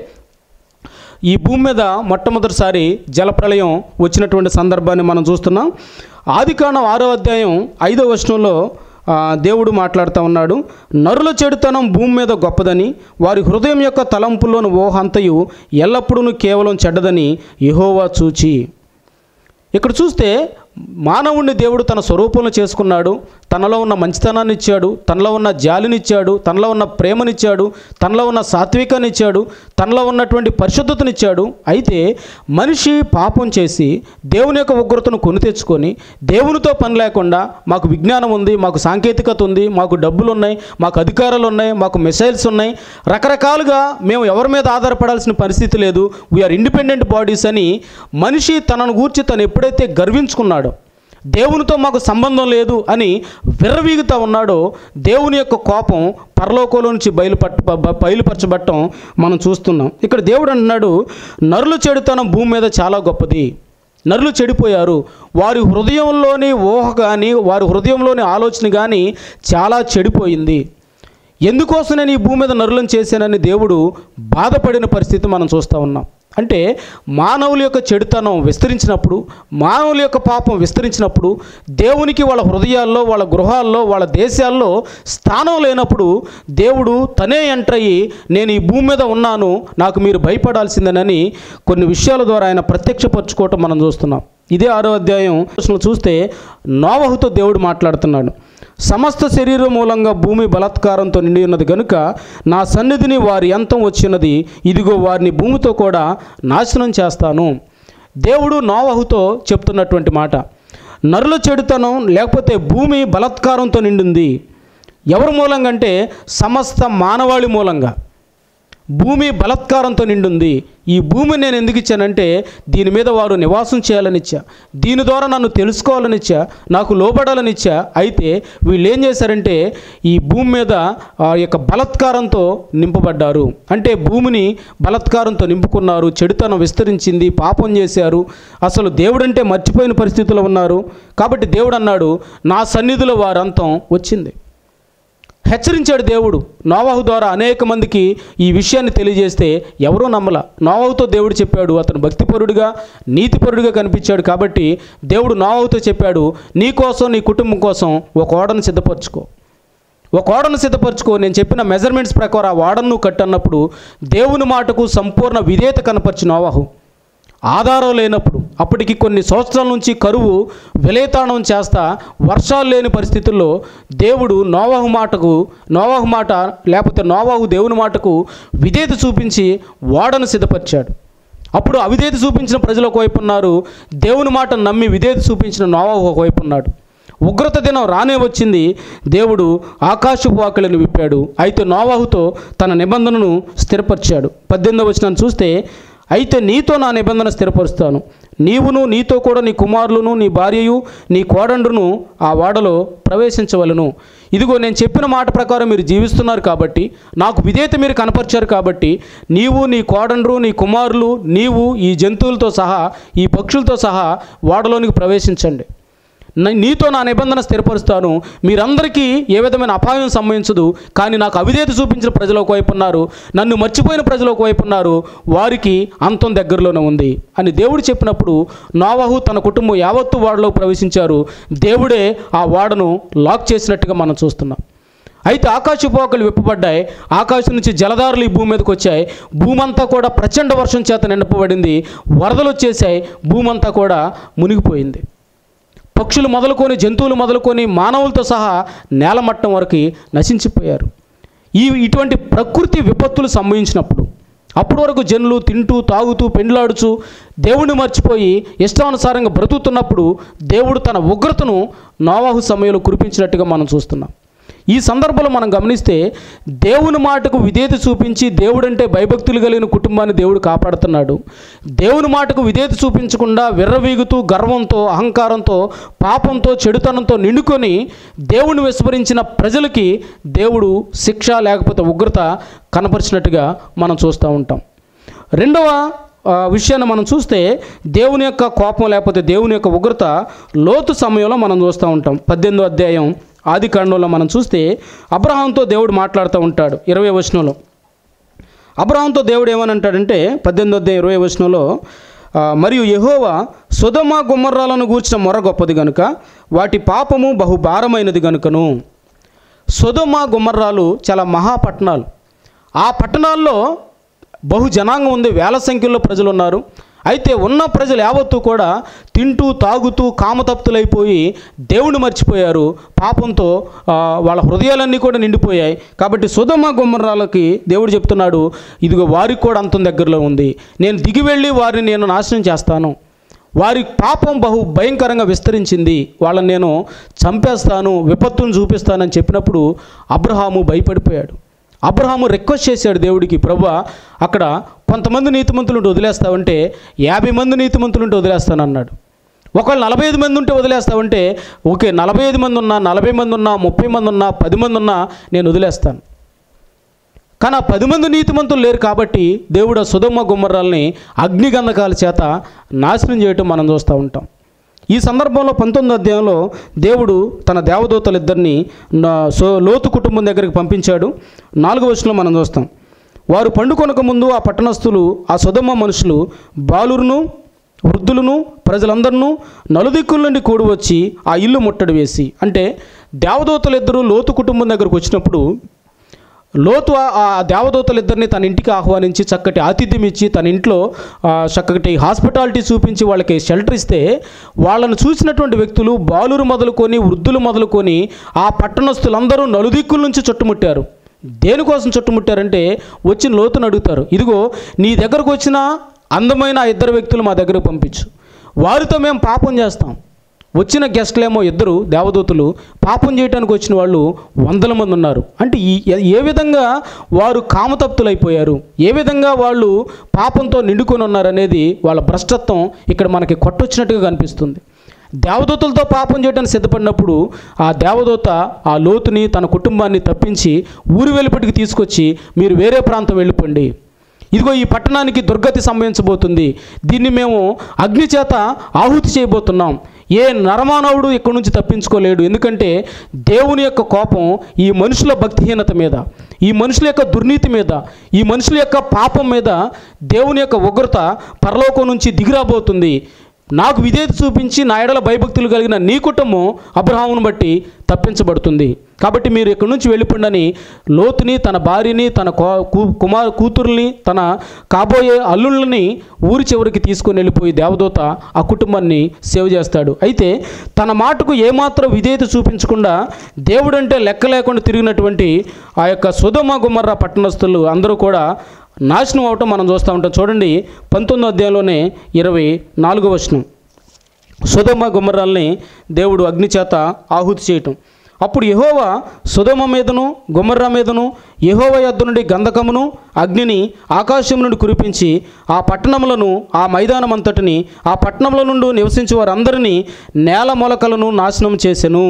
ఈ భూమి మీద మొట్టమొదటిసారి జలప్రలయం వచ్చినటువంటి సందర్భాన్ని మనం చూస్తున్నాం ఆదికాండం ఆరో అధ్యాయం ఐదో వచనంలో ఆ, దేవుడు మాట్లాడుతూ ఉన్నాడు నరుల చెడుతనం భూమి మీద గొప్పదని వారి హృదయం యొక్క తలంపుల్లోని ఊహంతయు ఎల్లప్పుడూ కేవలం చెడ్డదని యెహోవా చూచి ఇక్కడ చూస్తే మానవుణ్ణి దేవుడు తన స్వరూపంలో చేసుకున్నాడు తనలో ఉన్న మంచితనాన్ని ఇచ్చాడు తనలో ఉన్న జాలిని ఇచ్చాడు తనలో ఉన్న ప్రేమనిచ్చాడు తనలో ఉన్న సాత్వికాన్ని ఇచ్చాడు తనలో ఉన్నటువంటి పరిశుద్ధతనిచ్చాడు అయితే మనిషి పాపం చేసి దేవుని యొక్క ఉగ్రతను కొని తెచ్చుకొని దేవునితో పని లేకుండా మాకు విజ్ఞానం ఉంది మాకు సాంకేతికత ఉంది మాకు డబ్బులు ఉన్నాయి మాకు అధికారాలు ఉన్నాయి మాకు మిసైల్స్ ఉన్నాయి రకరకాలుగా మేము ఎవరి మీద ఆధారపడాల్సిన పరిస్థితి లేదు వీఆర్ ఇండిపెండెంట్ బాడీస్ అని మనిషి తనను గూర్చి తను ఎప్పుడైతే గర్వించుకున్నాడో దేవునితో మాకు సంబంధం లేదు అని విర్రవీగుతా ఉన్నాడో దేవుని యొక్క కోపం పరలోకంలో నుంచి బయలుపట్ బ- బయలుపరచబట్టం మనం చూస్తున్నాం ఇక్కడ దేవుడు అంటున్నాడు నరుల చెడుతనం భూమి మీద చాలా గొప్పది నరులు చెడిపోయారు వారి హృదయంలోని ఊహ కానీ వారి హృదయంలోని ఆలోచన కానీ చాలా చెడిపోయింది ఎందుకోసం నేను ఈ భూమి మీద నరులను చేశానని దేవుడు బాధపడిన పరిస్థితి మనం చూస్తూ ఉన్నాం అంటే మానవుల యొక్క చెడుతనం విస్తరించినప్పుడు మానవుల యొక్క పాపం విస్తరించినప్పుడు దేవునికి వాళ్ళ హృదయాల్లో వాళ్ళ గృహాల్లో వాళ్ళ దేశాల్లో స్థానం లేనప్పుడు దేవుడు తనే ఎంటర్ అయ్యి నేను ఈ భూమి మీద ఉన్నాను నాకు మీరు భయపడాల్సిందేనని కొన్ని విషయాల ద్వారా ఆయన ప్రత్యక్షపరచుకోవటం మనం చూస్తున్నాం ఇదే ఆరో అధ్యాయం చూస్తే నోవహుతో దేవుడు మాట్లాడుతున్నాడు సమస్త శరీరం మూలంగా భూమి బలాత్కారంతో నిండి ఉన్నది గనుక నా సన్నిధిని వారి అంతం వచ్చినది ఇదిగో వారిని భూమితో కూడా నాశనం చేస్తాను దేవుడు నోవహుతో చెప్తున్నటువంటి మాట నరుల చెడుతనం లేకపోతే భూమి బలాత్కారంతో నిండింది ఎవరి మూలంగా అంటే సమస్త మానవాళి మూలంగా భూమి బలాత్కారంతో నిండుంది ఈ భూమి నేను ఎందుకు ఇచ్చానంటే దీని మీద వారు నివాసం చేయాలని ఇచ్చా దీని ద్వారా నన్ను తెలుసుకోవాలని ఇచ్చా నాకు లోబడాలని ఇచ్చా అయితే వీళ్ళు ఏం చేశారంటే ఈ భూమి మీద ఆ యొక్క బలాత్కారంతో నింపబడ్డారు అంటే భూమిని బలాత్కారంతో నింపుకున్నారు చెడుతనం విస్తరించింది పాపం చేశారు అసలు దేవుడంటే మర్చిపోయిన పరిస్థితిలో ఉన్నారు కాబట్టి దేవుడు అన్నాడు నా సన్నిధిలో వారంతం వచ్చింది హెచ్చరించాడు దేవుడు నోవాహు ద్వారా అనేక మందికి ఈ విషయాన్ని తెలియజేస్తే ఎవరూ నమ్మల నోవాహుతో దేవుడు చెప్పాడు అతను భక్తిపరుడుగా నీతిపరుడుగా కనిపించాడు కాబట్టి దేవుడు నోవాహుతో చెప్పాడు నీ కోసం నీ కుటుంబం కోసం ఒక ఓడను సిద్ధపరచుకో ఒక ఓడను సిద్ధపరచుకో నేను చెప్పిన మెజర్మెంట్స్ ప్రకారం ఆ ఓడను నువ్వు కట్టన్నప్పుడు దేవుని మాటకు సంపూర్ణ విధేయత కనపరిచి నోవాహు ఆధారం లేనప్పుడు అప్పటికి కొన్ని సంవత్సరాల నుంచి కరువు విలేతాళం చేస్తా వర్షాలు లేని పరిస్థితుల్లో దేవుడు నోవాహు మాటకు నోవాహు మాట లేకపోతే నోవాహు దేవుని మాటకు విధేయత చూపించి ఓడను సిద్ధపరిచాడు అప్పుడు అవిధేయత చూపించిన ప్రజలు ఒకవైపు ఉన్నారు దేవుని మాట నమ్మి విధేయత చూపించిన నోవాహు ఒకవైపు ఉన్నాడు ఉగ్రత దినం రానే వచ్చింది దేవుడు ఆకాశపు వాకిలను విప్పాడు అయితే నోవాహుతో తన నిబంధనను స్థిరపరిచాడు పద్దెనిమిదవ వచనాన్ని చూస్తే అయితే నీతో నా నిబంధన స్థిరపరుస్తాను నీవును నీతో కూడా నీ కుమారులను నీ భార్యయు నీ కోడండును ఆ వాడలో ప్రవేశించవలను ఇదిగో నేను చెప్పిన మాట ప్రకారం మీరు జీవిస్తున్నారు కాబట్టి నాకు విధేయత మీరు కనపరిచారు కాబట్టి నీవు నీ కోడండ్రు నీ కుమారులు నీవు ఈ జంతువులతో సహా ఈ పక్షులతో సహా వాడలోనికి ప్రవేశించండి న- నీతో నా నిబంధన స్థిరపరుస్తాను మీరందరికీ ఏ విధమైన అపాయం సంభవించదు కానీ నాకు అవిధేయత చూపించిన ప్రజలు ఒకవైపు ఉన్నారు నన్ను మర్చిపోయిన ప్రజలు ఒకవైపు ఉన్నారు వారికి అంతం దగ్గరలోనే ఉంది అని దేవుడు చెప్పినప్పుడు నోవాహు తన కుటుంబం యావత్తు వాడలో ప్రవేశించారు దేవుడే ఆ వాడను లాక్ చేసినట్టుగా మనం చూస్తున్నాం అయితే ఆకాశపోకలు విప్పబడ్డాయి ఆకాశం నుంచి జలధారలు ఈ భూమి మీదకి వచ్చాయి భూమి అంతా కూడా ప్రచండ వర్షం చేత నింపబడింది వరదలు వచ్చేసాయి భూమి అంతా కూడా మునిగిపోయింది పక్షులు మొదలుకొని జంతువులు మొదలుకొని మానవులతో సహా నేలమట్టం వరకు నశించిపోయారు ఈ ఇటువంటి ప్రకృతి విపత్తులు సంభవించినప్పుడు అప్పటి వరకు జనులు తింటూ తాగుతూ పెండ్లాడుచు దేవుడిని మర్చిపోయి ఇష్టానుసారంగా బ్రతుకుతున్నప్పుడు దేవుడు తన ఉగ్రతను నోవాహు సమయంలో కురిపించినట్టుగా మనం చూస్తున్నాం ఈ సందర్భంలో మనం గమనిస్తే దేవుని మాటకు విధేయత చూపించి దేవుడంటే భయభక్తులు కలిగిన కుటుంబాన్ని దేవుడు కాపాడుతున్నాడు దేవుని మాటకు విధేయత చూపించకుండా విర్రవీగుతూ గర్వంతో అహంకారంతో పాపంతో చెడుతనంతో నిండుకొని దేవుని విస్మరించిన ప్రజలకి దేవుడు శిక్ష లేకపోతే ఉగ్రత కనపరిచినట్టుగా మనం చూస్తూ ఉంటాం రెండవ ఆ, విషయాన్ని మనం చూస్తే దేవుని యొక్క కోపం లేకపోతే దేవుని యొక్క ఉగ్రత లోతు సమయంలో మనం చూస్తూ ఉంటాం పద్దెనిమిదో అధ్యాయం ఆది కాండంలో మనం చూస్తే అబ్రహాంతో దేవుడు మాట్లాడుతూ ఉంటాడు ఇరవై వచనంలో అబ్రహాంతో దేవుడు ఏమని అంటాడంటే పద్దెనిమిదో అధ్యాయం ఇరవై వచనంలో ఆ, మరియు యెహోవా సుధమ గుమ్మర్రాలను గూర్చిన మొర గొప్పది గనుక వాటి పాపము బహు భారమైనది గనుకను సొదొమ గుమ్మర్రాలు చాలా మహాపట్టణాలు ఆ పట్టణాల్లో బహు జనాంగం ఉంది వేల సంఖ్యలో ప్రజలు ఉన్నారు అయితే ఉన్న ప్రజలు యావత్తు కూడా తింటూ తాగుతూ కామతప్తులైపోయి దేవుని మర్చిపోయారు పాపంతో ఆ, వాళ్ళ హృదయాలన్నీ కూడా నిండిపోయాయి కాబట్టి సుధమ గుమ్మరాలకి దేవుడు చెప్తున్నాడు ఇదిగో వారికి కూడా అంతం దగ్గరలో ఉంది నేను దిగి వెళ్ళి వారిని నేను నాశనం చేస్తాను వారి పాపం బహు భయంకరంగా విస్తరించింది వాళ్ళని నేను చంపేస్తాను విపత్తును చూపిస్తానని చెప్పినప్పుడు అబ్రహాము భయపడిపోయాడు అబ్రహాము రిక్వెస్ట్ చేశాడు దేవుడికి ప్రభు అక్కడ కొంతమంది నీతిమంతులుంటే వదిలేస్తావంటే యాభై మంది నీతిమంతులుంటే వదిలేస్తాను అన్నాడు ఒకవేళ నలభై ఐదు మంది ఉంటే వదిలేస్తావంటే ఓకే నలభై ఐదు మంది ఉన్నా నలభై మంది ఉన్నా ముప్పై మంది ఉన్నా పది మంది ఉన్నా నేను వదిలేస్తాను కానీ ఆ పది మంది నీతిమంతులు లేరు కాబట్టి దేవుడు ఆ సుధమ్మ గుమ్మర్రాల్ని అగ్నిగంధకాల చేత నాశనం చేయటం మనం చూస్తూ ఉంటాం ఈ సందర్భంలో పంతొమ్మిది అధ్యాయంలో దేవుడు తన దేవదూతలిద్దరిని నా సో లోతు కుటుంబం దగ్గరికి పంపించాడు నాలుగో వచనంలో మనం చూస్తాం వారు పండుకొనక ముందు ఆ పట్టణస్థులు ఆ సుధమ్మ మనుషులు బాలురును వృద్ధులను ప్రజలందరినూ నలుదిక్కుల నుండి కూడి వచ్చి ఆ ఇల్లు ముట్టడి వేసి అంటే దేవదూతలిద్దరూ లోతు కుటుంబం దగ్గరకు వచ్చినప్పుడు లోతు ఆ- ఆ దేవదూతలిద్దరిని తన ఇంటికి ఆహ్వానించి చక్కటి ఆతిథ్యం ఇచ్చి తన ఇంట్లో ఆ, చక్కటి హాస్పిటాలిటీ చూపించి వాళ్ళకి షెల్టర్ ఇస్తే వాళ్ళను చూసినటువంటి వ్యక్తులు బాలురు మొదలుకొని వృద్ధులు మొదలుకొని ఆ పట్టణస్తులందరూ నలుదిక్కుల నుంచి చుట్టుముట్టారు దేనికోసం చుట్టుముట్టారంటే వచ్చిన లోతును అడుగుతారు ఇదిగో నీ దగ్గరకు వచ్చిన అందమైన ఆ ఇద్దరు వ్యక్తులు మా దగ్గరకు పంపించు వారితో మేము పాపం చేస్తాం వచ్చిన గెస్ట్లేమో ఇద్దరు దేవదూతలు పాపం చేయడానికి వచ్చిన వాళ్ళు వందల మంది ఉన్నారు అంటే ఈ ఏ విధంగా వారు కామతప్తులైపోయారు ఏ విధంగా వాళ్ళు పాపంతో నిండుకొని ఉన్నారనేది వాళ్ళ భ్రష్టత్వం ఇక్కడ మనకి కొట్టొచ్చినట్టుగా కనిపిస్తుంది దేవదూతలతో పాపం చేయడానికి సిద్ధపడినప్పుడు ఆ దేవదూత ఆ లోతుని తన కుటుంబాన్ని తప్పించి ఊరి వెలుపటికి తీసుకొచ్చి మీరు వేరే ప్రాంతం వెళ్ళిపోండి ఇదిగో ఈ పట్టణానికి దుర్గతి సంభవించబోతుంది దీన్ని మేము అగ్ని చేత ఆహుతి చేయబోతున్నాం ఏ నరమానవుడు ఇక్కడి నుంచి తప్పించుకోలేడు ఎందుకంటే దేవుని యొక్క కోపం ఈ మనుషుల భక్తిహీనత మీద ఈ మనుషుల యొక్క దుర్నీతి మీద ఈ మనుషుల యొక్క పాపం మీద దేవుని యొక్క ఉగ్రత పరలోకం నుంచి దిగిరాబోతుంది నాకు విధేయత చూపించి నా ఎడల భయభక్తులు కలిగిన నీ కుటుంబం అబ్రహామును బట్టి తప్పించబడుతుంది కాబట్టి మీరు ఇక్కడి నుంచి వెళ్ళిపోండని లోతుని తన భార్యని తన కో- కు- కుమార్ కూతుర్ని తన కాబోయే అల్లుళ్ళని ఊరి చివరికి తీసుకొని వెళ్ళిపోయి దేవదూత ఆ కుటుంబాన్ని సేవ్ చేస్తాడు అయితే తన మాటకు ఏమాత్రం విధేయత చూపించకుండా దేవుడంటే లెక్క లేకుండా తిరిగినటువంటి ఆ యొక్క సుధమ గుమ్మర్ర పట్టణస్థులు అందరూ కూడా నాశనం అవటం మనం చూస్తూ ఉంటాం చూడండి పంతొమ్మిదో అధ్యాయంలోనే ఇరవై నాలుగో వచనం సుధమ గుమ్మరాల్ని దేవుడు అగ్ని చేత ఆహుతి చేయటం అప్పుడు యెహోవా సుధమ మీదను గుమ్మర్రా మీదను యెహోవా యొద్ద నుండి గంధకమును అగ్నిని ఆకాశం నుండి కురిపించి ఆ పట్టణములను ఆ మైదానం అంతటిని ఆ పట్టణముల నుండి నివసించే వారందరినీ నేల మొలకలను నాశనం చేసెను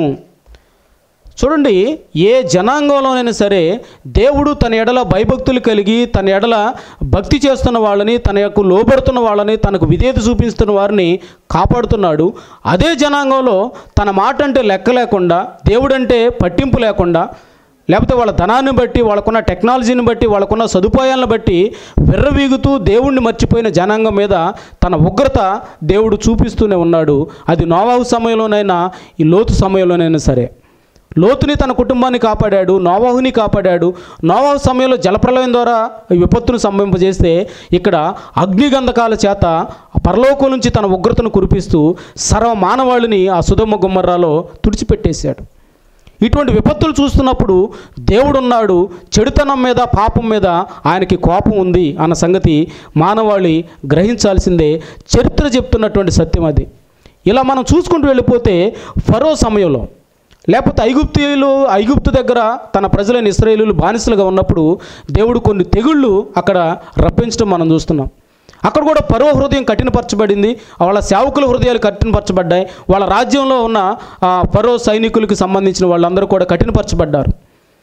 చూడండి ఏ జనాంగంలోనైనా సరే దేవుడు తన ఎడల భయభక్తులు కలిగి తన ఎడల భక్తి చేస్తున్న వాళ్ళని తన యొక్క లోబడుతున్న వాళ్ళని తనకు విధేయత చూపిస్తున్న వారిని కాపాడుతున్నాడు అదే జనాంగంలో తన మాట అంటే లెక్క లేకుండా దేవుడంటే పట్టింపు లేకుండా లేకపోతే వాళ్ళ ధనాన్ని బట్టి వాళ్ళకున్న టెక్నాలజీని బట్టి వాళ్ళకున్న సదుపాయాలను బట్టి విర్రవీగుతూ దేవుణ్ణి మర్చిపోయిన జనాంగం మీద తన ఉగ్రత దేవుడు చూపిస్తూనే ఉన్నాడు అది నోవాహు సమయంలోనైనా ఈ లోతు సమయంలోనైనా సరే లోతుని తన కుటుంబాన్ని కాపాడాడు నోవాహుని కాపాడాడు నోవాహు సమయంలో జలప్రలయం ద్వారా ఈ విపత్తును సంభవింపజేస్తే ఇక్కడ అగ్నిగంధకాల చేత పరలోకం నుంచి తన ఉగ్రతను కురిపిస్తూ సర్వ మానవాళిని ఆ సుధమ్మ గుమ్మర్రాలో తుడిచిపెట్టేశాడు ఇటువంటి విపత్తులు చూస్తున్నప్పుడు దేవుడున్నాడు చెడుతనం మీద పాపం మీద ఆయనకి కోపం ఉంది అన్న సంగతి మానవాళి గ్రహించాల్సిందే చరిత్ర చెప్తున్నటువంటి సత్యం అది ఇలా మనం చూసుకుంటూ వెళ్ళిపోతే ఫరో సమయంలో లేకపోతే ఐగుప్తీయులు ఐగుప్తు దగ్గర తన ప్రజలైన ఇస్రాయేలీలు బానిసలుగా ఉన్నప్పుడు దేవుడు కొన్ని తెగుళ్ళు అక్కడ రప్పించడం మనం చూస్తున్నాం అక్కడ కూడా పరో హృదయం కఠినపరచబడింది వాళ్ళ సేవకుల హృదయాలు కఠినపరచబడ్డాయి వాళ్ళ రాజ్యంలో ఉన్న ఆ, ఫరో సైనికులకు సంబంధించిన వాళ్ళందరూ కూడా కఠినపరచబడ్డారు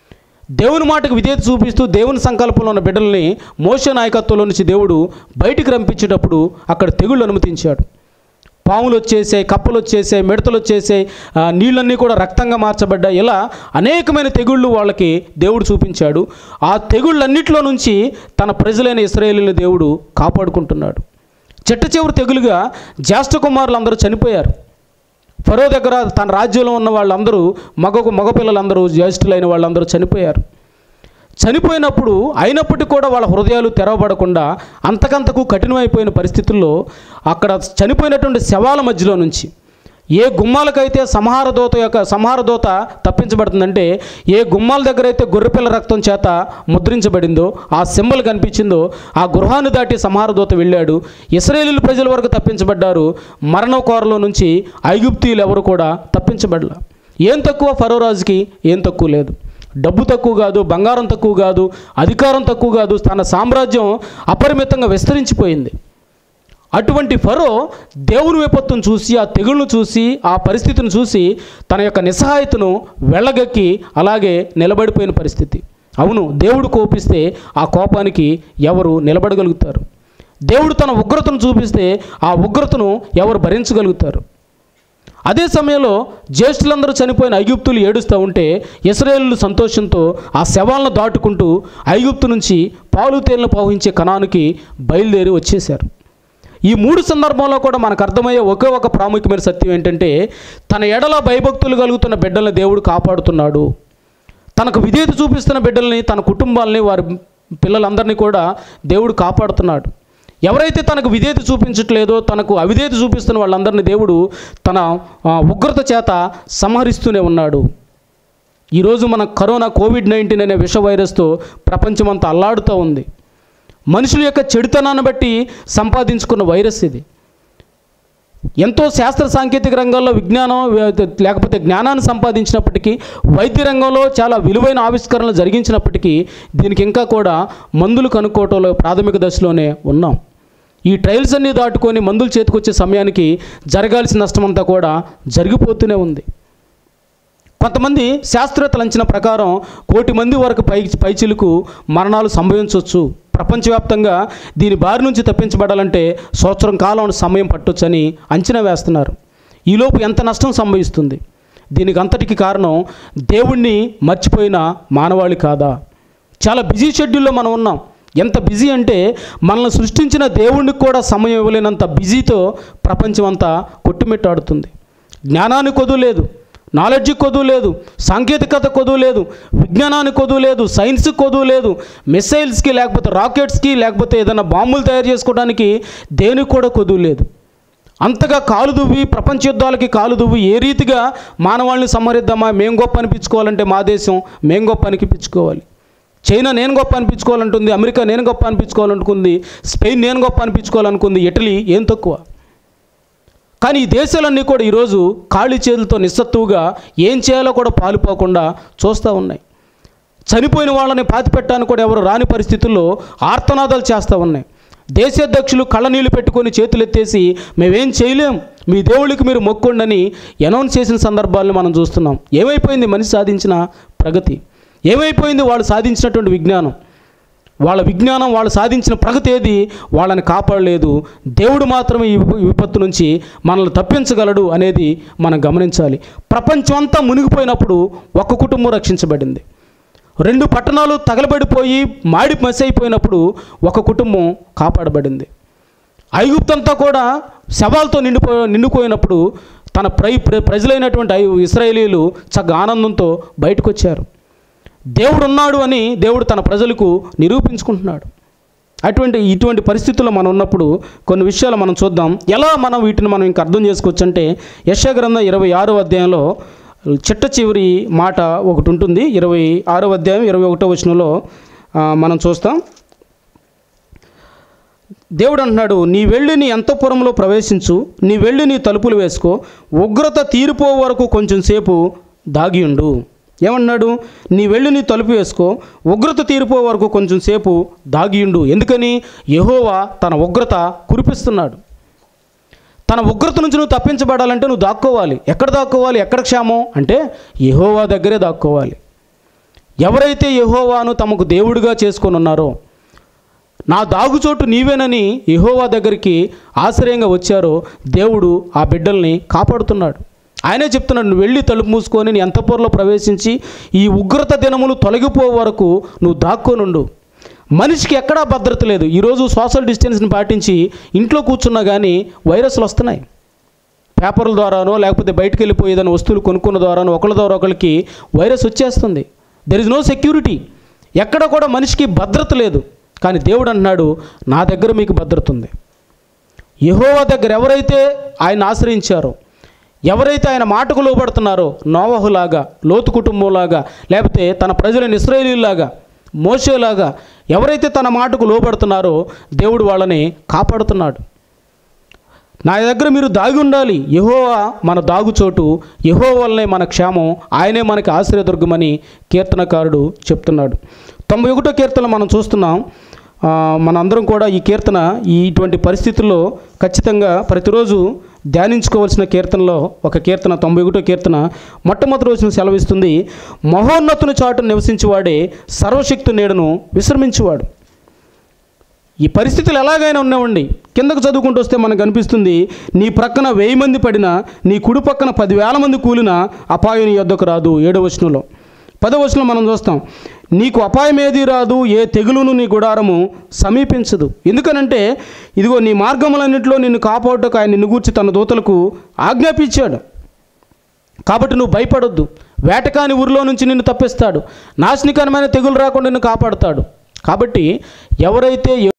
దేవుని మాటకు విధేయత చూపిస్తూ దేవుని సంకల్పంలో ఉన్న బిడ్డల్ని మోస నాయకత్వంలో నుంచి దేవుడు బయటికి రంపించేటప్పుడు అక్కడ తెగుళ్ళు అనుమతించాడు పాములు వచ్చేసాయి కప్పలు వచ్చేసాయి మిడతలు వచ్చేసాయి ఆ, నీళ్ళన్నీ కూడా రక్తంగా మార్చబడ్డాయి ఇలా అనేకమైన తెగుళ్ళు వాళ్ళకి దేవుడు చూపించాడు ఆ తెగుళ్ళన్నిటిలో నుంచి తన ప్రజలైన ఇస్రాయేలీని దేవుడు కాపాడుకుంటున్నాడు చెట్ట చివరి తెగులుగా జ్యేష్ఠ కుమారులు అందరూ చనిపోయారు ఫరో దగ్గర తన రాజ్యంలో ఉన్న వాళ్ళందరూ మగ మగపిల్లలందరూ జ్యేష్ఠులైన వాళ్ళందరూ చనిపోయారు చనిపోయినప్పుడు అయినప్పటికీ కూడా వాళ్ళ హృదయాలు తెరవబడకుండా అంతకంతకు కఠినమైపోయిన పరిస్థితుల్లో అక్కడ చనిపోయినటువంటి శవాల మధ్యలో నుంచి ఏ గుమ్మాలకైతే సంహార దోత యొక్క సంహార దోత తప్పించబడుతుందంటే ఏ గుమ్మాల దగ్గర అయితే గొర్రెపిల్ల రక్తం చేత ముద్రించబడిందో ఆ సింబల్ కనిపించిందో ఆ గృహాన్ని దాటి సంహార దూత వెళ్ళాడు ఇస్రాయేలీల ప్రజల వరకు తప్పించబడ్డారు మరణ కోరలో నుంచి ఐగుప్తీయులు ఎవరు కూడా తప్పించబడలా ఏం తక్కువ ఫరో రాజుకి ఏం తక్కువ లేదు డబ్బు తక్కువ కాదు బంగారం తక్కువ కాదు అధికారం తక్కువ కాదు తన సామ్రాజ్యం అపరిమితంగా విస్తరించిపోయింది అటువంటి ఫరో దేవుని విపత్తును చూసి ఆ తెగుళ్ళను చూసి ఆ పరిస్థితిని చూసి తన యొక్క నిస్సహాయతను వెళ్ళగక్కి అలాగే నిలబడిపోయిన పరిస్థితి అవును దేవుడు కోపిస్తే ఆ కోపానికి ఎవరు నిలబడగలుగుతారు దేవుడు తన ఉగ్రతను చూపిస్తే ఆ ఉగ్రతను ఎవరు భరించగలుగుతారు అదే సమయంలో జ్యేష్ఠులందరూ చనిపోయిన ఐగుప్తులు ఏడుస్తూ ఉంటే ఇస్రాయేలు సంతోషంతో ఆ శవాలను దాటుకుంటూ ఐగుప్తు నుంచి పాలు తేలిన ప్రవహించే కణానికి బయలుదేరి వచ్చేశారు ఈ మూడు సందర్భంలో కూడా మనకు అర్థమయ్యే ఒకే ఒక ప్రాముఖ్యమైన సత్యం ఏంటంటే తన ఎడల భయభక్తులు కలుగుతున్న బిడ్డల్ని దేవుడు కాపాడుతున్నాడు తనకు విధేయత చూపిస్తున్న బిడ్డల్ని తన కుటుంబాలని వారి పిల్లలందరినీ కూడా దేవుడు కాపాడుతున్నాడు ఎవరైతే తనకు విధేయత చూపించట్లేదో తనకు అవిధేయత చూపిస్తున్న వాళ్ళందరినీ దేవుడు తన ఆ, ఉగ్రత చేత సంహరిస్తూనే ఉన్నాడు ఈరోజు మన కరోనా కోవిడ్ నైన్టీన్ అనే విష వైరస్తో ప్రపంచమంతా అల్లాడుతూ ఉంది మనుషుల యొక్క చెడుతనాన్ని బట్టి సంపాదించుకున్న వైరస్ ఇది ఎంతో శాస్త్ర సాంకేతిక రంగంలో విజ్ఞానం వే- లేకపోతే జ్ఞానాన్ని సంపాదించినప్పటికీ వైద్య రంగంలో చాలా విలువైన ఆవిష్కరణలు జరిగించినప్పటికీ దీనికి ఇంకా కూడా మందులు కనుక్కోవటంలో ప్రాథమిక దశలోనే ఉన్నాం ఈ ట్రయల్స్ అన్నీ దాటుకొని మందులు చేతికొచ్చే సమయానికి జరగాల్సిన నష్టమంతా కూడా జరిగిపోతూనే ఉంది కొంతమంది శాస్త్రవేత్తలు అంచనా ప్రకారం కోటి మంది వరకు పై పైచిలకు మరణాలు సంభవించవచ్చు ప్రపంచవ్యాప్తంగా దీని బారి నుంచి తప్పించబడాలంటే సంవత్సరం కాలం సమయం పట్టొచ్చని అంచనా వేస్తున్నారు ఈలోపు ఎంత నష్టం సంభవిస్తుంది దీనికి అంతటికి కారణం దేవుణ్ణి మర్చిపోయిన మానవాళి కాదా చాలా బిజీ షెడ్యూల్లో మనం ఉన్నాం ఎంత బిజీ అంటే మనల్ని సృష్టించిన దేవుణ్ణికి కూడా సమయం ఇవ్వలేనంత బిజీతో ప్రపంచం అంతా కొట్టుమిట్టాడుతుంది జ్ఞానానికి కొదువు లేదు నాలెడ్జ్కి కొదువు లేదు సాంకేతికత కొదువు లేదు విజ్ఞానానికి కొదువు లేదు సైన్స్కి కొదువు లేదు మిసైల్స్కి లేకపోతే రాకెట్స్కి లేకపోతే ఏదైనా బాంబులు తయారు చేసుకోవడానికి దేనికి కూడా కొదువు లేదు అంతగా కాలు దువ్వి ప్రపంచ యుద్ధాలకి కాలు దువ్వి ఏ రీతిగా మానవాళ్ళని సంహరిద్దామా మేం గొప్ప అనిపించుకోవాలంటే మా దేశం మేం గొప్ప అనిపించుకోవాలి చైనా నేను గొప్ప అనిపించుకోవాలంటుంది అమెరికా నేను గొప్ప అనిపించుకోవాలనుకుంది స్పెయిన్ నేను గొప్ప అనిపించుకోవాలనుకుంది ఇటలీ ఏం తక్కువ కానీ ఈ దేశాలన్నీ కూడా ఈరోజు ఖాళీ చేతులతో నిస్సత్తువుగా ఏం చేయాలో కూడా పాలుపోకుండా చూస్తూ ఉన్నాయి చనిపోయిన వాళ్ళని పాతిపెట్టడానికి కూడా ఎవరు రాని పరిస్థితుల్లో ఆర్తనాదాలు చేస్తూ ఉన్నాయి దేశాధ్యక్షులు కళ్ళనీళ్ళు పెట్టుకొని చేతులు ఎత్తేసి మేమేం చేయలేం మీ దేవుళ్ళకి మీరు మొక్కండని అనౌన్స్ చేసిన సందర్భాలను మనం చూస్తున్నాం ఏమైపోయింది మనిషి సాధించిన ప్రగతి ఏమైపోయింది వాళ్ళు సాధించినటువంటి విజ్ఞానం వాళ్ళ విజ్ఞానం వాళ్ళు సాధించిన ప్రగతి ఏది వాళ్ళని కాపాడలేదు దేవుడు మాత్రమే ఈ విప- ఈ విపత్తు నుంచి మనల్ని తప్పించగలడు అనేది మనం గమనించాలి ప్రపంచం అంతా మునిగిపోయినప్పుడు ఒక కుటుంబం రక్షించబడింది రెండు పట్టణాలు తగలబడిపోయి మాడి మసి అయిపోయినప్పుడు ఒక కుటుంబం కాపాడబడింది ఐగుప్తంతా కూడా శవాలతో నిండిపో నిండిపోయినప్పుడు తన ప్రై ప్ర- ప్రజలైనటువంటి ఐ ఇస్రాయేలీలు చక్కగా ఆనందంతో బయటకు వచ్చారు దేవుడు ఉన్నాడు అని దేవుడు తన ప్రజలకు నిరూపించుకుంటున్నాడు అటువంటి ఇటువంటి పరిస్థితుల్లో మనం ఉన్నప్పుడు కొన్ని విషయాలు మనం చూద్దాం ఎలా మనం వీటిని మనం ఇంకా అర్థం చేసుకోవచ్చు అంటే యశ గ్రంథం ఇరవై ఆరో అధ్యాయంలో చిట్ట చివరి మాట ఒకటి ఉంటుంది ఇరవై ఆరో అధ్యాయం ఇరవై ఒకటో వచనంలో ఆ, మనం చూస్తాం దేవుడు అంటున్నాడు నీ వెళ్ళి నీ అంతఃపురంలో ప్రవేశించు నీ వెళ్ళి నీ తలుపులు వేసుకో ఉగ్రత తీరిపో వరకు కొంచెం సేపు దాగియుండు ఏమన్నాడు నీ వెళ్ళి నీ తలుపు వేసుకో ఉగ్రత తీరిపో వరకు కొంచెం సేపు దాగియుండు ఎందుకని యెహోవా తన ఉగ్రత కురిపిస్తున్నాడు తన ఉగ్రత నుంచి నువ్వు తప్పించబడాలంటే నువ్వు దాక్కోవాలి ఎక్కడ దాక్కోవాలి ఎక్కడ క్షేమం అంటే యెహోవా దగ్గరే దాక్కోవాలి ఎవరైతే యెహోవాను తమకు దేవుడిగా చేసుకొని ఉన్నారో నా దాగుచోటు నీవేనని యెహోవా దగ్గరికి ఆశ్రయంగా వచ్చారో దేవుడు ఆ బిడ్డల్ని కాపాడుతున్నాడు ఆయనే చెప్తున్నాడు నువ్వు వెళ్ళి తలుపు మూసుకొని నీ అంతఃపురంలో ప్రవేశించి ఈ ఉగ్రత దినములు తొలగిపో వరకు నువ్వు దాక్కోనుండు మనిషికి ఎక్కడా భద్రత లేదు ఈరోజు సోషల్ డిస్టెన్స్ని పాటించి ఇంట్లో కూర్చున్నా కానీ వైరస్లు వస్తున్నాయి పేపర్ల ద్వారానో లేకపోతే బయటకు వెళ్ళిపోయి ఏదైనా వస్తువులు కొనుక్కున్న ద్వారానో ఒకళ్ళ ద్వారా ఒకరికి వైరస్ వచ్చేస్తుంది దెర్ ఇస్ నో సెక్యూరిటీ ఎక్కడ కూడా మనిషికి భద్రత లేదు కానీ దేవుడు అంటున్నాడు నా దగ్గర మీకు భద్రత ఉంది యెహోవా దగ్గర ఎవరైతే ఆయన ఆశ్రయించారో ఎవరైతే ఆయన మాటకు లోబడుతున్నారో నోవహులాగా లోతు కుటుంబంలాగా లేకపోతే తన ప్రజలైన ఇస్రాయేలీలాగా మోసేలాగా ఎవరైతే తన మాటకు లోబడుతున్నారో దేవుడు వాళ్ళని కాపాడుతున్నాడు నా దగ్గర మీరు దాగి ఉండాలి యెహోవా మన దాగుచోటు యెహో వల్లనే మన క్షేమం ఆయనే మనకి ఆశ్రయదుర్గమని కీర్తనకారుడు చెప్తున్నాడు తొంభై ఒకటో కీర్తన మనం చూస్తున్నాం ఆ, మనందరం కూడా ఈ కీర్తన ఈ ఇటువంటి పరిస్థితుల్లో ఖచ్చితంగా ప్రతిరోజు ధ్యానించుకోవాల్సిన కీర్తనలో ఒక కీర్తన తొంభై ఒకటో కీర్తన మొట్టమొదటి రోజున సెలవిస్తుంది మహోన్నతుని చాటు నివసించువాడే సర్వశక్తు నీడను విశ్రమించువాడు ఈ పరిస్థితులు ఎలాగైనా ఉన్నామండి కిందకు చదువుకుంటూ వస్తే మనకు అనిపిస్తుంది నీ ప్రక్కన వెయ్యి మంది పడినా నీ కుడి పక్కన పదివేల మంది కూలినా అపాయం నీ యొద్దకు రాదు ఏడో వచనంలో పదో వచనంలో మనం చూస్తాం నీకు అపాయం ఏది రాదు ఏ తెగులును నీ గుడారము సమీపించదు ఎందుకనంటే ఇదిగో నీ మార్గములన్నింటిలో నిన్ను కాపాడుటకు ఆయన నిన్ను గూర్చి తన దూతలకు ఆజ్ఞాపించాడు కాబట్టి నువ్వు భయపడొద్దు వేటకాని ఊరిలో నుంచి నిన్ను తప్పిస్తాడు నాశనికరమైన తెగులు రాకుండా నిన్ను కాపాడుతాడు కాబట్టి ఎవరైతే